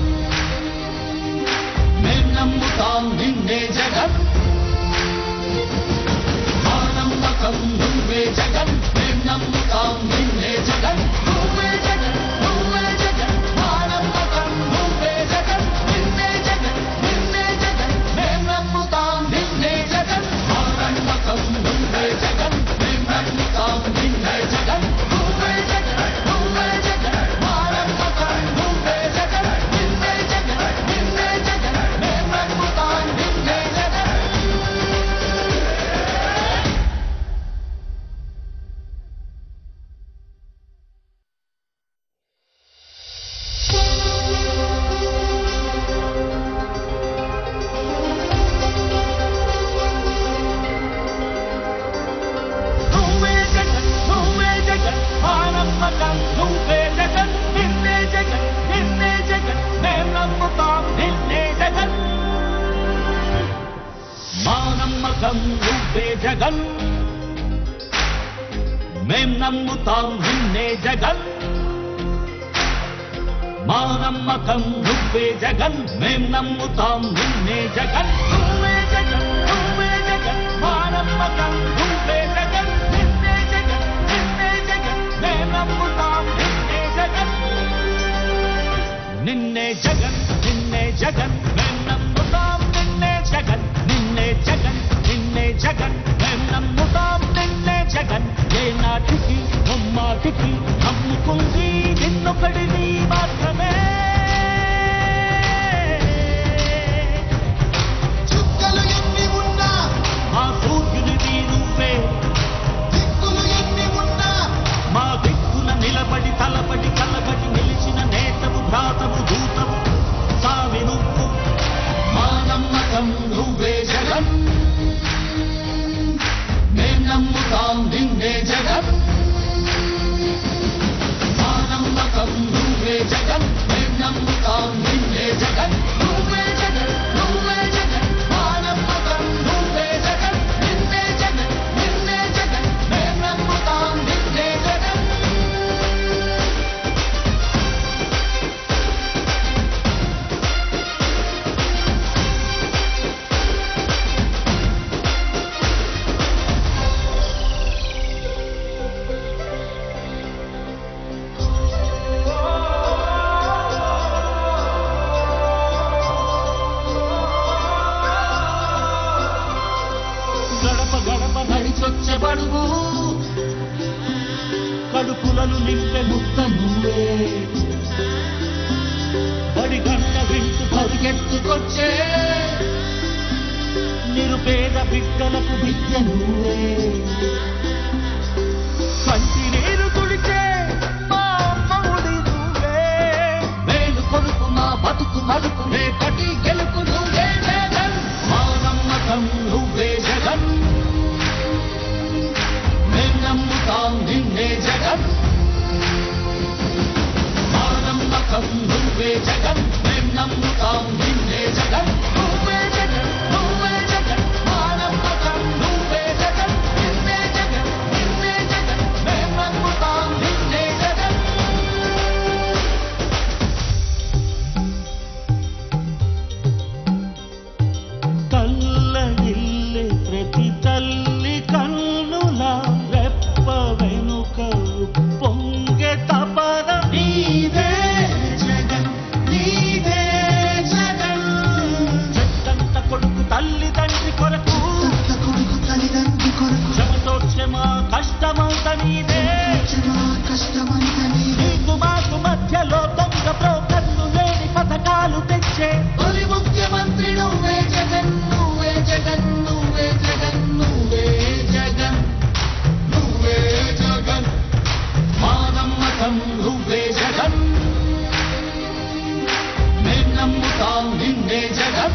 మేం నమ్ముతాం నిన్నే జగన్ మా నమ్మకం నువ్వే జగన్ మేం నమ్ముతాం నిన్నే జగన్ నువ్వే జగన్ నువ్వే జగన్ మా నమ్మకం నువ్వే జగన్ నిన్నే జగన్ నిన్నే జగన్ మేం నమ్ముతాం నిన్నే జగన్ మా నమ్మకం నువ్వే జగన్ మేం నమ్ముతాం నిన్నే జగన్ నువ్వే జగన్ నువ్వే జగన్ మా నమ్మకం నువ్వే జగన్ నిన్నే జగన్ నిన్నే జగన్ మేం నమ్ముతాం నిన్నే జగన్ నువ్వే జగన్ నువ్వే జగన్ మా నమ్మకం నువ్వే జగన్ నిన్నే జగన్ నిన్నే జగన్ మేం నమ్ముతాం నిన్నే జగన్ మా నమ్మకం నువ్వే జగన్ మేం నమ్ముతాం నిన్నే జగన్ మా నమ్మకం నువ్వే జగన్ మేం నమ్ముతాం నిన్నే జగన్ నువ్వే జగన్ నువ్వే జగన్ మా నమ్మకం నువ్వే జగన్ నిన్నే జగన్ నిన్నే జగన్ మేం నమ్ముతాం నిన్నే జగన్ నిన్నే జగన్ నిన్నే జగన్ మేం నమ్ముతాం నిన్నే జగన్ నిన్నే జగన్ నిన్నే జగన్ మేం నమ్ముతాం నిన్నే జగన్ ఏ నాటికి ముమ్మాటికి నమ్ముకుంది నిన్నొకడిని మాత్రమే చుక్కలు ఎన్ని ఉన్నా మా సూర్యునివి నువ్వే దిక్కులు ఎన్ని ఉన్నా మా దిక్కున నిలబడి తలబడి కలబడి నిలిచిన నేతవు భ్రాతవు దూతవు సావి నువ్వు మా నమ్మకం నువ్వే జగన్ మేం నమ్ముతాం నిన్నే జగన్ మా బుగ్గలు నింపే ముద్ద నువ్వే బడి గంట వింటూ పరిగెత్తుకొచ్చే నిరుపేద బిడ్డలకు విద్య నువ్వే కంటి నీరు తుడిచే మా అమ్మఒడి నువ్వే మేలు కొడుకు మా బతుకు మలుపు రేపటి గెలుపు నువ్వే జగన్ మా నమ్మకం నువ్వే జగన్ మేం నమ్ముతాం నిన్నే జగన్ మా నమ్మకం నువ్వే జగన్ మేం నమ్ముతాం నిన్నే జగన్ నువ్వే జగన్ నువ్వే జగన్ మా నమ్మకం నువ్వే జగన్ నిన్నే జగన్ నిన్నే జగన్ మేం నమ్ముతాం నిన్నే జగన్ తల్లడిల్లే ప్రతి తల్లి కన్నుల రెప్ప వెనుక పొంగె తపన నీదే జగన్ నీదే జగన్ చెట్టంత కొడుకు తల్లి తండ్రి కొరకు సొంత కొడుకు తల్లిదండ్రి కొరకు క్షమతోక్షమ కష్టమంత నీదే క్షమా కష్టమంత నీదే నీకు మాకు మధ్యలో దొంగ బ్రోకర్లు లేని పథకాలు తెచ్చే తొలి ముఖ్యమంత్రి నువ్వే జగన్ నువ్వే జగన్ నువ్వే జగన్ నువ్వే జగన్ నువ్వే జగన్ మా నమ్మకం నువ్వే జగన్ మేం నమ్ముతాం నిన్నే జగన్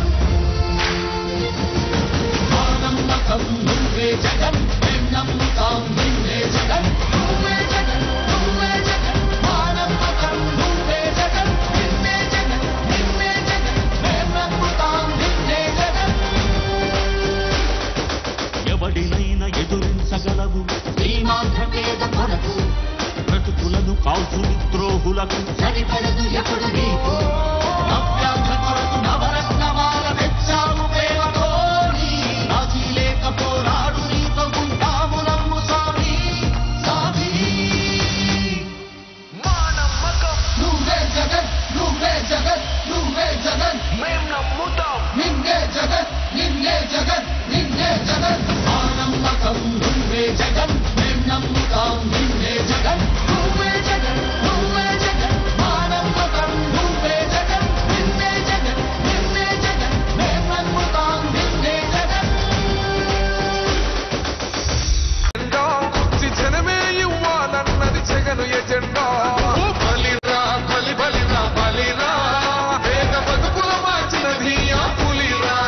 మా నమ్మకం నువ్వే జగన్ మేం నమ్ముతాం నిన్నే జగన్ నువ్వే జగన్ నువ్వే జగన్ మా నమ్మకం నువ్వే జగన్ నిన్నే జగన్ నిన్నే జగన్ మేం నమ్ముతాం నిన్నే జగన్ ఎవడినైనా ఎదురించగలవు శ్రీమాంధ్ర పేద కొరకు బ్రతుకులను కాల్చు ద్రోహులకు సరిపడదు ఎప్పుడు నీకు నవ్యాంధ్ర కొరకు నవరత్నమాల తెచ్చావు ప్రేమతో నీ రాజీ లేక పోరాడు నీతో ఉంటాము నమ్ము స్వామి స్వామి మా నమ్మకం నువ్వే జగన్ నువ్వే జగన్ నువ్వే జగన్ మేం నమ్ముతాం నిన్నే జగన్ నిన్నే జగన్ నిన్నే జగన్ మా నమ్మకం నువ్వే జగన్ మేం నమ్ముతాం నిన్నే జగన్ నువ్వే జగన్ నువ్వే జగన్ మా నమ్మకం నువ్వే జగన్ నిన్నే జగన్ నిన్నే జగన్ మేం నమ్ముతాం నిన్నే జగన్ జెండా కుర్చి జనమే ఇవ్వాలన్నది జగను ఎజెండా ఓ బలిరా బలి బలిరా బలిరా వేగ బతుకుల మార్చినది ఆ పులిరా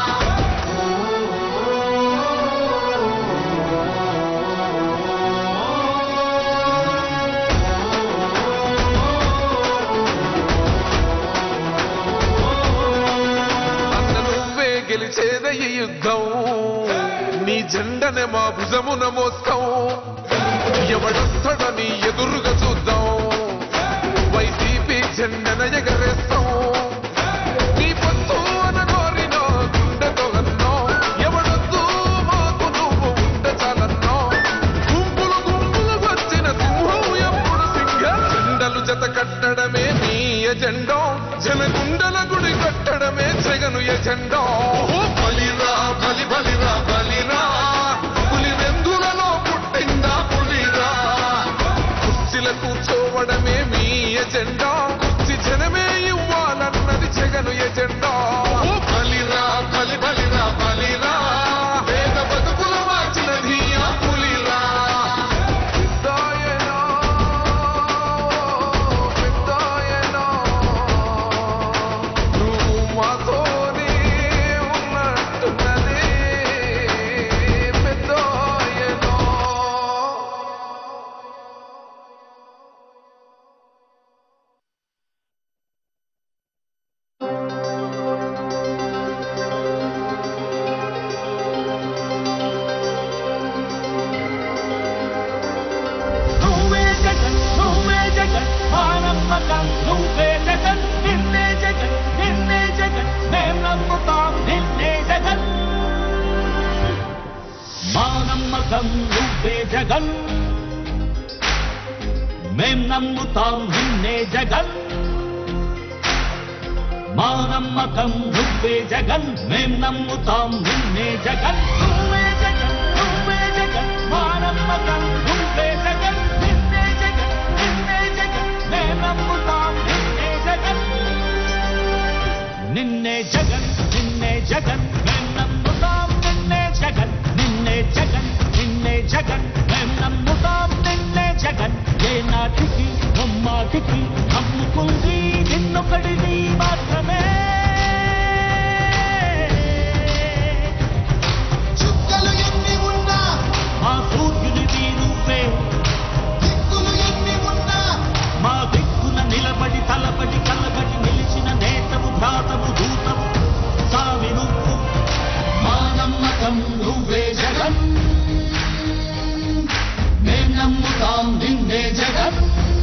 అన్న నువ్వే గెలిచేద ఈ యుద్ధం నీ జెండనే మా భుజమున మోస్తాం ఎవడొస్తాడని ఎదురుగా చూద్దాం వైసీపీ జెండన ఎగరేస్తాం నీ పొత్తు అన కోరినో గుండెతో అన్నో ఎవడొద్దు మాకు నువ్వు ఉండ చాలన్నో గుంపులు గుంపులు వచ్చిన సింహం ఎప్పుడు సింహ జెండలు జత కట్టడమే నీ ఎజెండో జనగుండల గుడి కట్టడమే జగను ఎజెండో ఓ బలిరా బలి బలిరా బలిరా పులి వెందులలో పుట్టిందా పులిరా కుర్చీల కూర్చోవడమే మీ ఎజెండా కుర్చీ జనమే ఇవ్వాలన్నది జగను ఎజెండా ఓ బలిరా బలి బలిరా బలిరా వేద బతుకుల మార్చినది ఆ పులిరా పెద్దాయనా, పెద్దాయనా, నువ్వు మాతోనే ఉన్నట్టున్నదే పెద్దాయనా. నువ్వే జగన్ నువ్వే జగన్ మా నమ్మకం నువ్వే జగన్ నిన్నే జగన్ నిన్నే జగన్ మేం నమ్ముతాం నిన్నే జగన్ మా నమ్మకం నువ్వే జగన్ మేం నమ్ముతాం నిన్నే జగన్ మా నమ్మకం నువ్వే జగన్ మేం నమ్ముతాం నిన్నే జగన్ నువ్వే జగన్ నువ్వే జగన్ మా నమ్మకం నువ్వే జగన్ నిన్నే జగన్ ఏనాటికి నమ్ముకుంది నిన్నొకడిని మాత్రమే చుక్కలు ఎన్ని ఉన్నా మా సూర్యునివి నువ్వే దిక్కులు ఎన్ని ఉన్నా మా దిక్కున నిలబడి తలబడి కలబడి నిలిచిన నేతవు భ్రాతవు దూతవు సావి నువ్వు మా నమ్మకం నువ్వే జగన్ మేం నమ్ముతాం నిన్నే జగన్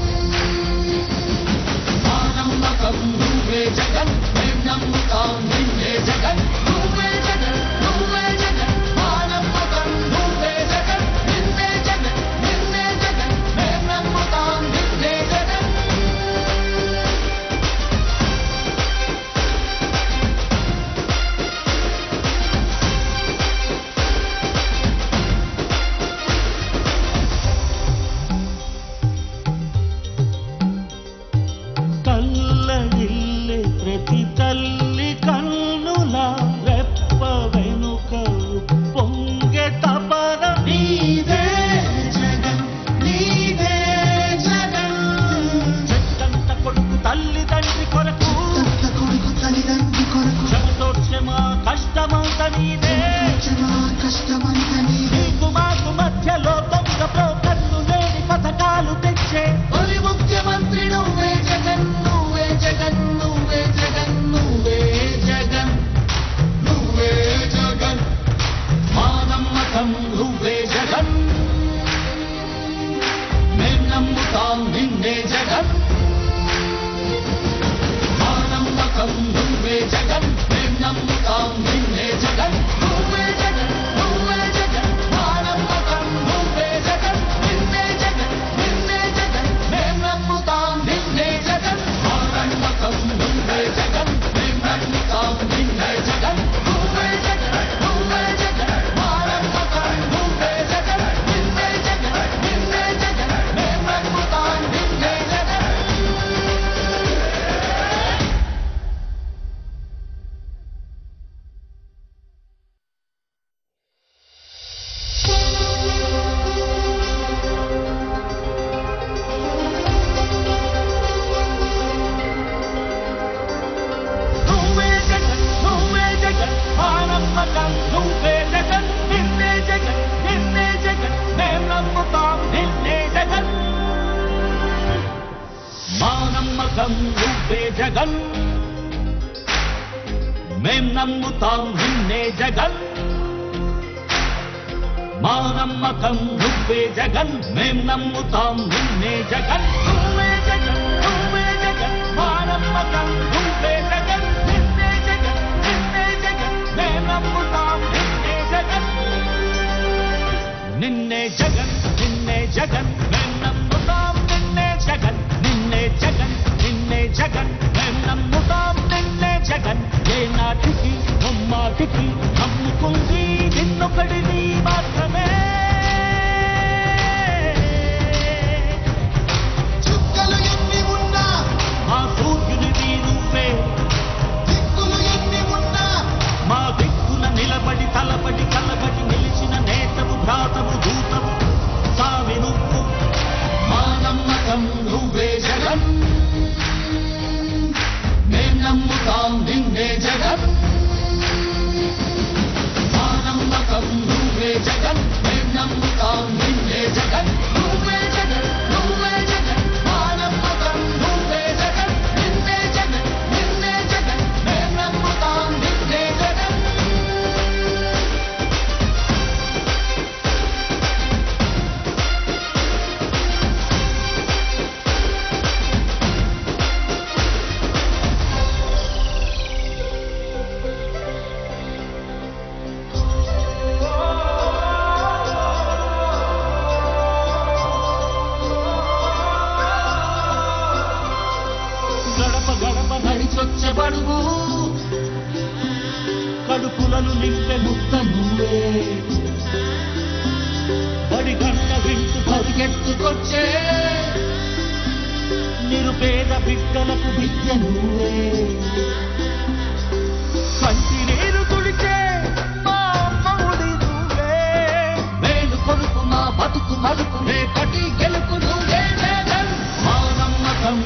మా నమ్మకం నువ్వే జగన్ మేం నమ్ముతాం నిన్నే జగన్ నువ్వే జగన్ నువ్వే జగన్ మా నమ్మకం నువ్వే జగన్ నిన్నే జగన్ నిన్నే జగన్ మేం నమ్ముతాం నిన్నే జగన్ కల్లడిల్లే ప్రతి తల్లి కన్నుల రెప్ప వెనుక పొంగె తపన నీదే జగన్ నీదే జగన్ చెట్టంత కొడుకు తల్లి తండ్రి కొరకు తత్త కొడుకు తల్లిదండ్రి కొరకు క్షమతోక్షమా కష్టమంత నీదే క్షమా కష్టమంత నీవే నీకు మాకు మధ్యలో దొంగ బ్రోకర్లు లేని పథకాలు తెచ్చే తొలి ముఖ్యమంత్రి నువ్వే జగన్ నువ్వే జగన్ నువ్వే జగన్ నువ్వే జగన్ నువ్వే జగన్ మా నమ్మకం నువ్వే జగన్ మేం నమ్ముతాం నిన్నే జగన్ మా నమ్మకం నువ్వే జగన్ మేం నమ్ముతాం నిన్నే జగన్ నువ్వే జగన్ నువ్వే జగన్ మా నమ్మకం నువ్వే జగన్ నిన్నే జగన్ నిన్నే జగన్ మేం నమ్ముతాం నిన్నే జగన్ మా నమ్మకం నువ్వే జగన్ మేం నమ్ముతాం నిన్నే జగన్ నువ్వే జగన్ నువ్వే జగన్ మా నమ్మకం నువ్వే జగన్ నిన్నే జగన్ నిన్నే జగన్ మేం నమ్ముతాం నిన్నే జగన్ నువ్వే జగన్ నువ్వే జగన్ మా నమ్మకం నువ్వే జగన్ నిన్నే జగన్ నిన్నే జగన్ మేం నమ్ముతాం నిన్నే జగన్ మా నమ్మకం నువ్వే జగన్ మేం నమ్ముతాం నిన్నే జగన్ మా నమ్మకం నువ్వే జగన్ మేం నమ్ముతాం నిన్నే జగన్ నువ్వే జగన్ నువ్వే జగన్ మా నమ్మకం నువ్వే జగన్ నిన్నే జగన్ నిన్నే జగన్ మేం నమ్ముతాం నిన్నే జగన్ నిన్నే జగన్ నిన్నే జగన్ మేం నమ్ముతాం నిన్నే జగన్ నిన్నే జగన్ నిన్నే జగన్ మేం నమ్ముతాం నిన్నే జగన్ ఏ నాటికి ముమ్మాటికి నమ్ముకుంది నిన్నొకడిని మాత్రమే చుక్కలు ఎన్ని ఉన్నా మా సూర్యునివి నువ్వే దిక్కులు ఎన్ని ఉన్నా మా దిక్కున నిలబడి తలబడి కలబడి నిలిచిన నేతవు భ్రాతవు దూతవు సావి నువ్వు మా నమ్మకం నువ్వే జగన్ మేం నమ్ముతాం నిన్నే జగన్ మా నమ్మకం నువ్వే జగన్ మేం నమ్ముతాం నిన్నే జగన్ నువ్వే జగన్ నువ్వే జగన్ మా నమ్మకం నువ్వే జగన్ నిన్నే జగన్ నిన్నే జగన్ మేం నమ్ముతాం నిన్నే జగన్ గడప గడప నడిచొచ్చే బడుగు కడుపులను నింపె ముత్త నువ్వే బడి గంట వింటు పరిగెత్తుకొచ్చే నిరుపేద బిడ్డలకు విద్య నువ్వే కంటి నీరు తుడిచే మా అమ్మఒడి నువ్వే మేలు కొడుకు మా బతుకు మలుపు రేపటి గెలుపు నువ్వే జగన్ మా నమ్మకం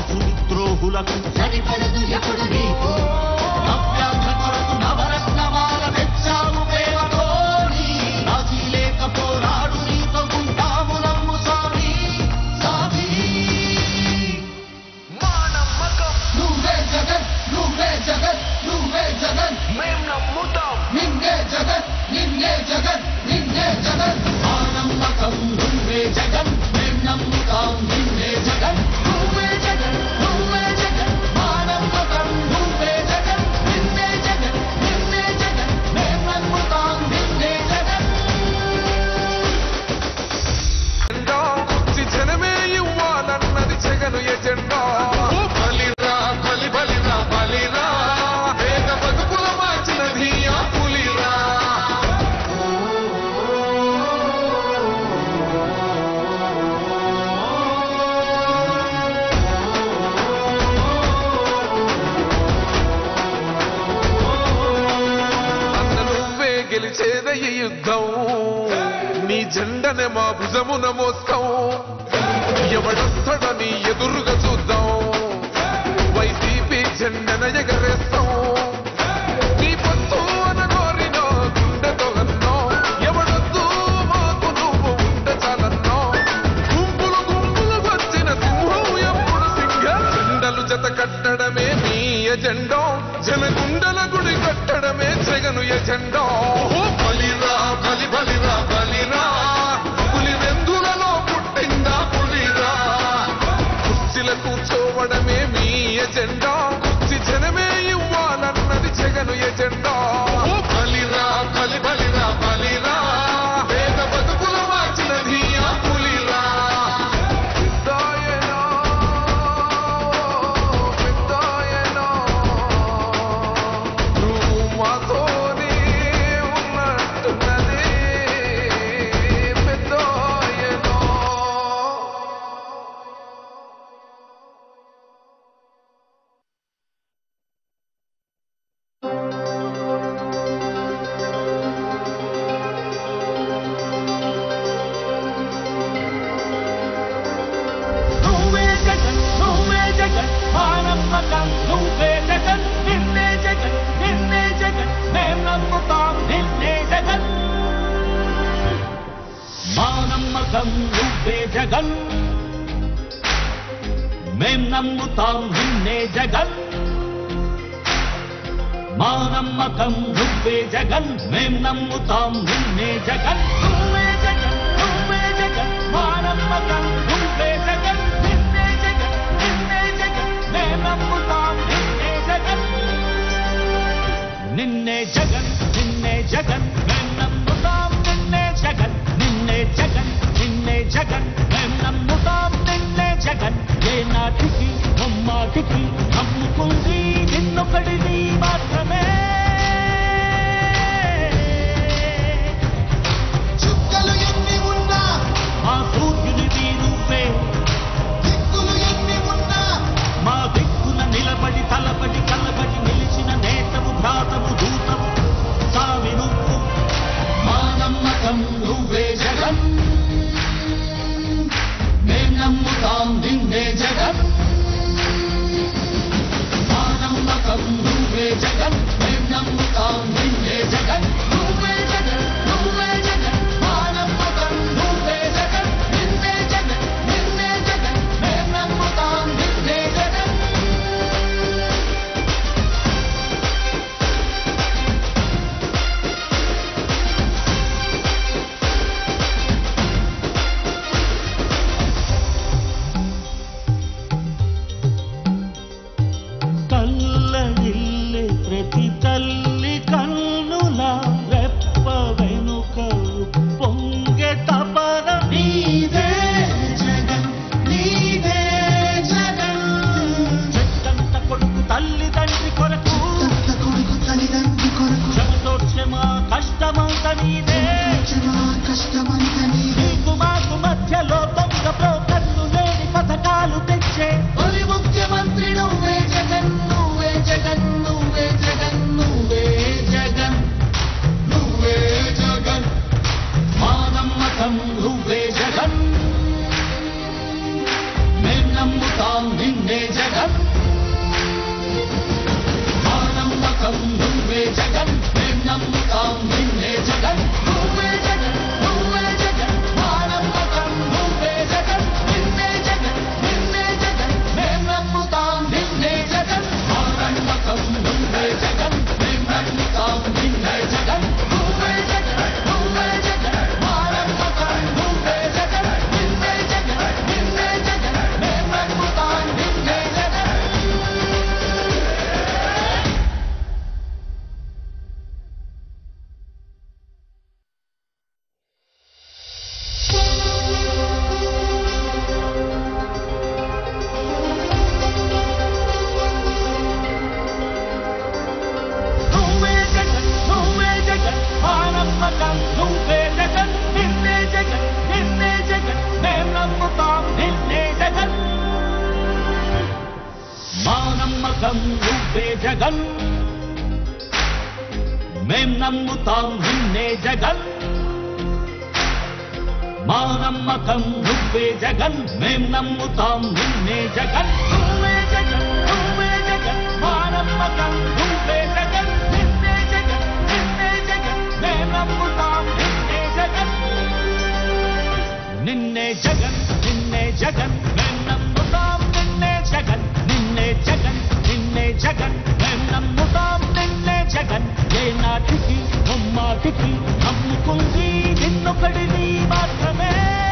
సుద్రోహులకు సరిపడదు ఎప్పుడు నీకు నవ్యాంధ్ర కొరకు నవరత్నమాల తెచ్చావు ప్రేమతోని రాజీ లేక పోరాడు నీతో ఉంటాము నమ్ము స్వామి స్వామి మా నమ్మకం నువ్వే జగన్ నువ్వే జగన్ నువ్వే జగన్ మేం నమ్ముతాం నిన్నే జగన్ నిన్నే జగన్ నిన్నే జగన్ ఆ నమ్మకం నువ్వే జగన్ మేం నమ్ముతాం నిన్నే జగన్ నువ్వే జగన్ నువ్వే జగన్ మా నమ్మకం నువ్వే జగన్ నిన్నే జగన్ నిన్నే జగన్ మేం నమ్ముతాం నిన్నే జగన్ జెండా కుర్చి జనమే ఇవ్వాలన్నది జగను ఎజెండా బలిరా బలి బలిరా బలిరా వేగ బతుకుల మార్చినది ఆ పులిరా అన్న నువ్వే గెలిచేద ఈ యుద్ధం నీ జెండనే మా భుజమున మోస్తాం ఎవడొస్తాడని ఎదురుగా చూద్దాం వైసీపీ జెండన ఎగరేస్తాం నీ పొత్తు అనగోరినో గుండెతో అన్నో ఎవడొద్దు మాకు నువ్వు ఉంటే చాలన్నో గుంపులు గుంపులు వచ్చిన సింహం ఎప్పుడు సింగ జెండలు జత కట్టడమే మీ ఎజెండో జనగుండల గుడి కట్టడమే జగను ఎజెండో బలిరా బలి బలిరా బలిరా పులి వెందులలో పుట్టిందా పులిరా కుర్చీల కూర్చోవడమే మీ ఎజెండా కుర్చీ జనమే ఇవ్వాలన్నది జగను ఎజెండా బలిరా బలి బలిరా బలిరా వేద బతుకుల మార్చినది ఆ పులిరా పెద్దాయనా, పెద్దాయనా, నువ్వు మాతోనే ఉన్నట్టున్నదే పెద్దాయనా. నువ్వే జగన్ నువ్వే జగన్ మా నమ్మకం నువ్వే జగన్ నిన్నే జగన్ నిన్నే జగన్ మేం నమ్ముతాం నిన్నే జగన్ మా నమ్మకం నువ్వే జగన్ మేం నమ్ముతాం నిన్నే జగన్ మా నమ్మకం నువ్వే జగన్ మేం నమ్ముతాం నిన్నే జగన్ నువ్వే జగన్ నువ్వే జగన్ మా నమ్మకం నువ్వే జగన్ నిన్నే జగన్ నిన్నే జగన్ మేం నమ్ముతాం నిన్నే జగన్ నిన్నే జగన్ నిన్నే జగన్ మేం నమ్ముతాం నిన్నే జగన్ నిన్నే జగన్ నిన్నే జగన్ మేం నమ్ముతాం నిన్నే జగన్ ఏ నాటికి నమ్మాటికి నమ్ముకుంది నిన్నొకడిని మాత్రమే చుక్కలు ఎన్ని ఉన్నా మా సూర్యునివి నువ్వే దిక్కులు ఎన్ని ఉన్నా మా దిక్కున నిలబడి తలబడి కలబడి నిలిచిన నేతవు భ్రాతవు దూతవు సావి నువ్వు మా నమ్మకం నువ్వే జగన్ మేం నమ్ముతాం నిన్నే జగన్ మా నమ్మకం నువ్వే జగన్ మేం నమ్ముతాం నిన్నే జగన్ నువ్వే జగన్ నువ్వే జగన్ మా నమ్మకం నువ్వే జగన్ నిన్నే జగన్ నిన్నే జగన్ మేం నమ్ముతాం నిన్నే జగన్ కల్లడిల్లే ప్రతి తల్లి కన్ నమ్మకం నువ్వే జగన్ మేం నమ్ముతాం నిన్నే జగన్ మా నమ్మకం నువ్వే జగన్ మేం నమ్ముతాం నిన్నే జగన్ నువ్వే జగన్ నువ్వే జగన్ మా నమ్మకం నువ్వే జగన్ నిన్నే జగన్ నిన్నే జగన్ మేం నమ్ముతాం నిన్నే జగన్ నిన్నే జగన్ నిన్నే జగన్ మేం నమ్ముతాం నిన్నే జగన్ నిన్నే జగన్ నిన్నే జగన్ మేం నమ్ముతాం నిన్నే జగన్ ఏ నాటికి ముమ్మాటికి నమ్ముకుంది నిన్నొకడిని మాత్రమే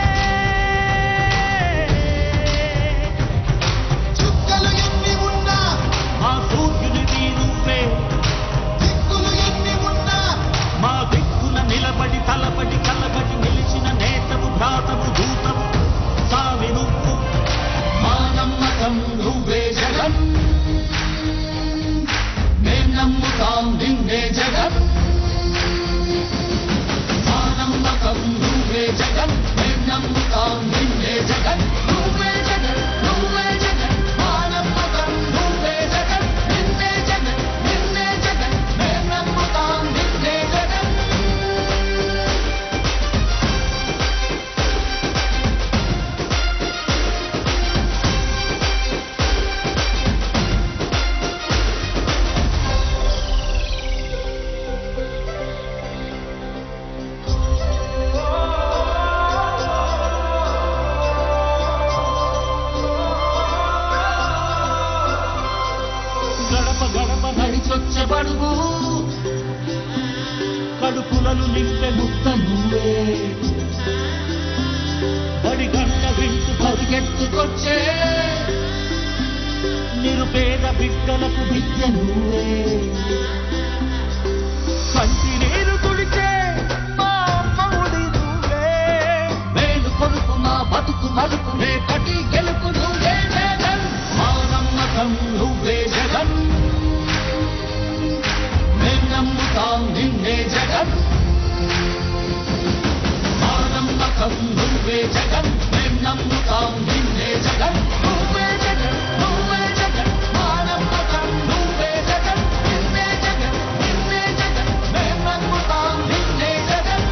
చుక్కలు ఎన్ని ఉన్నా మా సూర్యునిది నువ్వే దిక్కులు ఎన్ని ఉన్నా మా దిక్కున నిలబడి తలబడి కలబడి నిలిచిన నేతవు భ్రాతవు దూతవు సావి నువ్వు మా నమ్మకం నువ్వే జగన్ మేం నమ్ముతాం నిన్నే జగన్ మా నమ్మకం నువ్వే జగన్ మేం నమ్ముతాం నిన్నే జగన్ నువ్వే జగన్ నువ్వే జగన్ మా నమ్మకం నువ్వే జగన్ నిన్నే జగన్ నిన్నే జగన్ మేం నమ్ముతాం నిన్నే జగన్ గడప గడప నడి నడిచొచ్చే బడుగు కడుపులను నింపె ముక్త నువ్వే బడి గంట వింటు పరిగెత్తుకొచ్చే నిరుపేద బిడ్డలకు విద్య నువ్వే కంటి నీరు తుడిచే మా అమ్మఒడి నువ్వే మేలు కొడుకు మా బతుకు మలుపు రేపటి గెలుపు నువ్వే జగన్ మా నమ్మకం నువ్వే జగన్ మేం నమ్ముతాం నిన్నే జగన్ మా నమ్మకం నువ్వే జగన్ మేం నమ్ముతాం నిన్నే జగన్ నువ్వే జగన్ నువ్వే జగన్ మా నమ్మకం నువ్వే జగన్ నిన్నే జగన్ నిన్నే జగన్ మేం నమ్ముతాం నిన్నే జగన్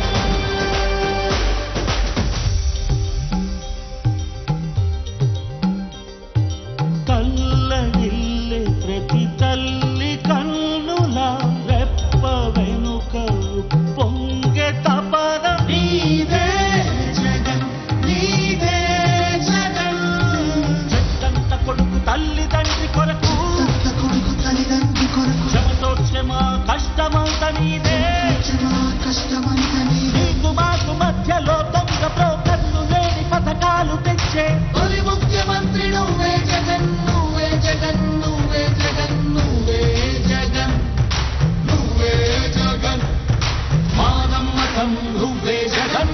కల్లడిల్లే ప్రతి తల్లి కన్నుల రెప్ప వెనుక పొంగె తపన నీదే జగన్ నీదే జగన్ చెట్టంత కొడుకు తల్లి తండ్రి కొరకు తత్త కొడుకు తల్లిదండ్రి కొరకు శ్రమతో శ్రమ కష్టమంత నీదే క్షమా కష్టమంత నీవే నీకు మాకు మధ్యలో దొంగ బ్రోకర్లు లేని పథకాలు తెచ్చే తొలి ముఖ్యమంత్రి నువ్వే జగన్ నువ్వే జగన్ నువ్వే జగన్ నువ్వే జగన్ నువ్వే జగన్ మా నమ్మకం నువ్వే జగన్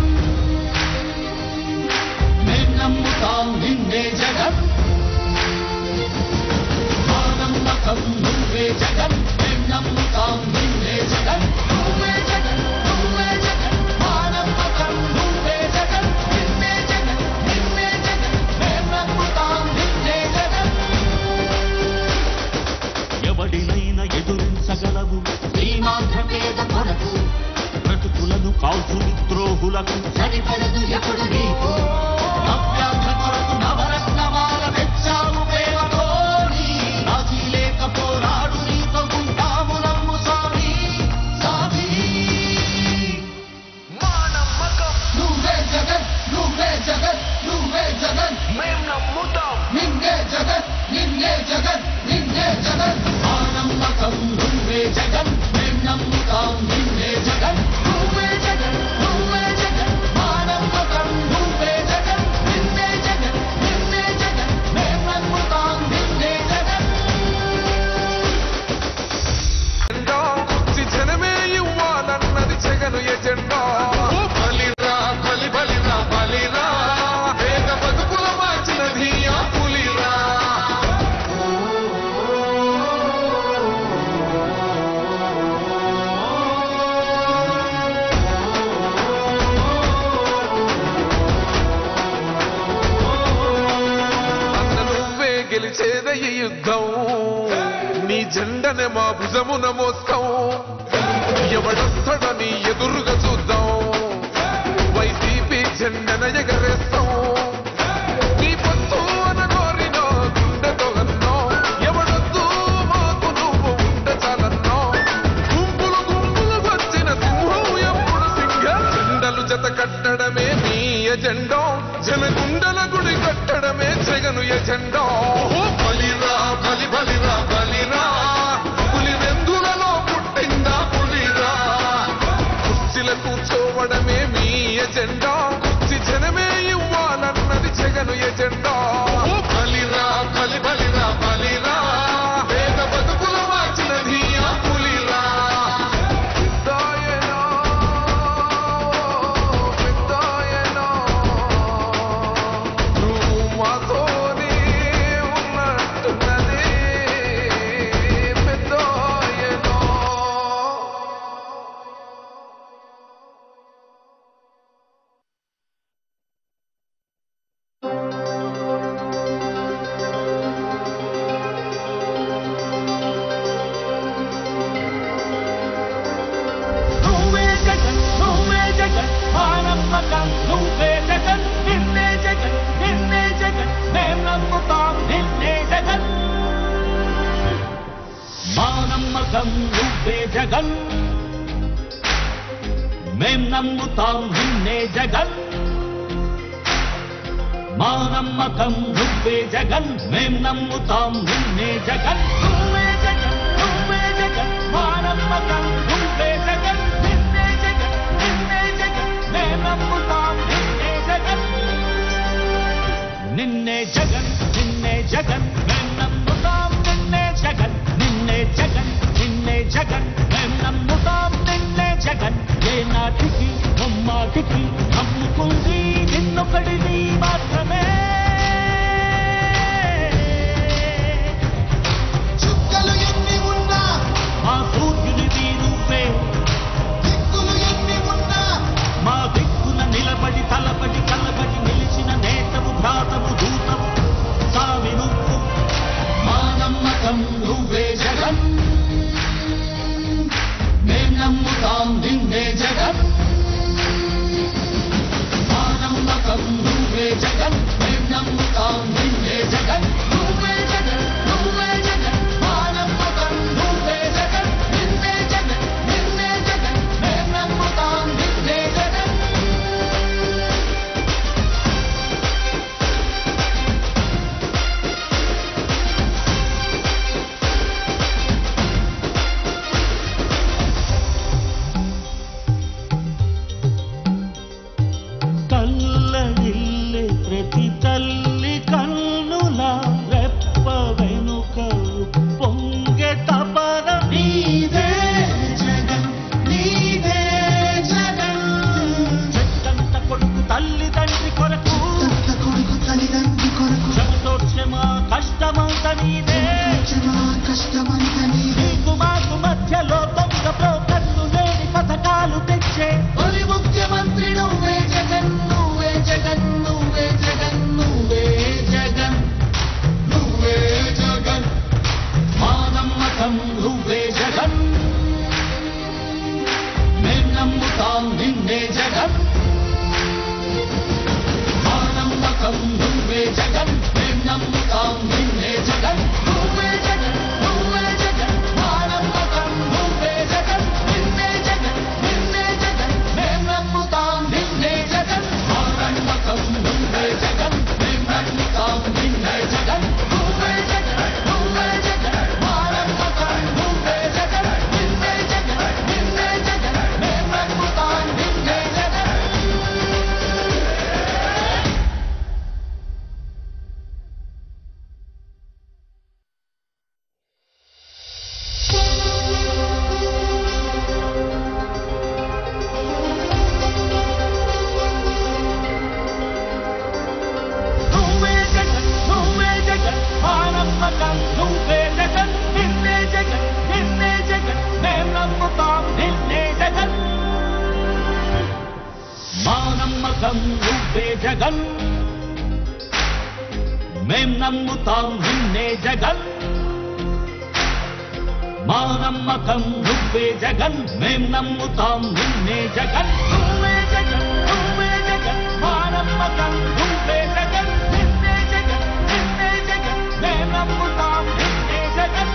మేం నమ్ముతాం నిన్నే జగన్ మా నమ్మకం నువ్వే జగన్ మేం నమ్ముతాం నిన్నే జగన్ నువ్వే జగన్ నువ్వే జగన్ మా నమ్మకం నువ్వే జగన్ నిన్నే జగన్ నిన్నే జగన్ మేం నమ్ముతాం నిన్నే జగన్ ఎవడినైనా ఎదురించగలవు శ్రీమాంధ్ర పేద కొరకు బ్రతుకులను కాల్చు ద్రోహులకు సరిపడదు ఎప్పుడు నీకు నవ్యాంధ్ర కొరకు నవరత్నమాల తెచ్చావు ప్రేమతో నీ రాజీ లేక పోరాడు నీతో ఉంటాము నమ్ము స్వామి స్వామి మా నమ్మకం నువ్వే జగన్ నువ్వే జగన్ నువ్వే జగన్ మేం నమ్ముతాం నిన్నే జగన్ నిన్నే జగన్ నిన్నే జగన్ ఆ నమ్మకం నువ్వే జగన్ మేం నమ్ముతాం నిన్నే జగన్ నువ్వే జగన్ నువ్వే జగన్ మా నమ్మకం నువ్వే జగన్ నిన్నే జగన్ నిన్నే జగన్ మేం నమ్ముతాం నిన్నే జగన్ జెండా కుర్చి జనమే ఇవ్వాలన్నది జగను ఎజెండా బలిరా బలి బలిరా బలిరా వేగ బతుకుల మార్చినది ఆ పులిరా జెండనే మా భుజమున మోస్తాం ఎవడొస్తాడని ఎదురుగా చూద్దాం వైసీపీ జెండన ఎగరేస్తాం నీ పొత్తు అనగోరినో గుండెతో అన్నో ఎవడొద్దు మాకు నువ్వు ఉండ చాలన్నో గుంపులు గుంపులు వచ్చిన సింహం ఎప్పుడు సింగ జెండలు జత కట్టడమే మీ ఎజెండో జనగుండల గుడి కట్టడమే జగను ఎజెండో బలిరా బలి బలిరా బలిరా పులి వెందులలో పుట్టిందా పులిరా కుర్చీల కూర్చోవడమే మీ ఎజెండా కుర్చీ జనమే ఇవ్వాలన్నది జగను ఎజెండా బలిరా బలి బలిరా బలిరా పేద బతుకుల మార్చినది ఆ పులిరా పెద్దాయనా, పెద్దాయనా, నువ్వు మాతోనే ఉన్నట్టున్నదే పెద్దాయనా. నువ్వే జగన్ నువ్వే జగన్ మా నమ్మకం నువ్వే జగన్ నిన్నే జగన్ నిన్నే జగన్ మేం నమ్ముతాం నిన్నే జగన్ మా నమ్మకం నువ్వే జగన్ మేం నమ్ముతాం నిన్నే జగన్ మా నమ్మకం నువ్వే జగన్ మేం నమ్ముతాం నిన్నే జగన్ నువ్వే జగన్ నువ్వే జగన్ మా నమ్మకం నువ్వే జగన్ నిన్నే జగన్ నిన్నే జగన్ మేం నమ్ముతాం నిన్నే జగన్ నిన్నే జగన్ నిన్నే జగన్ మేం నమ్ముతాం నిన్నే జగన్ నిన్నే జగన్ నిన్నే జగన్ మేం నమ్ముతాం నిన్నే జగన్ ఏ నాటికి నమ్మాటికి నమ్ముకుంది నిన్నొకడిని మాత్రమే చుక్కలు ఎన్ని ఉన్నా మా సూర్యునివి నువ్వే దిక్కులు ఎన్ని ఉన్నా మా దిక్కున నిలబడి తలబడి కలబడి నిలిచిన నేతవు భ్రాతవు దూతవు సామి నువ్వు మా నమ్మకం నువ్వే జగన్ మేం నమ్ముతాం నిన్నే జగన్ మా నమ్మకం నువ్వే జగన్ మేం నమ్ముతాం నిన్నే జగన్ నువ్వే జగన్ నువ్వే జగన్ మా నమ్మకం నువ్వే జగన్ నిన్నే జగన్ నిన్నే జగన్ మేం నమ్ముతాం నిన్నే జగన్ కల్లడిల్లే ప్రతి తల్లి కన్నుల రెప్ప వెనుక పొంగె తపన నీదే జగన్ నీదే జగన్ చెట్టంత కొడుకు తల్లి తండ్రి కొరకు తంత కొడుకు తల్లిదండ్రి కొరకు శ్రమతోక్షమా కష్టమంత నీదే క్షమా కష్టమంత నీదే నీకు మాకు మధ్యలో దొంగ బ్రోకర్లు లేని పథకాలు తెచ్చే తొలి ముఖ్యమంత్రి నువ్వే జగన్ నువ్వే జగన్ నువ్వే జగన్ నువ్వే జగన్ నువ్వే జగన్ మా నమ్మకం నువ్వే జగన్ మేం నమ్ముతాం నిన్నే జగన్ మా నమ్మకం నువ్వే జగన్ మేం నమ్ముతాం నిన్నే జగన్ నువ్వే జగన్ నువ్వే జగన్ మా నమ్మకం నువ్వే జగన్ నిన్నే జగన్ నిన్నే జగన్ మేం నమ్ముతాం నిన్నే జగన్ మా నమ్మకం నువ్వే జగన్ మేం నమ్ముతాం నిన్నే జగన్ నువ్వే జగన్ నువ్వే జగన్ మా నమ్మకం నువ్వే జగన్ నిన్నే జగన్ నిన్నే జగన్ మేం నమ్ముతాం నిన్నే జగన్ నువ్వే జగన్ నువ్వే జగన్ మా నమ్మకం నువ్వే జగన్ నిన్నే జగన్ నిన్నే జగన్ మేం నమ్ముతాం నిన్నే జగన్ మా నమ్మకం నువ్వే జగన్ మేం నమ్ముతాం నిన్నే జగన్ మా నమ్మకం నువ్వే జగన్ మేం నమ్ముతాం నిన్నే జగన్ నువ్వే జగన్ నువ్వే జగన్ మా నమ్మకం నువ్వే జగన్ నిన్నే జగన్ నిన్నే జగన్ మేం నమ్ముతాం నిన్నే జగన్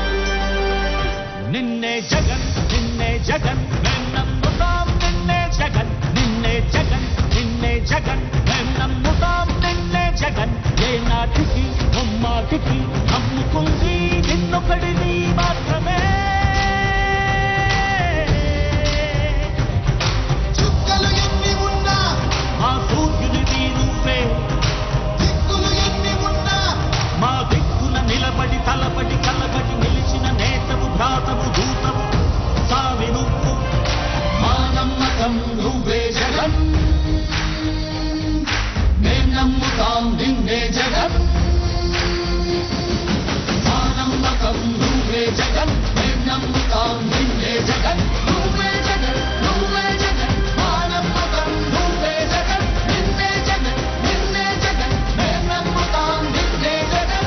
నిన్నే జగన్ నిన్నే జగన్ మేం నమ్ముతాం నిన్నే జగన్ నిన్నే జగన్ నిన్నే జగన్ మేం నమ్ముతాం నిన్నే జగన్ ఏ నాటికి ముమ్మాటికి నమ్ముకుంది నిన్నొకడిని మాత్రమే చుక్కలు ఎన్ని ఉన్నా మా సూర్యునివి నువ్వే దిక్కులు ఎన్ని ఉన్నా మా దిక్కున నిలబడి తలబడి కలబడి నిలిచిన నేతవు భ్రాతవు దూతవు సావి నువ్వు మా నమ్మకం నువ్వే జగన్ మేం నమ్ముతాం నిన్నే జగన్ మా నమ్మకం నువ్వే జగన్ మేం నమ్ముతాం నిన్నే జగన్ నువ్వే జగన్ నువ్వే జగన్ మా నమ్మకం నువ్వే జగన్ నిన్నే జగన్ నిన్నే జగన్ మేం నమ్ముతాం నిన్నే జగన్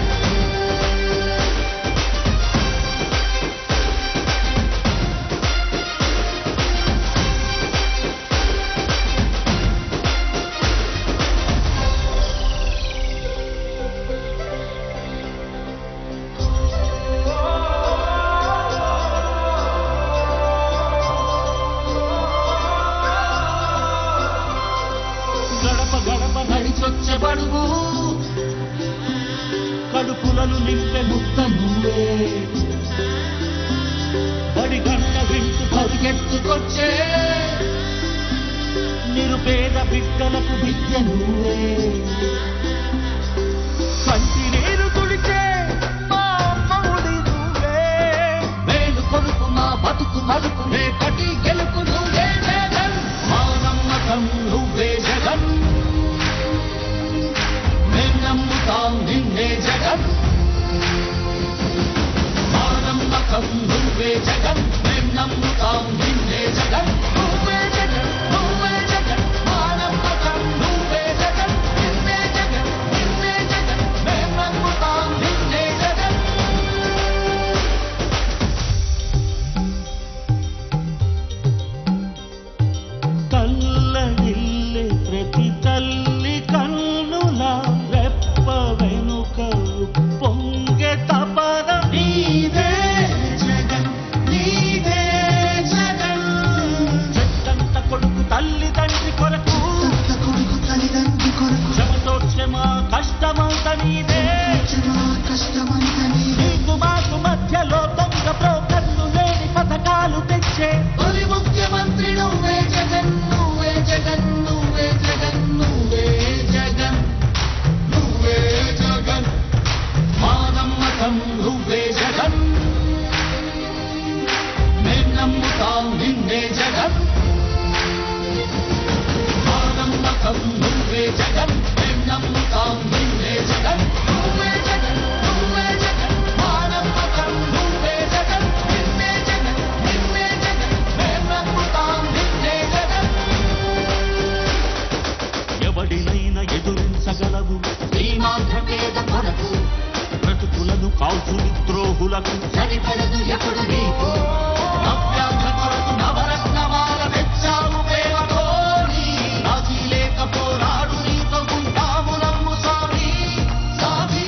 గడప గడప నడి నడిచొచ్చే బడుగు కడుపులను నింపే ముద్ద నువ్వే బడి గంట వింటు పరిగెత్తుకొచ్చే నిరుపేద బిడ్డలకు విద్య నువ్వే కంటి నీరు తుడిచే మా అమ్మఒడి నువ్వే మేలు కొడుకు మా బతుకు మలుపు రేపటి గెలుపు నువ్వే జగన్ మా నమ్మకం నువ్వే జగన్ మేం నమ్ముతాం నిన్నే జగన్ మా నమ్మకం నువ్వే జగన్ మేం నమ్ముతాం నిన్నే జగన్ నువ్వే జగన్ నువ్వే జగన్ మా నమ్మకం నువ్వే జగన్ నిన్నే జగన్ నిన్నే జగన్ మేం నమ్ముతాం నిన్నే జగన్ కల్లడిల్లే ప్రతి తల్లి కన్నుల రెప్ప వెనుక పొంగె తపన నీదే జగన్ నీదే జగన్ చెట్టంత కొడుకు తల్లి తండ్రి కొరకు తంత కొడుకు తల్లిదండ్రి కొరకు శ్రమతోడ్చే మా కష్టమంత నీదే మా కష్టమంత నీదే నీకు మాకు మధ్యలో దొంగ బ్రోకర్లు లేని పథకాలు తెచ్చే తొలి ముఖ్యమంత్రి నువ్వే జగన్ నువ్వే జగన్ నువ్వే జగన్ నువ్వే జగన్ నువ్వే జగన్ మా నమ్మకం నువ్వే జగన్ మేం నమ్ముతాం నిన్నే జగన్ మా నమ్మకం నువ్వే జగన్ మేం నమ్ముతాం నిన్నే జగన్ నువ్వే జగన్ నువ్వే జగన్ మా నమ్మకం నువ్వే జగన్ నిన్నే జగన్ నిన్నే జగన్ మేం నమ్ముతాం నిన్నే జగన్ ఎవడినైనా ఎదురించగలవు శ్రీమాంధ్ర పేద కొరకు బ్రతుకులను కాల్చుని ద్రోహులకు సరిపడదు ఎప్పుడు నీకు నవ్యాంధ్ర కొరకు నవరత్నమాల తెచ్చావు ప్రేమతోని రాజీ లేక పోరాడు నీతో ఉంటాము నమ్ము స్వామి స్వామి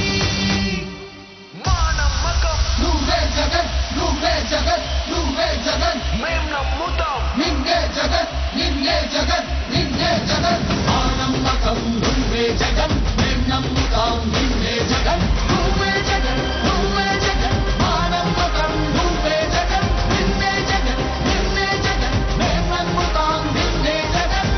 మా నమ్మకం నువ్వే జగన్ నువ్వే జగన్ నువ్వే జగన్ మేం నమ్ముతాం నిన్నే జగన్ నిన్నే జగన్ నిన్నే జగన్ మా నమ్మకం నువ్వే జగన్ మేం నమ్ముతాం నిన్నే జగన్ నువ్వే జగన్ నువ్వే జగన్ మా నమ్మకం నువ్వే జగన్ నిన్నే జగన్ నిన్నే జగన్ మేం నమ్ముతాం నిన్నే జగన్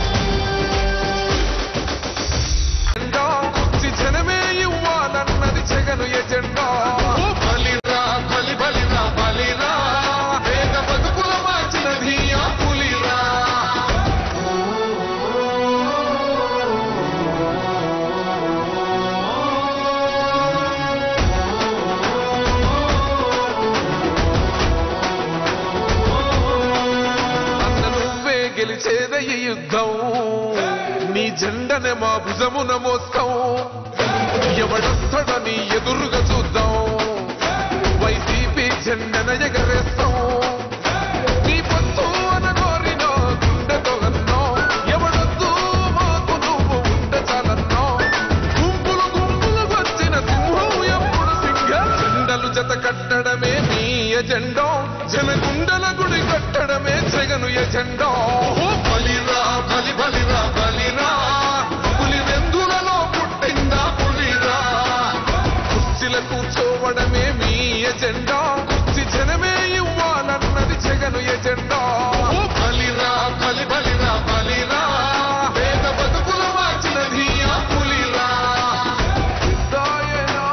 జెండా కుర్చి జనమే ఇవ్వాలన్నది జగను ఎజెండా బలిరా బలి బలిరా బలిరా వేగ బతుకుల మార్చినది ఆ పులిరా అన్న నువ్వే గెలిచేద ఈ యుద్ధం నీ జెండనే మా భుజమున మోస్తాం ఎవడొస్తాడని ఎదురుగా చూద్దాం వైసీపీ జెండా జెండన ఎగరేస్తాం నీ పొత్తు అనగోరినో గుండెతో అన్నో ఎవడొద్దు మాకు నువ్వు ఉండ చాలన్నో గుంపులు గుంపులు వచ్చిన సింహం ఎప్పుడు సింగం జెండలు జత కట్టడమే మీ ఎజెండో జనగుండల గుడి కట్టడమే జగను ఎజెండో ఓ బలిరా బలి బలిరా బలిరా పులి వెందులలో పుట్టిందా పులిరా కుర్చీల కూర్చోవడమే మీ ఎజెండా కుర్చీ జనమే ఇవ్వాలన్నది జగను ఎజెండా ఓ బలిరా బలి బలిరా బలిరా పేద బతుకుల మార్చినది ఆ పులిరా పెద్దాయనా,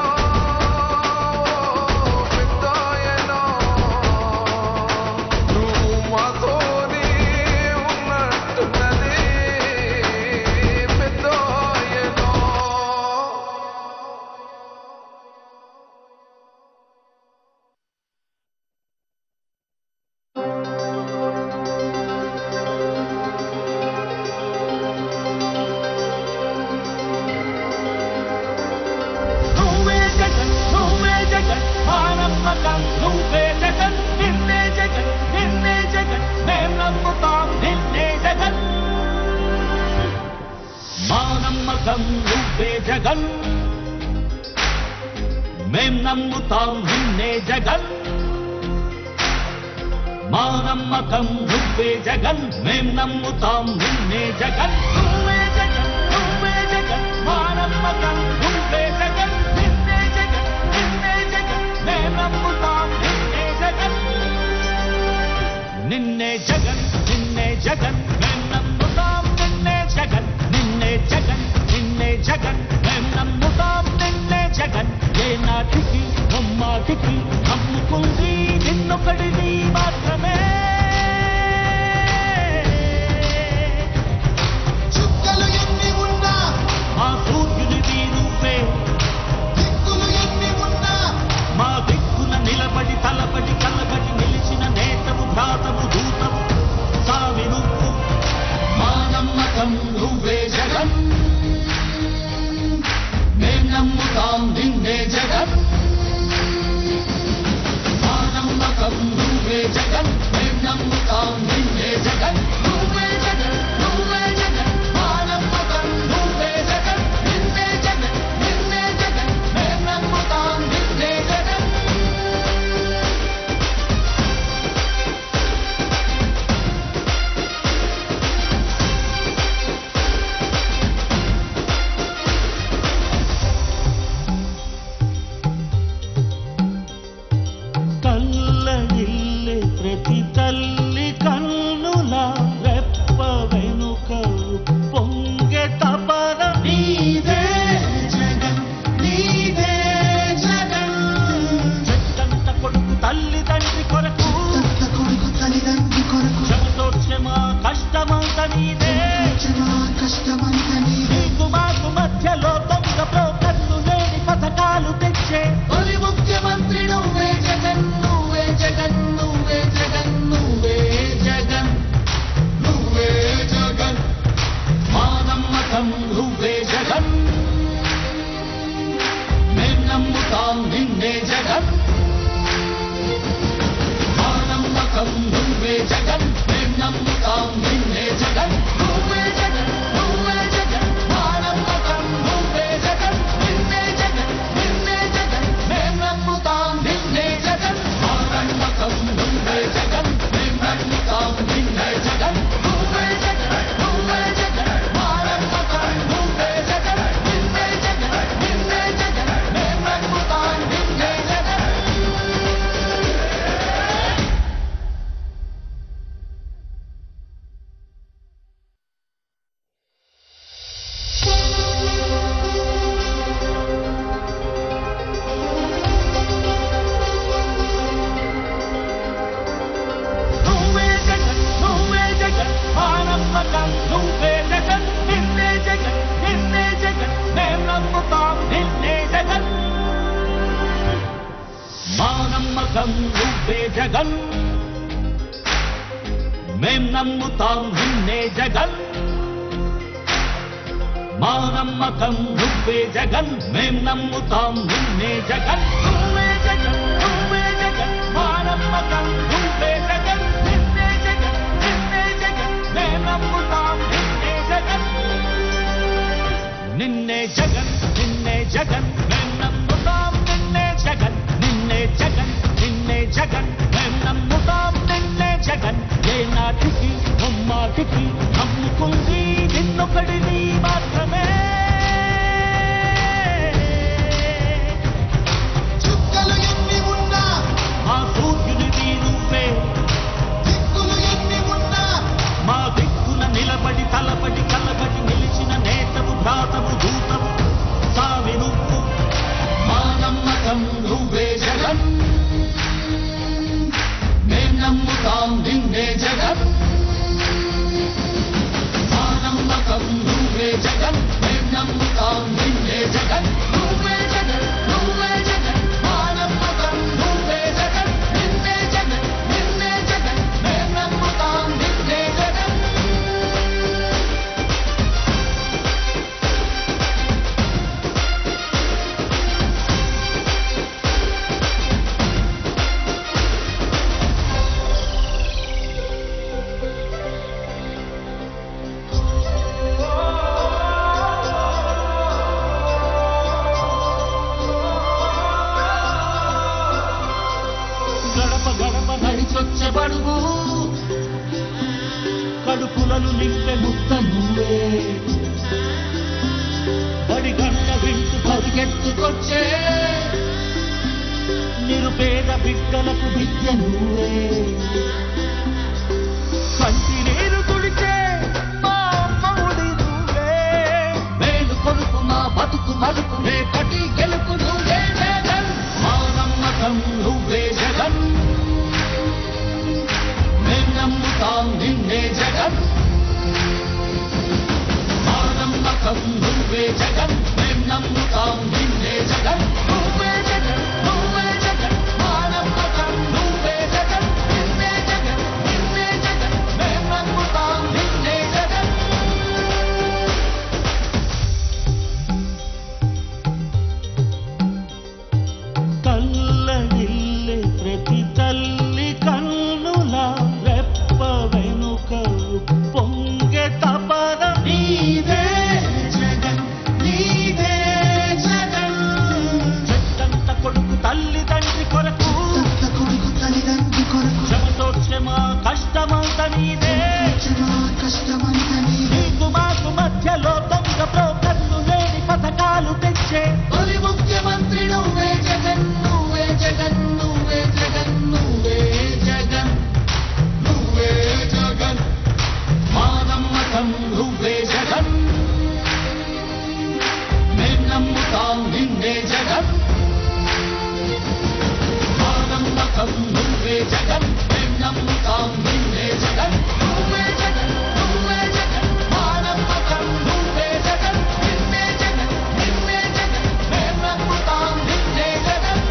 పెద్దాయనా, నువ్వు మాతోనే ఉన్నట్టున్నదే పెద్దాయనా. నువ్వే జగన్ నువ్వే జగన్ మానమ్మకం నువ్వే జగన్ నిన్నే జగన్ నిన్నే జగన్ మేం నమ్ముతాం నిన్నే జగన్ మానమ్మకం నువ్వే జగన్ మేం నమ్ముతాం నిన్నే జగన్ మానమ్మకం నువ్వే జగన్ మేం నమ్ముతాం నిన్నే జగన్ నువ్వే జగన్ నువ్వే జగన్ మానమ్మకం నువ్వే జగన్ నిన్నే జగన్ నిన్నే జగన్ మేం నమ్ముతాం నిన్నే జగన్ నిన్నే జగన్ నిన్నే జగన్ మేం నమ్ముతాం నిన్నే జగన్ నిన్నే జగన్ నిన్నే జగన్ మేం నమ్ముతాం నిన్నే జగన్ ఏ నాటికి బొమ్మాటికి నమ్ముకుంది నిన్నొకడిని మాత్రమే చుక్కలు ఎన్ని ఉన్నా మా సూర్యునివి నువ్వే దిక్కులు ఎన్ని ఉన్నా మా దిక్కున నిలబడి తలబడి కలబడి నిలిచిన నేతవు భ్రాతవు దూతవు సావి నువ్వు మా నమ్మకం నువ్వే జగన్ మేం నమ్ముతాం నిన్నే జగన్ మా నమ్మకం నువ్వే జగన్ మేం నమ్ముతాం నిన్నే జగన్ నువ్వే జగన్ నువ్వే జగన్ మా నమ్మకం నువ్వే జగన్ నిన్నే జగన్ నిన్నే జగన్ మేం నమ్ముతాం నిన్నే జగన్ కల్లడిల్లే ప్రతి తల్లి కన్నుల రెప్ప వెనుక పొంగె తపన నీదే జగన్ నీదే జగన్ చెట్టంత కొడుకు తల్లి తండ్రి కొరకు తంత కొడుకు తల్లిదండ్రి కొరకు క్షమతోక్షమ కష్టమంత నీదే క్షమా కష్టమంత నీదే నీకు మాకు మధ్యలో దొంగ బ్రోకర్లు లేని పథకాలు తెచ్చే తొలి ముఖ్యమంత్రి నువ్వే జగన్ నువ్వే జగన్ నువ్వే జగన్ నువ్వే జగన్ నువ్వే జగన్ మా నమ్మకం నువ్వే జగన్ మేం నమ్ముతాం నిన్నే జగన్ మా నమ్మకం నువ్వే జగన్ మేం నమ్ముతాం నిన్నే జగన్ నువ్వే జగన్ నువ్వే జగన్ మా నమ్మకం నువ్వే జగన్ నిన్నే జగన్ నిన్నే జగన్ మేం నమ్ముతాం నిన్నే జగన్ మా నమ్మకం నువ్వే జగన్ మేం నమ్ముతాం నిన్నే జగన్ నువ్వే జగన్ నువ్వే జగన్ మా నమ్మకం నువ్వే జగన్ నిన్నే జగన్ నిన్నే జగన్ మేం నమ్ముతాం నిన్నే జగన్ నువ్వే జగన్ నువ్వే జగన్ మానమ్మకం నువ్వే జగన్ నిన్నే జగన్ నిన్నే జగన్ మేం నమ్ముతాం నిన్నే జగన్ మానమ్మకం నువ్వే జగన్ మేం నమ్ముతాం నిన్నే జగన్ మా నమ్మకం నువ్వే జగన్ మేం నమ్ముతాం నిన్నే జగన్ నువ్వే జగన్ నువ్వే జగన్ మా నమ్మకం నువ్వే జగన్ నిన్నే జగన్ నిన్నే జగన్ నే నమ్ముతాం నిన్నే జగన్ నిన్నే జగన్ నిన్నే జగన్ మేం నమ్ముతాం నిన్నే జగన్ నిన్నే జగన్ నిన్నే జగన్ మేం నమ్ముతాం నిన్నే జగన్ ఏ నాటికి బొమ్మాటికి నమ్ముకుంది నిన్నొకడిని మాత్రమే చుక్కలు ఎన్ని ఉన్నా మా సూర్యునివి నువ్వే దిక్కులు ఎన్ని ఉన్నా మా దిక్కున నిలబడి తలబడి కలబడి నిలిచిన నేతవు భ్రాతవు దూతవు సావి నువ్వు మా నమ్మకం నువ్వే జగన్ మేం నమ్ముతాం నిన్నే జగన్ మా నమ్మకం నువ్వే జగన్ మేం నమ్ముతాం నిన్నే జగన్ నువ్వే జగన్ నువ్వే జగన్ మా నమ్మకం నువ్వే జగన్ నిన్నే జగన్ నిన్నే జగన్ మేం నమ్ముతాం నిన్నే జగన్ గడప గడప నడి నడిచొచ్చే బడుగు కడుపులను నింపె ముద్ద నువ్వే బడి గంట వింటు పరిగెత్తుకొచ్చే నిరుపేద బిడ్డలకు విద్య నువ్వే కంటి నీరు తుడిచే మా అమ్మఒడి నువ్వే మేలు కొడుకు మా బతుకు మలుపు రేపటి గెలుపు నువ్వే జగన్ మా నమ్మకం నువ్వే జగన్ మేం నమ్ముతాం నిన్నే జగన్ మా నమ్మకం నువ్వే జగన్ మేం నమ్ముతాం నిన్నే జగన్ నువ్వే జగన్ నువ్వే జగన్ మా నమ్మకం నువ్వే జగన్ నిన్నే జగన్ నిన్నే జగన్ మేం నమ్ముతాం నిన్నే జగన్ కల్లడిల్లే ప్రతి తల్లి కన్నుల రెప్ప వెనుక పొంగె తపన నీవే జగన్ నీవే జగన్ చెట్టంత కొడుకు తల్లి తండ్రి కొరకు తంత కొడుకు తల్లిదండ్రి కొరకు శ్రమతోక్షమ కష్టమంత నీదే క్షమా కష్టమంత నీవే నీకు మాకు మధ్యలో దొంగ బ్రోకర్లు లేని పథకాలు తెచ్చే తొలి ముఖ్యమంత్రి నువ్వే జగన్ నువ్వే జగన్ నువ్వే జగన్ నువ్వే జగన్ నువ్వే జగన్ మా నమ్మకం నువ్వే జగన్ మేం నమ్ముతాం నిన్నే జగన్ మా నమ్మకం నువ్వే జగన్ మేం నమ్ముతాం నిన్నే జగన్ నువ్వే జగన్ నువ్వే జగన్ మా నమ్మకం నువ్వే జగన్ నిన్నే జగన్ నిన్నే జగన్ మేం నమ్ముతాం నిన్నే జగన్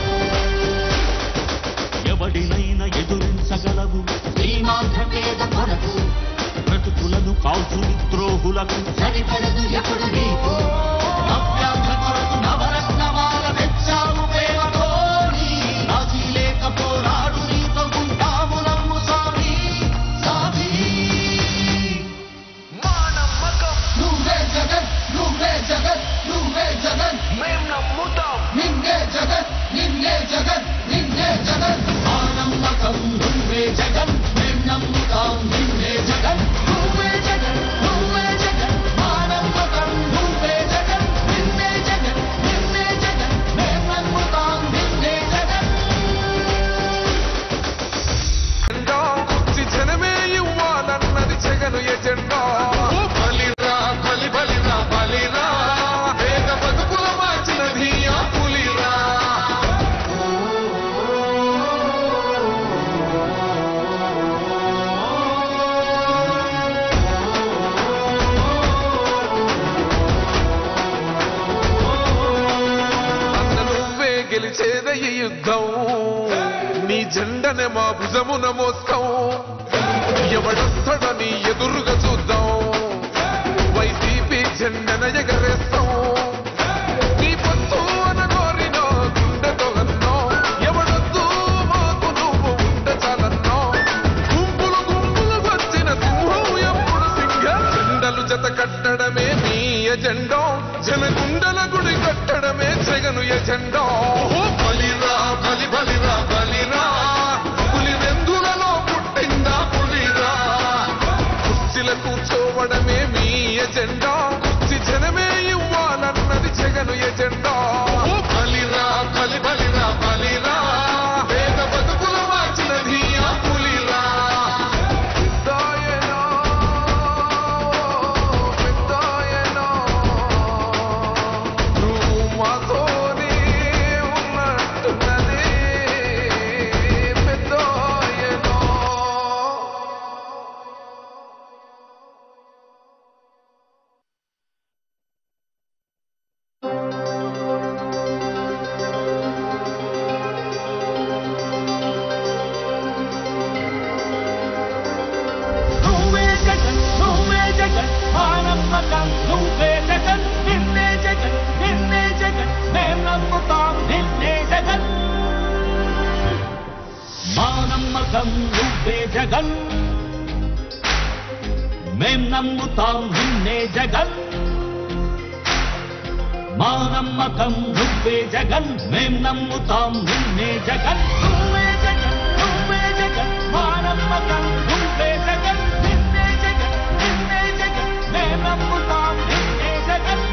ఎవడినైనా ఎదురించగలవు శ్రీమాంధ్ర పేద కొరకు బ్రతుకులను కాల్చు ద్రోహులకు సరిపడదు ఎప్పుడు నీకు నవ్యాంధ్ర కొరకు నవరత్నమాల తెచ్చావు ప్రేమతో రాజీ లేక పోరాడు నీతో ఉంటాము నమ్ము స్వామి స్వామి మా నమ్మకం నువ్వే జగన్ నువ్వే జగన్ నువ్వే జగన్ మేం నమ్ముతాం నిన్నే జగన్ నిన్నే జగన్ నిన్నే జగన్ ఆ నమ్మకం నువ్వే జగన్ మేం నమ్ముతాం నిన్నే జగన్ నువ్వే జగన్ నువ్వే జగన్ మా నమ్మకం నువ్వే జగన్ నిన్నే జగన్ నిన్నే జగన్ మేం నమ్ముతాం నిన్నే జగన్ జెండా కుర్చి జనమే ఇవ్వాలన్నది జగను ఎజెండా ఓ బలిరా బలి బలిరా బలిరా వేగ బతుకుల మార్చినది ఆ పులిరా అన్న నువ్వే గెలిచేద ఈ యుద్ధం నీ జెండనే మా భుజమున మోస్తాం ఎవడొస్తాడని ఎదురుగా చూద్దాం వైసీపీ జెండన ఎగరేస్తాం నీ పొత్తు అన కోరినో గుండెతో అన్నో ఎవడొద్దు మాకు నువ్వు దోవడమే మీ ఎజెండా కుర్చి జనమే ఇవ్వాలన్నది జగను ఎజెండా బలిరా బలి బలిరా బలిరా పేద బతుకుల మార్చినది ఆ పులిరా పెద్దాయనో, పెద్దాయనో, నువ్వు మాతోనే ఉన్నట్టున్నది పెద్దాయనో. నువ్వే జగన్ నువ్వే జగన్ మానమ్మకం నువ్వే జగన్ నిన్నే జగన్ నిన్నే జగన్ మేం నమ్ముతాం నిన్నే జగన్ మానమ్మకం నువ్వే జగన్ మేం నమ్ముతాం నిన్నే జగన్ మానమ్మకం నువ్వే జగన్ మేం నమ్ముతాం నిన్నే జగన్ నువ్వే జగన్ నువ్వే జగన్ మానమ్మకం నువ్వే జగన్ నిన్నే జగన్ నిన్నే జగన్ మేం నమ్ముతాం నిన్నే జగన్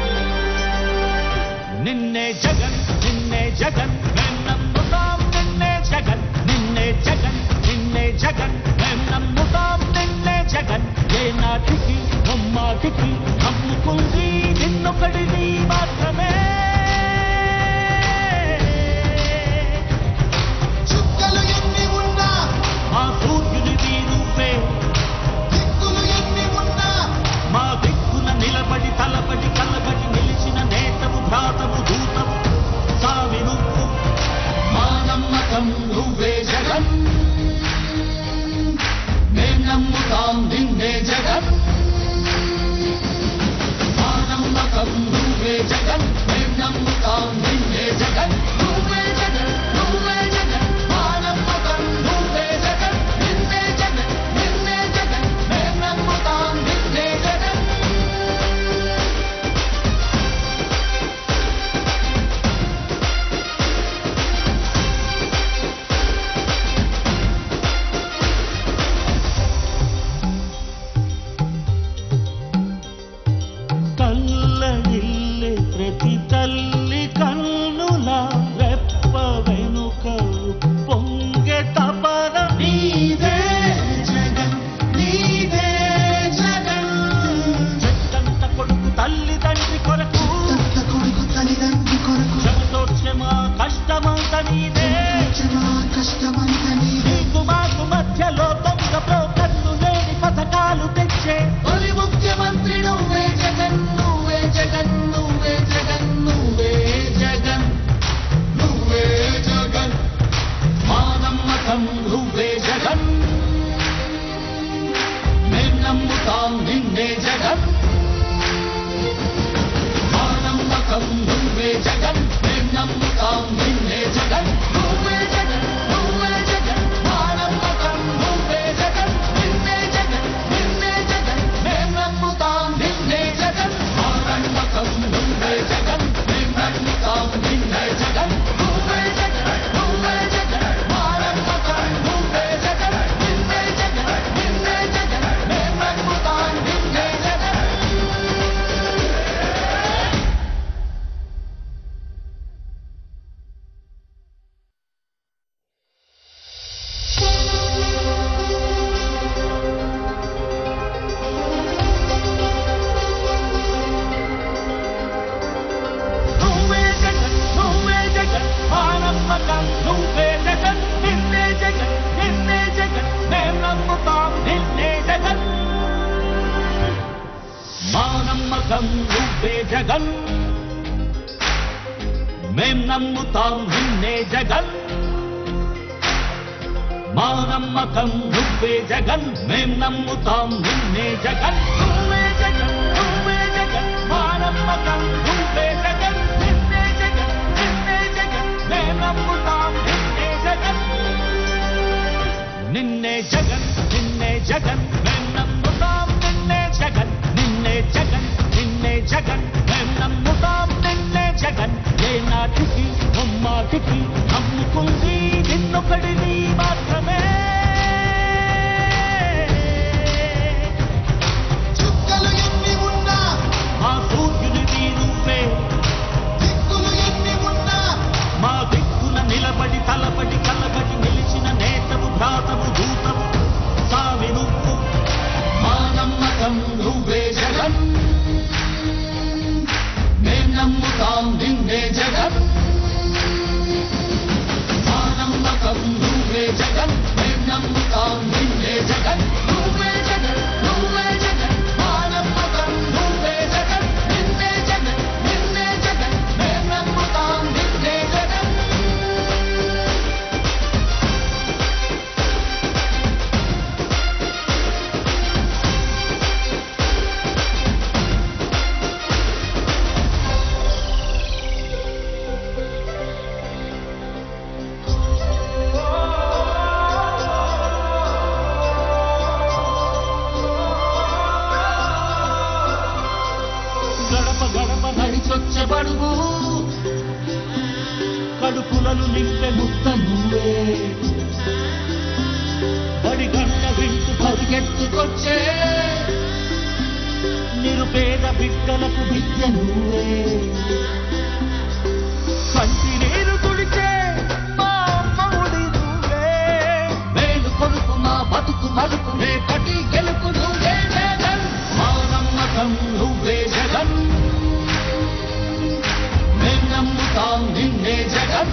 నిన్నే జగన్ నిన్నే జగన్ మేం నమ్ముతాం నిన్నే జగన్ నిన్నే జగన్ నిన్నే జగన్ మేం నమ్ముతాం నిన్నే జగన్ ఏ నాటికి బొమ్మాటికి నమ్ముకుంది నిన్నొకడిని మాత్రమే చుక్కలు ఎన్ని ఉన్నా మా సూర్యునివి నువ్వే దిక్కులు ఎన్ని ఉన్నా మా దిక్కున నిలబడి తలబడి కలబడి నిలిచిన నేతవు భ్రాతవు దూతవు సావి నువ్వు మా నమ్మకం నువ్వే జగన్ మేం నమ్ముతాం నిన్నే జగన్ మా నమ్మకం నువ్వే జగన్ మేం నమ్ముతాం నిన్నే జగన్ నువ్వే జగన్ నువ్వే జగన్ మా నమ్మకం నువ్వే జగన్ నిన్నే జగన్ నిన్నే జగన్ మేం నమ్ముతాం నిన్నే జగన్ కల్లడిల్లే ప్రతి తల్లి కన్నుల రెప్ప వెనుక పొంగె తపన నీదే జగన్ నీదే జగన్ చెట్టంత కొడుకు తల్లి తండ్రి కొరకు తంత కొడుకు తల్లిదండ్రి కొరకు శ్రమతోక్షమా కష్టమంత నీదే క్షమా కష్టమంత నీదే నీకు మాకు మధ్యలో దొంగ బ్రోకర్లు లేని పథకాలు తెచ్చే తొలి ముఖ్యమంత్రి నువ్వే జగన్ నువ్వే జగన్ నువ్వే జగన్ నువ్వే జగన్ నువ్వే జగన్ మా నమ్మకం నువ్వే జగన్ మేం నమ్ముతాం నిన్నే జగన్ మా నమ్మకం నువ్వే జగన్ మేం నమ్ముతాం నిన్నే జగన్ నువ్వే జగన్ నువ్వే జగన్ మా నమ్మకం నువ్వే జగన్ నిన్నే జగన్ నిన్నే జగన్ మేం నమ్ముతాం నిన్నే జగన్ మా నమ్మకం నువ్వే జగన్ మేం నమ్ముతాం నిన్నే జగన్ నువ్వే జగన్ నువ్వే జగన్ మా నమ్మకం నువ్వే జగన్ నిన్నే జగన్ నిన్నే జగన్ మేం నమ్ముతాం నిన్నే జగన్ నువ్వే జగన్ నువ్వే జగన్ మా నమ్మకం నువ్వే జగన్ నిన్నే జగన్ నిన్నే జగన్ మేం నమ్ముతాం నిన్నే జగన్ మా నమ్మకం నువ్వే జగన్ మేం నమ్ముతాం నిన్నే జగన్ మా నమ్మకం నువ్వే జగన్ మేం నమ్ముతాం నిన్నే జగన్ నువ్వే జగన్ నువ్వే జగన్ మా నమ్మకం నువ్వే జగన్ నిన్నే జగన్ నిన్నే జగన్ మేం నమ్ముతాం నిన్నే జగన్ నిన్నే జగన్ నిన్నే జగన్ మేం నమ్ముతాం నిన్నే జగన్ నిన్నే జగన్ నిన్నే జగన్ మేం నమ్ముతాం నిన్నే జగన్ ఏ నాటికి ముమ్మాటికి నమ్ముకుంది నిన్నొకడిని మాత్రమే చుక్కలు స్వచ్ఛపడుగు కడుపులను నింపే ముద్ద నువ్వే బడి గంట వింటూ పరిగెత్తుకొచ్చే నిరుపేద బిడ్డలకు విద్య నువ్వే కంటి నీరు తుడిచే మా అమ్మఒడి నువ్వే మేలు కొడుకు మా బతుకు మలుపు రేపటి గెలుపు నువ్వే జగన్ మా నమ్మకం నువ్వే జగన్ మేం నమ్ముతాం నిన్నే జగన్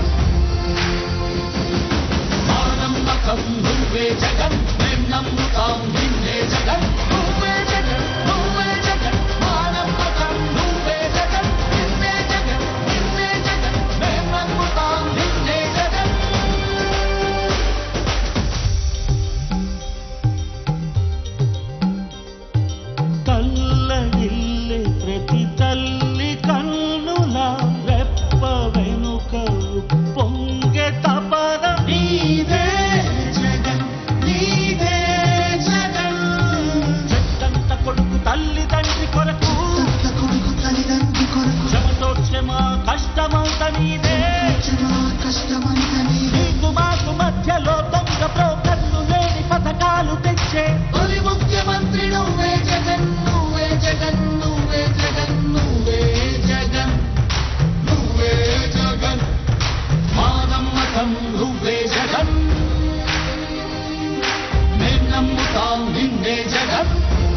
మా నమ్మకం నువ్వే జగన్ మేం నమ్ముతాం నిన్నే జగన్ నువ్వే జగన్ నువ్వే జగన్ మా నమ్మకం నువ్వే జగన్ నిన్నే జగన్ నిన్నే జగన్ మేం నమ్ముతాం నిన్నే జగన్ తల్లడిల్లే ప్రతి తల్లి కన్నుల రెప్ప వెనుక పొంగె తపన నీదే జగన్ నీదే జగన్ చెట్టంత కొడుకు తల్లి తండ్రి కొరకు తత్త కొడుకు తల్లిదండ్రి కొరకు శ్రమతోక్షమ కష్టమంత నీదే క్షమా కష్టమంత నీదే నీకు మాకు మధ్యలో దొంగ బ్రోకర్లు లేని పథకాలు తెచ్చే తొలి ముఖ్యమంత్రి నువ్వే జగన్ నువ్వే జగన్ నువ్వే జగన్ నువ్వే జగన్ నువ్వే జగన్ మా నమ్మకం నువ్వే జగన్ మేం నమ్ముతాం నిన్నే జగన్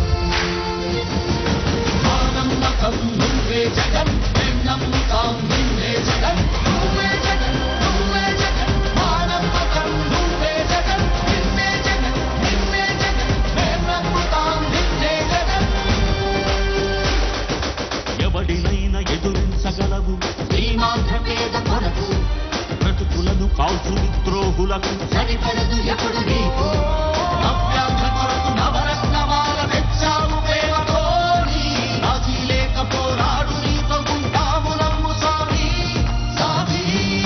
మా నమ్మకం నువ్వే జగన్ మేం నమ్ముతాం నిన్నే జగన్ నువ్వే జగన్ నువ్వే జగన్ మా నమ్మకం నువ్వే జగన్ నిన్నే జగన్ నిన్నే జగన్ మేం నమ్ముతాం నిన్నే జగన్ ఎవడినైనా ఎదురించగలవు శ్రీమాంధ్ర పేద కొరకు బ్రతుకులను కాల్చు ద్రోహులకు సరిపడదు ఎప్పుడు నీకు నవ్యాంధ్ర కొరకు నవరత్నమాల తెచ్చావు ప్రేమతో నీ రాజీ లేక పోరాడు నీతో ఉంటాము నమ్ము స్వామి స్వామి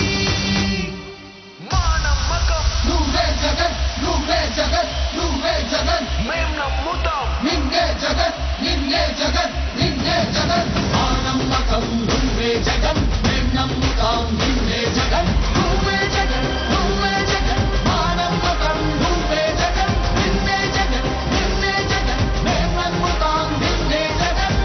మా నమ్మకం నువ్వే జగన్ నువ్వే జగన్ నువ్వే జగన్ మేం నమ్ముతాం నిన్నే జగన్ నిన్నే జగన్ నిన్నే జగన్ మా నమ్మకం నువ్వే జగన్ మేం నమ్ముతాం నిన్నే జగన్ నువ్వే జగన్ నువ్వే జగన్ మా నమ్మకం నువ్వే జగన్ నిన్నే జగన్ నిన్నే జగన్ మేం నమ్ముతాం నిన్నే జగన్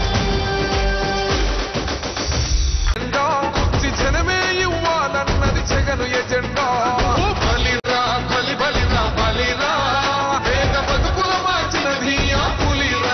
జెండా కుర్చి జనమే ఇవ్వాలన్నది జగను ఎజెండా ఓ బలిరా బలి బలిరా బలిరా వేగ బతుకుల మార్చినది ఆ పులిరా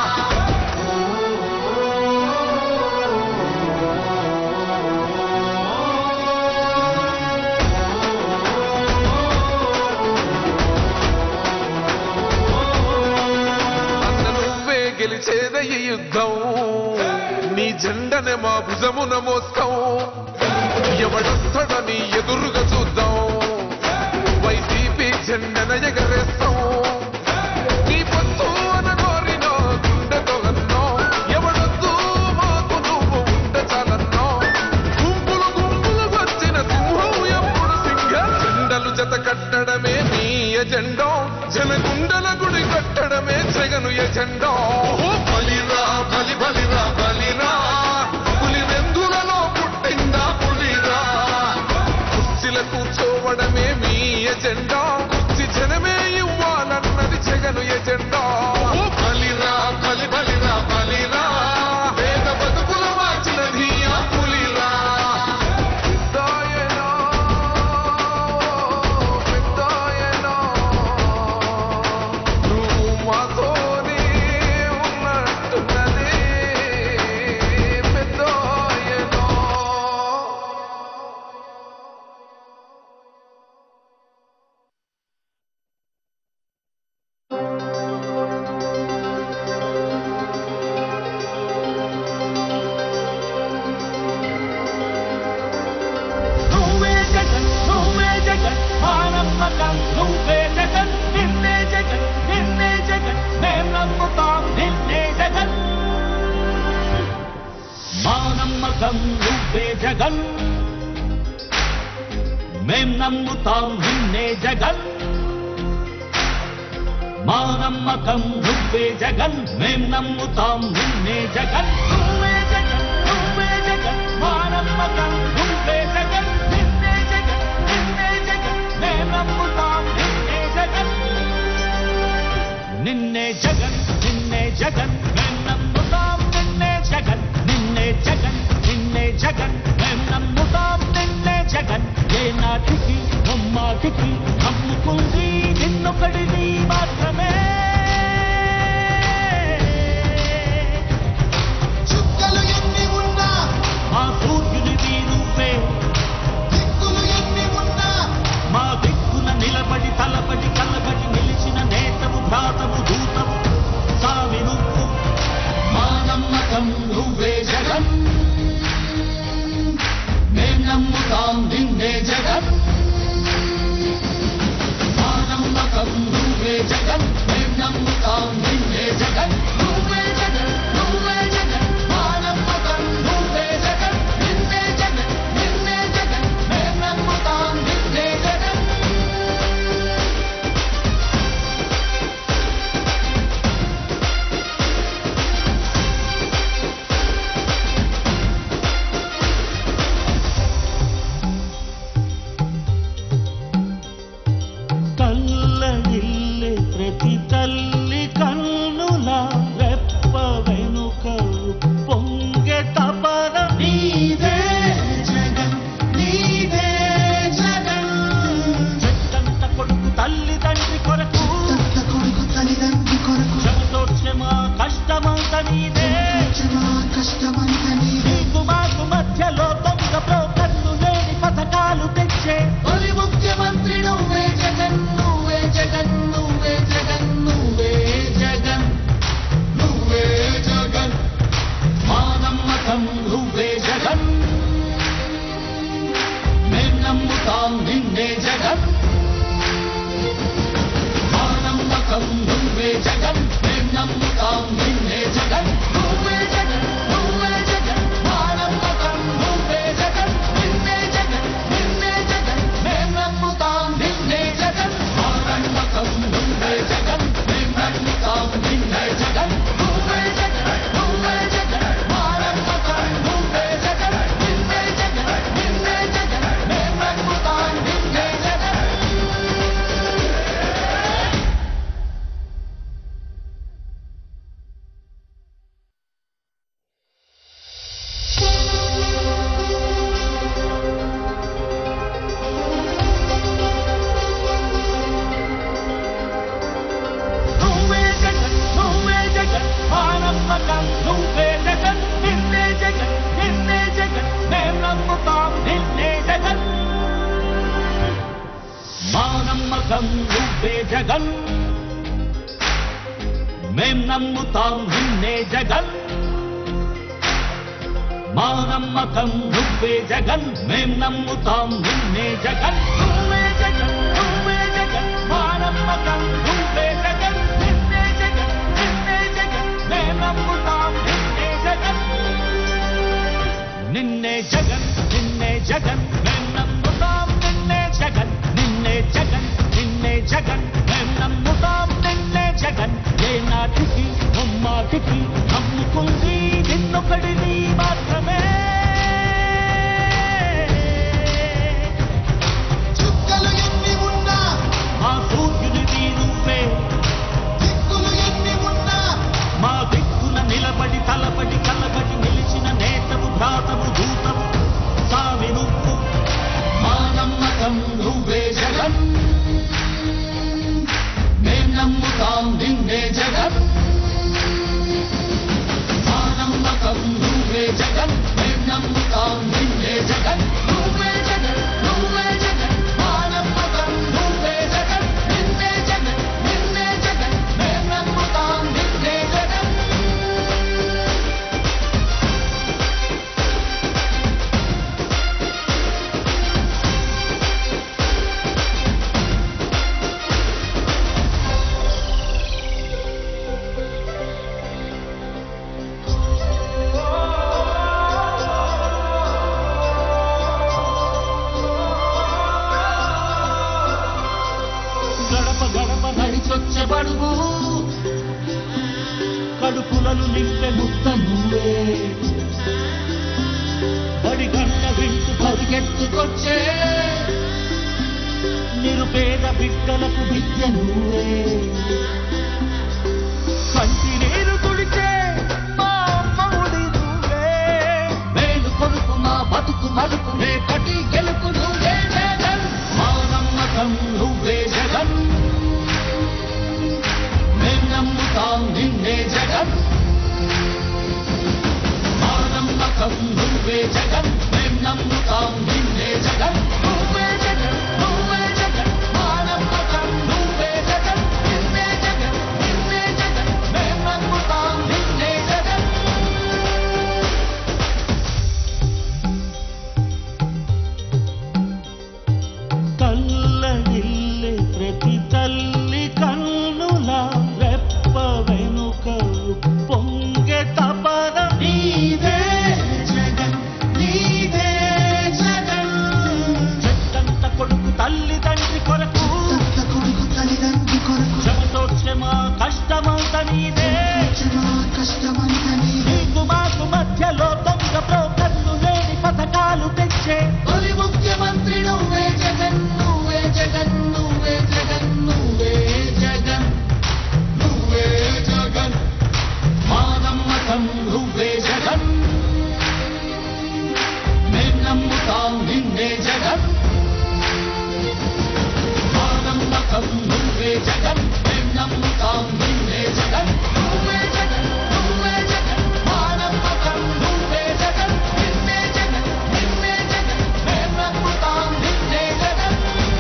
అన్న నువ్వే గెలిచేద ఈ యుద్ధం నీ జెండనే మా భుజమున మోస్తాం ఎవడొస్తాడని ఎదురుగా చూద్దాం వైసీపీ జెండన ఎగరేస్తాం నీ పొత్తు అన కోరినో గుండెతో అన్నో ఎవడొద్దు మాకు నువ్వు ఉండ చాలన్నో గుంపులు గుంపులు వచ్చిన సింహం ఎప్పుడు సింహ జెండలు జత కట్టడమే నీ ఎజెండో జనగుండల గుడి కట్టడమే జగను ఎజెండో ఓ బలిరా బలి బలిరా బలిరా పులి వెందులలో పుట్టిందా పులిరా కుర్చీల కూర్చోవడమే మీ ఎజెండా కుర్చీ జనమే ఇవ్వాలన్నది జగను ఎజెండా ఓ బలిరా బలి బలిరా బలిరా వేద బతుకుల మార్చినది ఆ పులిరా పెద్దాయనా, పెద్దాయనా, నువ్వు మాతోనే ఉన్నట్టున్నదే పెద్దాయనా. నువ్వే జగన్ నువ్వే జగన్ మా నమ్మకం నువ్వే జగన్ నిన్నే జగన్ నిన్నే జగన్ మేం నమ్ముతాం నిన్నే జగన్ మా నమ్మకం నువ్వే జగన్ మేం నమ్ముతాం నిన్నే జగన్ మా నమ్మకం నువ్వే జగన్ మేం నమ్ముతాం నిన్నే జగన్ నువ్వే జగన్ నువ్వే జగన్ నమ్మకం నువ్వే జగన్ నిన్నే జగన్ నిన్నే జగన్ నే నమ్ముతాం నిన్నే జగన్ నిన్నే జగన్ నిన్నే జగన్ మేం నమ్ముతాం నిన్నే జగన్ నిన్నే జగన్ నిన్నే జగన్ మేం నమ్ముతాం నిన్నే జగన్ ఏ నాటికి నమ్మాటికి నమ్ముకుంది నిన్నొకడిని మాత్రమే చుక్కలు ఎన్ని ఉన్నా మా సూర్యునివి నువ్వే దిక్కులు ఎన్ని ఉన్నా మా దిక్కున నిలబడి తలబడి కలబడి నిలిచిన నేతవు భ్రాతవు దూతవు సామి నువ్వు మా నమ్మకం నువ్వే జగన్ మేం నమ్ముతాం నిన్నే జగన్ మా నమ్మకం నువ్వే జగన్ మేం నమ్ముతాం నిన్నే జగన్ నువ్వే జగన్ నువ్వే జగన్ మా నమ్మకం నువ్వే జగన్ నిన్నే జగన్ నిన్నే జగన్ మేం నమ్ముతాం నిన్నే జగన్ కల్లడిల్లే ప్రతి తల్లి కన్నుల రెప్ప వెనుక పొంగె తపన నీదే జగన్ నీదే జగన్ చెట్టంత కొడుకు తల్లి తండ్రి కొరకు దత్త కొడుకు తల్లిదండ్రి కొరకు క్షమతోక్షమా కష్టమంత నీదే క్షమా కష్టమంత నీవే నీకు మాకు మధ్యలో దొంగ బ్రోకర్లు లేని పథకాలు తెచ్చే తొలి ముఖ్యమంత్రి నువ్వే జగన్ నువ్వే జగన్ నువ్వే జగన్ నువ్వే జగన్ నువ్వే జగన్ మా నమ్మకం నువ్వే జగన్ మేం నమ్ముతాం నిన్నే జగన్ మా నమ్మకం నువ్వే జగన్ మేం నమ్ముతాం నిన్నే జగన్ నువ్వే జగన్ నువ్వే జగన్ మా నమ్మకం నువ్వే జగన్ నిన్నే జగన్ నిన్నే జగన్ మేం నమ్ముతాం నిన్నే జగన్ మా నమ్మకం నువ్వే జగన్ మేం నమ్ముతాం నిన్నే జగన్ నువ్వే జగన్ నువ్వే జగన్ మా నమ్మకం నువ్వే జగన్ నిన్నే జగన్ నిన్నే జగన్ మేం నమ్ముతాం నిన్నే జగన్ నువ్వే జగన్ నువ్వే జగన్ మా నమ్మకం నువ్వే జగన్ నిన్నే జగన్ నిన్నే జగన్ మేం నమ్ముతాం నిన్నే జగన్ మా నమ్మకం నువ్వే జగన్ మేం నమ్ముతాం నిన్నే జగన్ మా నమ్మకం నువ్వే జగన్ మేం నమ్ముతాం నిన్నే జగన్ నువ్వే జగన్ నువ్వే జగన్ మా నమ్మకం నువ్వే జగన్ నిన్నే జగన్ నిన్నే జగన్ మేం నమ్ముతాం నిన్నే జగన్ నిన్నే జగన్ నిన్నే జగన్ మేం నమ్ముతాం నిన్నే జగన్ నిన్నే జగన్ నిన్నే జగన్ మేం నమ్ముతాం నిన్నే జగన్ ఏ నాటికి నమ్మాటికి నమ్ముకుంది నిన్నొకడిని మాత్రమే చుక్కలు ఎన్ని ఉన్నా మా సూర్యునివి నువ్వే దిక్కులు ఎన్ని ఉన్నా మా దిక్కున నిలబడి తలబడి కలబడి నిలిచిన నేతవు భ్రాతవు దూతవు సామి నువ్వు మా నమ్మకం నువ్వే జగన్ మేం నమ్ముతాం నిన్నే జగన్ మా నమ్మకం నువ్వే జగన్ మేం నమ్ముతాం నిన్నే జగన్ నువ్వే జగన్ నువ్వే జగన్ మా నమ్మకం నువ్వే జగన్ నిన్నే జగన్ నిన్నే జగన్ మేం నమ్ముతాం నిన్నే జగన్ గడప గడప నడిచొచ్చే బడుగు కడుపులను నింపె ముత్త నువ్వే బడి గంట గుర్తుకొచ్చే నిరుపేద బిడ్డలకు విద్య నువ్వే కంటి నీరు తుడిచే మా అమ్మఒడి నువ్వే మేలు కొడుకు మా బతుకు మలుపు రేపటి గెలుపు నువ్వే జగన్ మా నమ్మకం నువ్వే జగన్ మేం నమ్ముతాం నిన్నే జగన్ మా నమ్మకం నువ్వే జగన్ మేం నమ్ముతాం నిన్నే జగన్ నువ్వే జగన్ నువ్వే జగన్ మా నమ్మకం నువ్వే జగన్ నిన్నే జగన్ నిన్నే జగన్ మేం నమ్ముతాం నిన్నే జగన్ కల్లడిల్లే ప్రతి తల్లి కన్నుల రెప్ప వెనుక పొంగె తపన నీదే జగన్ నీదే జగన్ చెట్టంత కొడుకు తల్లి తండ్రి కొరకు తత్త కొడుకు తల్లిదండ్రి కొరకు శ్రమతో శ్రమ కష్టమంత నీదే క్షమా కష్టమంత నీవే నీకు మాకు మధ్యలో దొంగ బ్రోకర్లు లేని పథకాలు తెచ్చే తొలి ముఖ్యమంత్రి నువ్వే జగన్ నువ్వే జగన్ నువ్వే జగన్ నువ్వే జగన్ నువ్వే జగన్ మా నమ్మకం నువ్వే జగన్ మేం నమ్ముతాం నిన్నే జగన్ మా నమ్మకం నువ్వే జగన్ మేం నమ్ముతాం నిన్నే జగన్ నువ్వే జగన్ నువ్వే జగన్ మా నమ్మకం నువ్వే జగన్ నిన్నే జగన్ నిన్నే జగన్ మేం నమ్ముతాం నిన్నే జగన్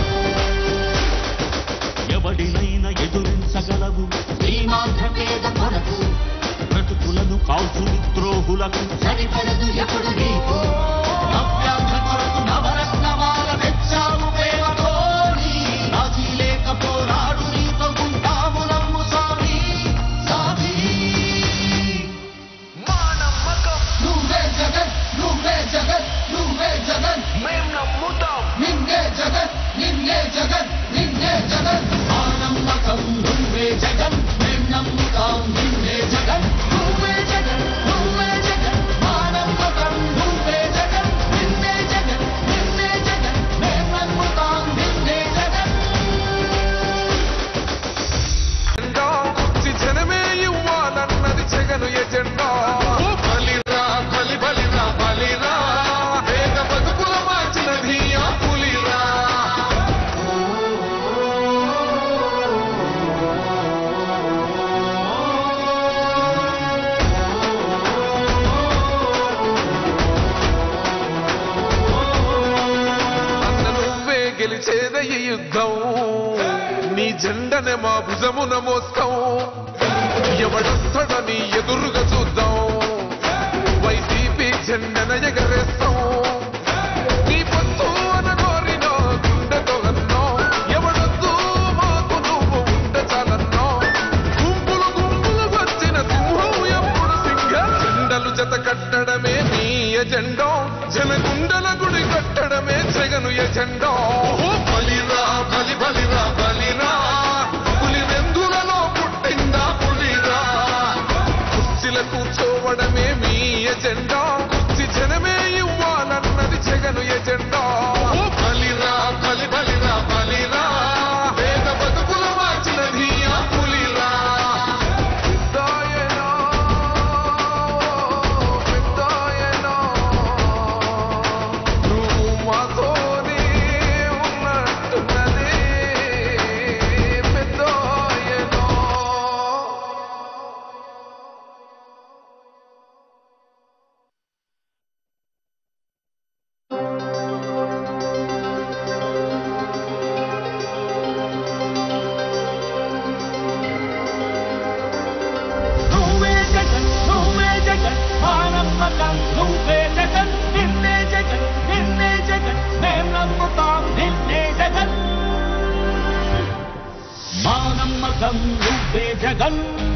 ఎవడినైనా ఎదురించగలవు శ్రీమాంధ్ర పేద కొరకు బ్రతుకులను కాల్చుని ద్రోహులకు సరిపడదు ఎప్పుడు నీకు నవ్యాంధ్ర కొరకు నవరత్నమాల తెచ్చావు ప్రేమతో నీ రాజీ లేక పోరాడు నీతో ఉంటాము నమ్ము స్వామి స్వామి మా నమ్మకం నువ్వే జగన్ నువ్వే జగన్ నువ్వే జగన్ మేం నమ్ముతాం నిన్నే జగన్ నిన్నే జగన్ నిన్నే జగన్ ఆ నమ్మకం నువ్వే జగన్ మేం నమ్ముతాం నిన్నే జగన్ నువ్వే జగన్ నువ్వే జగన్ మా నమ్మకం నువ్వే జగన్ నిన్నే జగన్ నిన్నే జగన్ మేం నమ్ముతాం నిన్నే జగన్ జెండా కుర్చి జనమే ఇవ్వాలన్నది జగను ఎజెండా ఓ బలిరా బలి బలిరా బలిరా వేగ బతుకుల మార్చినది ఆ పులిరా అన్న నువ్వే గెలిచేద ఈ యుద్ధం నీ జెండనే మా భుజమున మోస్తాం ఎవడొస్తాడని ఎదురుగా చూద్దాం వైసీపీ జెండన ఎగరేస్తాం నీ పొత్తు అనగోరినో గుండెతో అన్నో ఎవడొద్దు మాకు నువ్వు ఉండ చాలన్నో గుంపులు గుంపులు వచ్చిన సింహం ఎప్పుడు సింగ జెండలు జత కట్టడమే నీ ఎజెండో జనగుండల గుడి కట్టడమే జగను ఎజెండో ఓ బలిరా బలి బలిరా బలిరా పులి వెందులలో పుట్టిందా పులిరా కుర్చీల కూర్చోవడమే మీ ఎజెండా కుర్చీ జనమే ఇవ్వాలన్నది జగను ఎజెండా ఓ బలిరా బలి బలిరా బలిరా వేద బతుకుల మార్చినది ఆ పులిరా పెద్దాయనో, పెద్దాయనో, నువ్వు మాతోనే ఉన్నట్టున్నది పెద్దాయనో. నువ్వే జగన్ నువ్వే జగన్ మా నమ్మకం నువ్వే జగన్ నిన్నే జగన్ నిన్నే జగన్ మేం నమ్ముతాం నిన్నే జగన్ మా నమ్మకం నువ్వే జగన్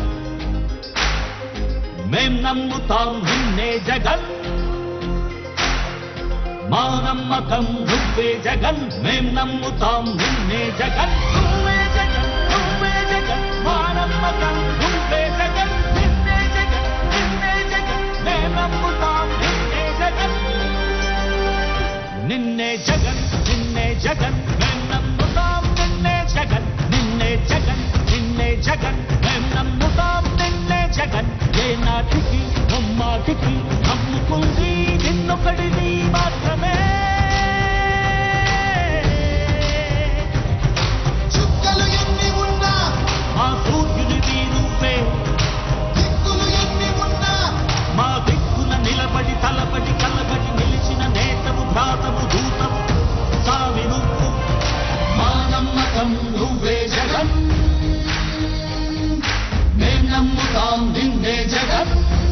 మేం నమ్ముతాం నిన్నే జగన్ మా నమ్మకం నువ్వే జగన్ మేం నమ్ముతాం నిన్నే జగన్ నువ్వే జగన్ నువ్వే జగన్ మా నమ్మకం నువ్వే జగన్ నిన్నే జగన్ నిన్నే జగన్ మేం నమ్ముతాం నిన్నే జగన్ నిన్నే జగన్ నిన్నే జగన్ మేం నమ్ముతాం నిన్నే జగన్ నిన్నే జగన్ నిన్నే జగన్ మేం నమ్ముతాం నిన్నే జగన్ ఏ నాటికి ముమ్మాటికి నమ్ముకుంది నిన్నొకడిని మాత్రమే చుక్కలు ఎన్ని ఉన్నా మా సూర్యునివి నువ్వే దిక్కులు ఎన్ని ఉన్నా మా దిక్కున నిలబడి తలబడి కలబడి నిలిచిన నేతవు భ్రాతవు దూతవు సావి నువ్వు మా నమ్మకం నువ్వే జగన్ మేం నమ్ముతాం నిన్నే జగన్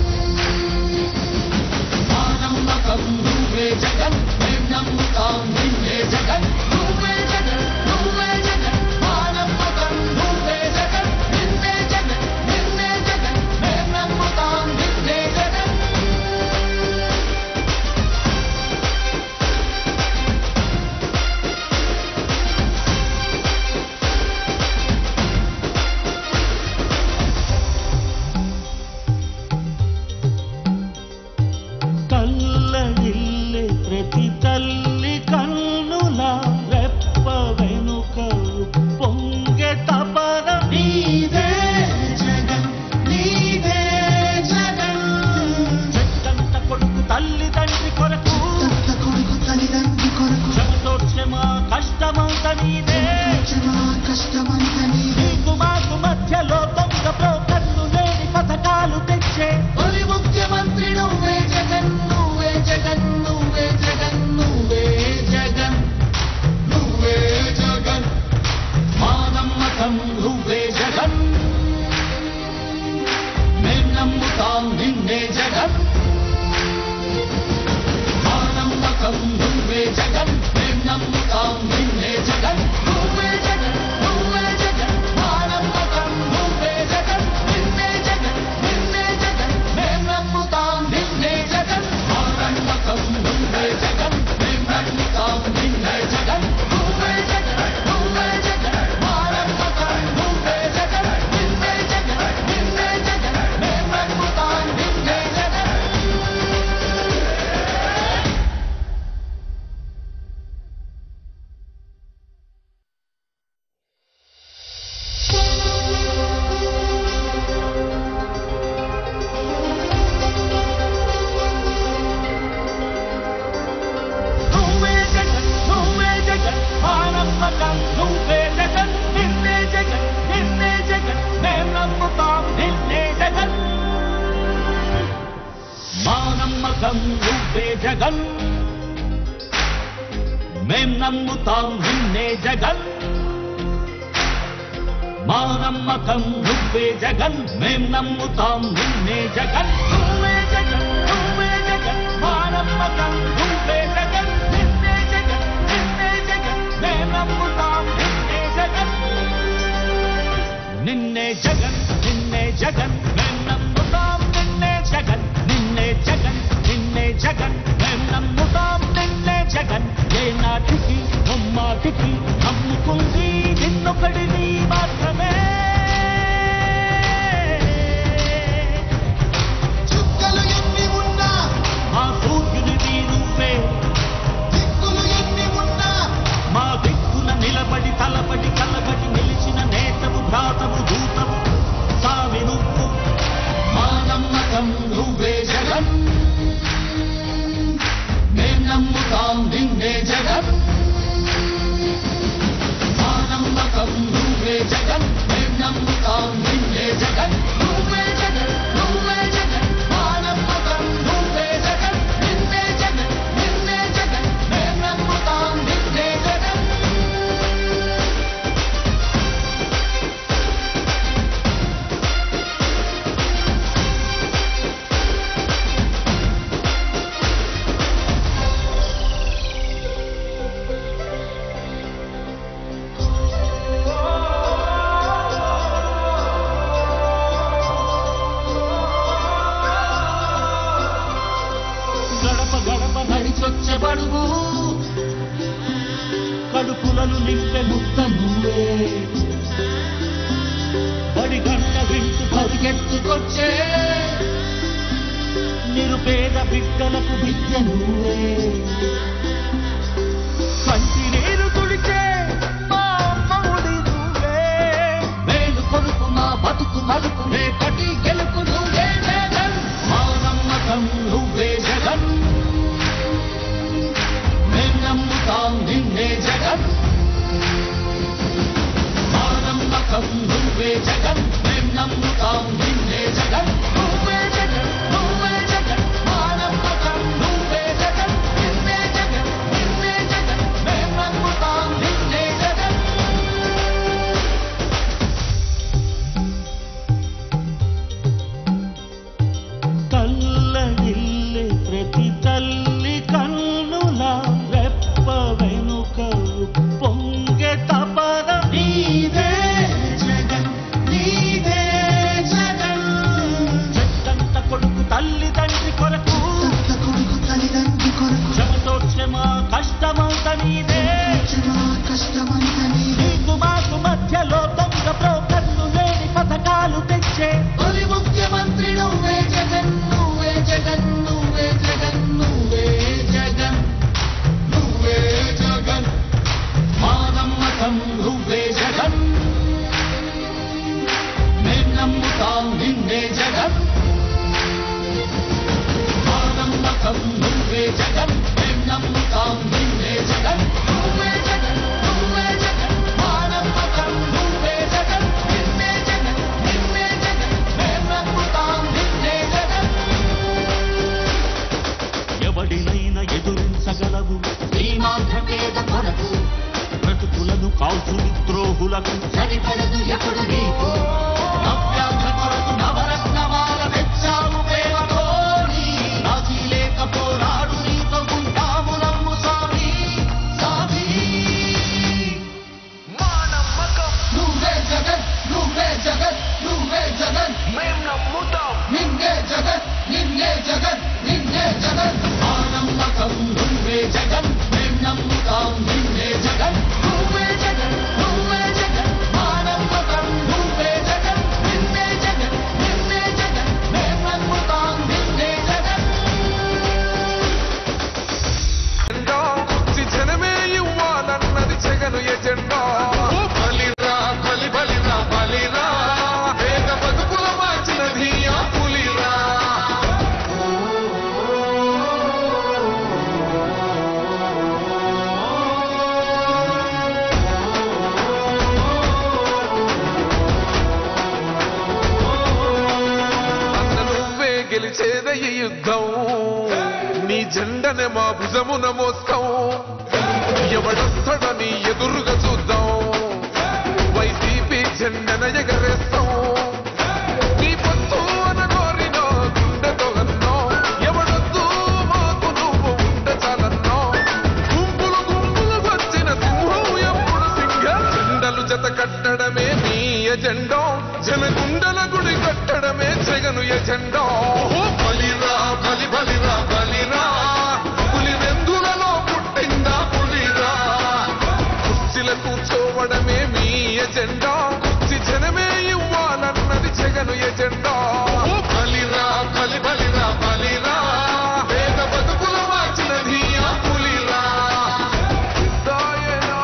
మా నమ్మకం నువ్వే జగన్ మేం నమ్ముతాం నిన్నే జగన్ నువ్వే జగన్ నువ్వే జగన్ మా నమ్మకం నువ్వే జగన్ నిన్నే జగన్ నిన్నే జగన్ మేం నమ్ముతాం నిన్నే జగన్ కల్లడిల్లే ప్రతి తల్లి కన్నుల రెప్ప వెనుక పొంగె తపన నీదే జగన్ నీదే జగన్ చెట్టంత కొడుకు తల్లి తండ్రి కొరకు తంత కొడుకు తల్లిదండ్రి కొరకు క్షమతోక్షమా కష్టమంత నీదే క్షమా కష్టమంత నీదే నీకు మాకు మధ్యలో దొంగ బ్రోకర్లు లేని పథకాలు తెచ్చే తొలి ముఖ్యమంత్రి నువ్వే జగన్ నువ్వే జగన్ నువ్వే జగన్ నువ్వే జగన్ నువ్వే జగన్ మా నమ్మకం నువ్వే జగన్ మేం నమ్ముతాం నిన్నే జగన్ మా నమ్మకం నువ్వే జగన్ మేం నమ్ముతాం నిన్నే జగన్ నువ్వే జగన్ నువ్వే జగన్ మా నమ్మకం నువ్వే జగన్ నిన్నే జగన్ నిన్నే జగన్ మేం నమ్ముతాం నిన్నే జగన్ మా నమ్మకం నువ్వే జగన్ మేం నమ్ముతాం నిన్నే జగన్ నువ్వే జగన్ నువ్వే జగన్ మా నమ్మకం నువ్వే జగన్ నిన్నే జగన్ నిన్నే జగన్ మేం నమ్ముతాం నిన్నే జగన్ నువ్వే జగన్ నువ్వే జగన్ మా నమ్మకం నువ్వే జగన్ నిన్నే జగన్ నిన్నే జగన్ మేం నమ్ముతాం నిన్నే జగన్ మా నమ్మకం నువ్వే జగన్ మేం నమ్ముతాం నిన్నే జగన్ మా నమ్మకం నువ్వే జగన్ మేం నమ్ముతాం నిన్నే జగన్ నువ్వే జగన్ నువ్వే జగన్ మా నమ్మకం నువ్వే జగన్ నిన్నే జగన్ నిన్నే జగన్ మేం నమ్ముతాం నిన్నే జగన్ నిన్నే జగన్ నిన్నే జగన్ మేం నమ్ముతాం నిన్నే జగన్ నిన్నే జగన్ నిన్నే జగన్ మేం నమ్ముతాం నిన్నే జగన్ ఏ నాటికి ముమ్మాటికి నమ్ముకుంది నిన్నొకడిని మాత్రమే చుక్కలు ఎన్ని ఉన్నా మా సూర్యునివి నువ్వే దిక్కులు ఎన్ని ఉన్నా మా దిక్కున నిలబడి తలబడి కలబడి నిలిచిన నేతవు భ్రాతవు దూతవు సావి నువ్వు మా నమ్మకం నువ్వే జగన్ మేం నమ్ముతాం నిన్నే జగన్ మా నమ్మకం నువ్వే జగన్ మేం నమ్ముతాం నిన్నే జగన్ నువ్వే జగన్ నువ్వే జగన్ మా నమ్మకం నువ్వే జగన్ నిన్నే జగన్ నిన్నే జగన్ మేం నమ్ముతాం నిన్నే జగన్ గడప గడప నడిచొచ్చే బడుగు కడుపులను నింపె ముత్త నువ్వే బడి గంట వింటు పరిగెత్తుకొచ్చే నిరుపేద బిడ్డలకు విద్య నువ్వే కంటి నీరు తుడిచే మా అమ్మఒడి నువ్వే మేలు కొలుపు మా బతుకు మలుపు రేపటి గెలుపు నువ్వే జగన్ మా నమ్మకం నువ్వే జగన్ మేం నమ్ముతాం నిన్నే జగన్ మా నమ్మకం నువ్వే జగన్ మేం నమ్ముతాం నిన్నే జగన్ నువ్వే జగన్ నువ్వే జగన్ మా నమ్మకం నువ్వే జగన్ నిన్నే జగన్ నిన్నే జగన్ మేం నమ్ముతాం నిన్నే జగన్ కల్లడిల్లే ప్రతి తల్లి కన్నుల రెప్ప వెనుక పొంగె తపన నీదే జగన్ నీదే జగన్ చెట్టంత కొడుకు తల్లి తండ్రి కొరకు తత్త కొడుకు తల్లిదండ్రి కొరకు శ్రమతో శ్రమ కష్టమంత నీదే క్షమా కష్టమంత నీదే నీకు మాకు మధ్యలో దొంగ బ్రోకర్లు లేని పథకాలు తెచ్చే తొలి ముఖ్యమంత్రి నువ్వే జగన్ నువ్వే జగన్ నువ్వే జగన్ నువ్వే జగన్ నువ్వే జగన్ మా నమ్మకం నువ్వే జగన్ మేం నమ్ముతాం నిన్నే జగన్ మా నమ్మకం నువ్వే జగన్ మేం నమ్ముతాం నిన్నే జగన్ నువ్వే జగన్ నువ్వే జగన్ మా నమ్మకం నువ్వే జగన్ నిన్నే జగన్ నిన్నే జగన్ మేం నమ్ముతాం నిన్నే జగన్ ఎవడినైనా ఎదురించగలవు శ్రీమాంధ్ర పేద కొరకు బ్రతుకులను కాల్చు ద్రోహులకు సరిపడదు ఎప్పుడు నీకు నవ్యాంధ్ర కొరకు నవరత్నమాల తెచ్చావు ప్రేమతో నీ రాజీ లేక పోరాడు నీతో ఉంటాము నమ్ము స్వామి స్వామి మా నమ్మకం నువ్వే జగన్ నువ్వే జగన్ నువ్వే జగన్ మేం నమ్ముతాం నిన్నే జగన్ నిన్నే జగన్ నిన్నే జగన్ మా నమ్మకం నువ్వే జగన్ మేం నమ్ముతాం నిన్నే జగన్ నువ్వే జగన్ నువ్వే జగన్ మా నమ్మకం నువ్వే జగన్ నిన్నే జగన్ నిన్నే జగన్ మేం నమ్ముతాం నిన్నే జగన్ జెండా కుర్చీ జనమే ఇవ్వాలన్నది జగను ఎజెండా ఓ బలిరా బలి బలిరా బలిరా వేగ బతుకుల మార్చినది ఆ పులిరా అన్న నువ్వే గెలిచేద ఈ యుద్ధం నీ జెండనే మా భుజమున మోస్తాం ఎవడొస్తాడని ఎదురుగా చూద్దాం వైసీపీ జెండన ఎగరేస్తాం నీ పొత్తు అనగోరినో గుండెతో అన్నో ఎవడొద్దు మాకు నువ్వు ఉండ చాలన్నో గుంపులు గుంపులు వచ్చిన సింహం ఎప్పుడు సింగ జెండలు జత కట్టడమే నీ ఎజెండో జనగుండల గుడి కట్టడమే జగను ఎజెండో ఓ బలిరా బలి బలిరా బలిరా పులి వెందులలో పుట్టిందా పులిరా కుర్చీల కూర్చోవడమే మీ ఎజెండా కుర్చీ జనమే ఇవ్వాలన్నది జగను ఎజెండా ఓ బలిరా బలి బలిరా బలిరా వేద బతుకుల మార్చినది ఆ పులిరా పెద్దాయనా,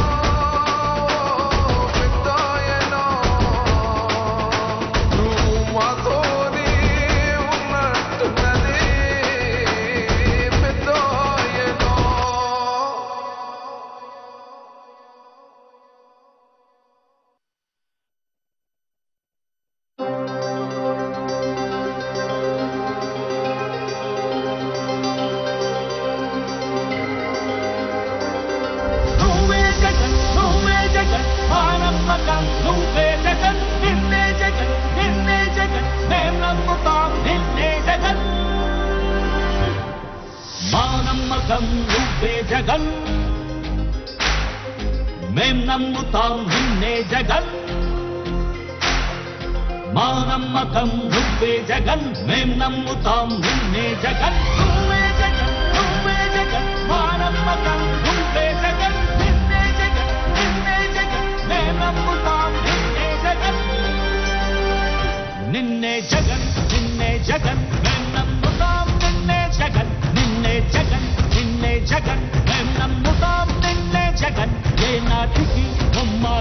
పెద్దాయనా, నువ్వు మాతోనే ఉన్నట్టున్నదే పెద్దాయనా. నువ్వే జగన్ నువ్వే జగన్ మా నమ్మకం నువ్వే జగన్ నిన్నే జగన్ నిన్నే జగన్ మేం నమ్ముతాం నిన్నే జగన్ మా నమ్మకం నువ్వే జగన్ మేం నమ్ముతాం నిన్నే జగన్ మా నమ్మకం నువ్వే జగన్ మేం నమ్ముతాం నిన్నే జగన్ నువ్వే జగన్ నువ్వే జగన్ మా నమ్మకం నువ్వే జగన్ నిన్నే జగన్ నిన్నే జగన్ మేం నమ్ముతాం నిన్నే జగన్ నిన్నే జగన్ నిన్నే జగన్ మేం నమ్ముతాం నిన్నే జగన్ నిన్నే జగన్ నిన్నే జగన్ మేం నమ్ముతాం నిన్నే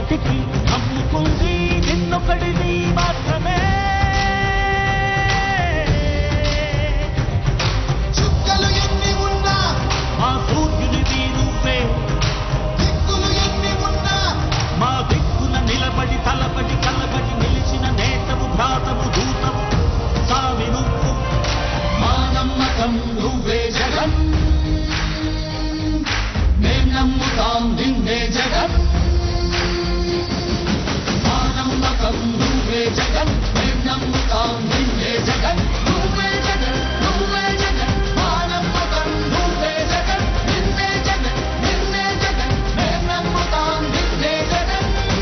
ముమ్మాటికి నమ్ముకుంది నిన్నొకడిని మాత్రమే చుక్కలు ఎన్ని ఉన్నా మా సూర్యునివి నువ్వే దిక్కులు ఎన్ని ఉన్నా మా దిక్కున నిలబడి తలబడి కలబడి నిలిచిన నేతవు భ్రాతవు దూతవు సావి నువ్వు మా నమ్మకం నువ్వే జగన్ మేం నమ్ముతాం నిన్నే జగన్ మా నమ్మకం నువ్వే జగన్ మేం నమ్ముతాం నిన్నే జగన్ నువ్వే జగన్ నువ్వే జగన్ మా నమ్మకం నువ్వే జగన్ నిన్నే జగన్ నిన్నే జగన్ మేం నమ్ముతాం నిన్నే జగన్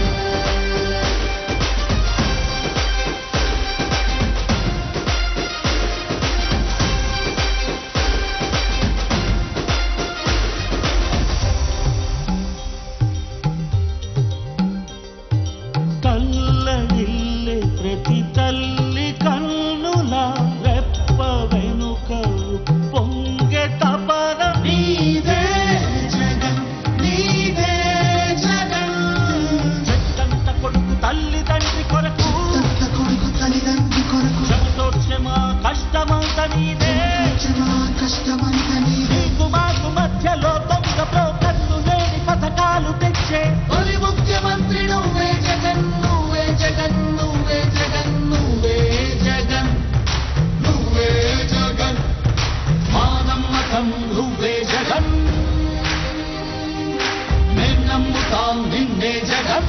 కల్లడిల్లే ప్రతి తల్లి కన్నుల రెప్ప వెనుక పొంగె తపన నీదే జగన్ నీదే జగన్ చెట్టంత కొడుకు తల్లి తండ్రి కొరకు తంత కొడుకు తల్లిదండ్రి కొరకు శ్రమతోక్షమ కష్టమంత నీదే క్షమా కష్టమంత నీదే నీకు మాకు మధ్యలో దొంగలో కన్ను లేని పథకాలు తెచ్చే తొలి ముఖ్యమంత్రి నువ్వే జగన్ నువ్వే జగన్ నువ్వే జగన్ నువ్వే జగన్ నువ్వే జగన్ మా నమ్మకం నువ్వే జగన్ మేం నమ్ముతాం నిన్నే జగన్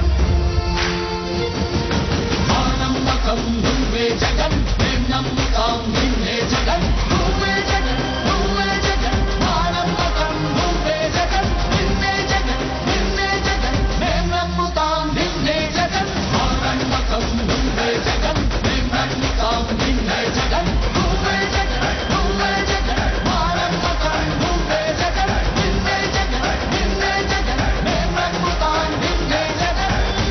మా నమ్మకం నువ్వే జగన్ మేం నమ్ముతాం నిన్నే జగన్ నువ్వే జగన్ నువ్వే జగన్ మా నమ్మకం నువ్వే జగన్ నిన్నే జగన్ నిన్నే జగన్ మేం నమ్ముతాం నిన్నే జగన్ మా నమ్మకం నువ్వే జగన్ మేం నమ్ముతాం నిన్నే జగన్ నువ్వే జగన్ నువ్వే జగన్ మా నమ్మకం నువ్వే జగన్ నిన్నే జగన్ నిన్నే జగన్ మేం నమ్ముతాం నిన్నే జగన్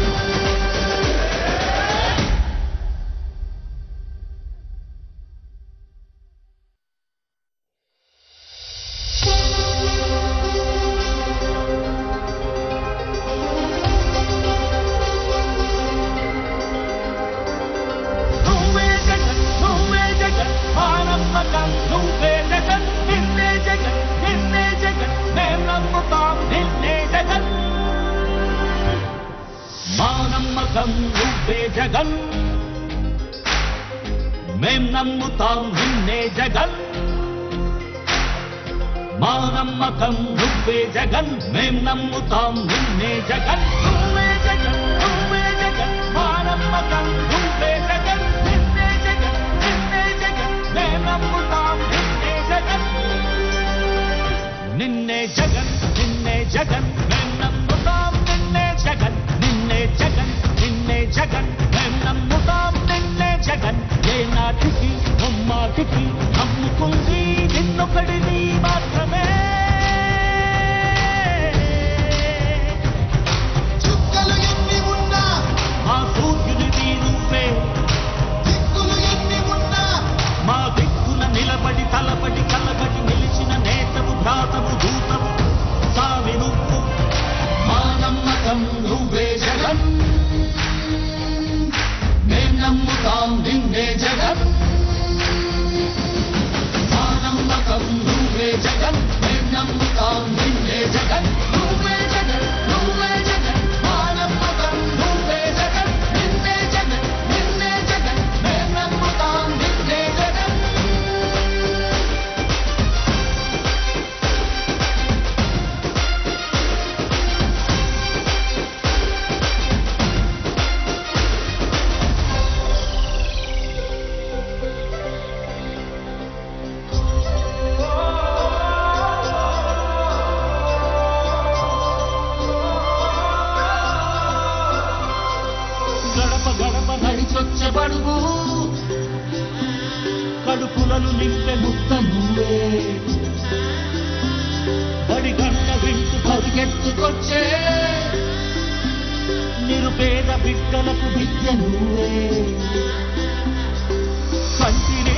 నువ్వే జగన్ నువ్వే జగన్ మా నమ్మకం నువ్వే జగన్ నిన్నే జగన్ నిన్నే జగన్ మేం నమ్ముతాం నిన్నే జగన్ మా నమ్మకం నువ్వే జగన్ మేం నమ్ముతాం నిన్నే జగన్ మా నమ్మకం నువ్వే జగన్ మేం నమ్ముతాం నిన్నే జగన్ నువ్వే జగన్ నువ్వే జగన్ మా నమ్మకం నువ్వే జగన్ నిన్నే జగన్ నిన్నే జగన్ మేం నమ్ముతాం నిన్నే జగన్ నిన్నే జగన్ నిన్నే జగన్ మేం నమ్ముతాం నిన్నే జగన్ నిన్నే జగన్ నిన్నే జగన్ మేం నమ్ముతాం నిన్నే జగన్ ఏ నాటికి ముమ్మాటికి నమ్ముకుంది నిన్నొకడిని మాత్రమే చుక్కలు ఎన్ని ఉన్నా మా సూర్యునివి నువ్వే దిక్కులు ఎన్ని ఉన్నా మా దిక్కున నిలబడి తలబడి కలబడి నిలిచిన నేతవు భ్రాతవు దూతవు సావి నువ్వు మా నమ్మకం నువ్వే జగన్ మేం నమ్ముతాం నిన్నే జగన్ మా నమ్మకం నువ్వే జగన్ మేం నమ్ముతాం నిన్నే జగన్ నువ్వే జగన్ నువ్వే జగన్ మా నమ్మకం నువ్వే జగన్ నిన్నే జగన్ నిన్నే జగన్ మేం నమ్ముతాం నిన్నే జగన్ గడప గడప నడి నడిచొచ్చే బడుగు కడుపులను నింపే ముత్త నువ్వే బడి గంట వింటు పరిగెత్తుకొచ్చే నిరుపేద బిడ్డలకు విద్య నువ్వే కంటిని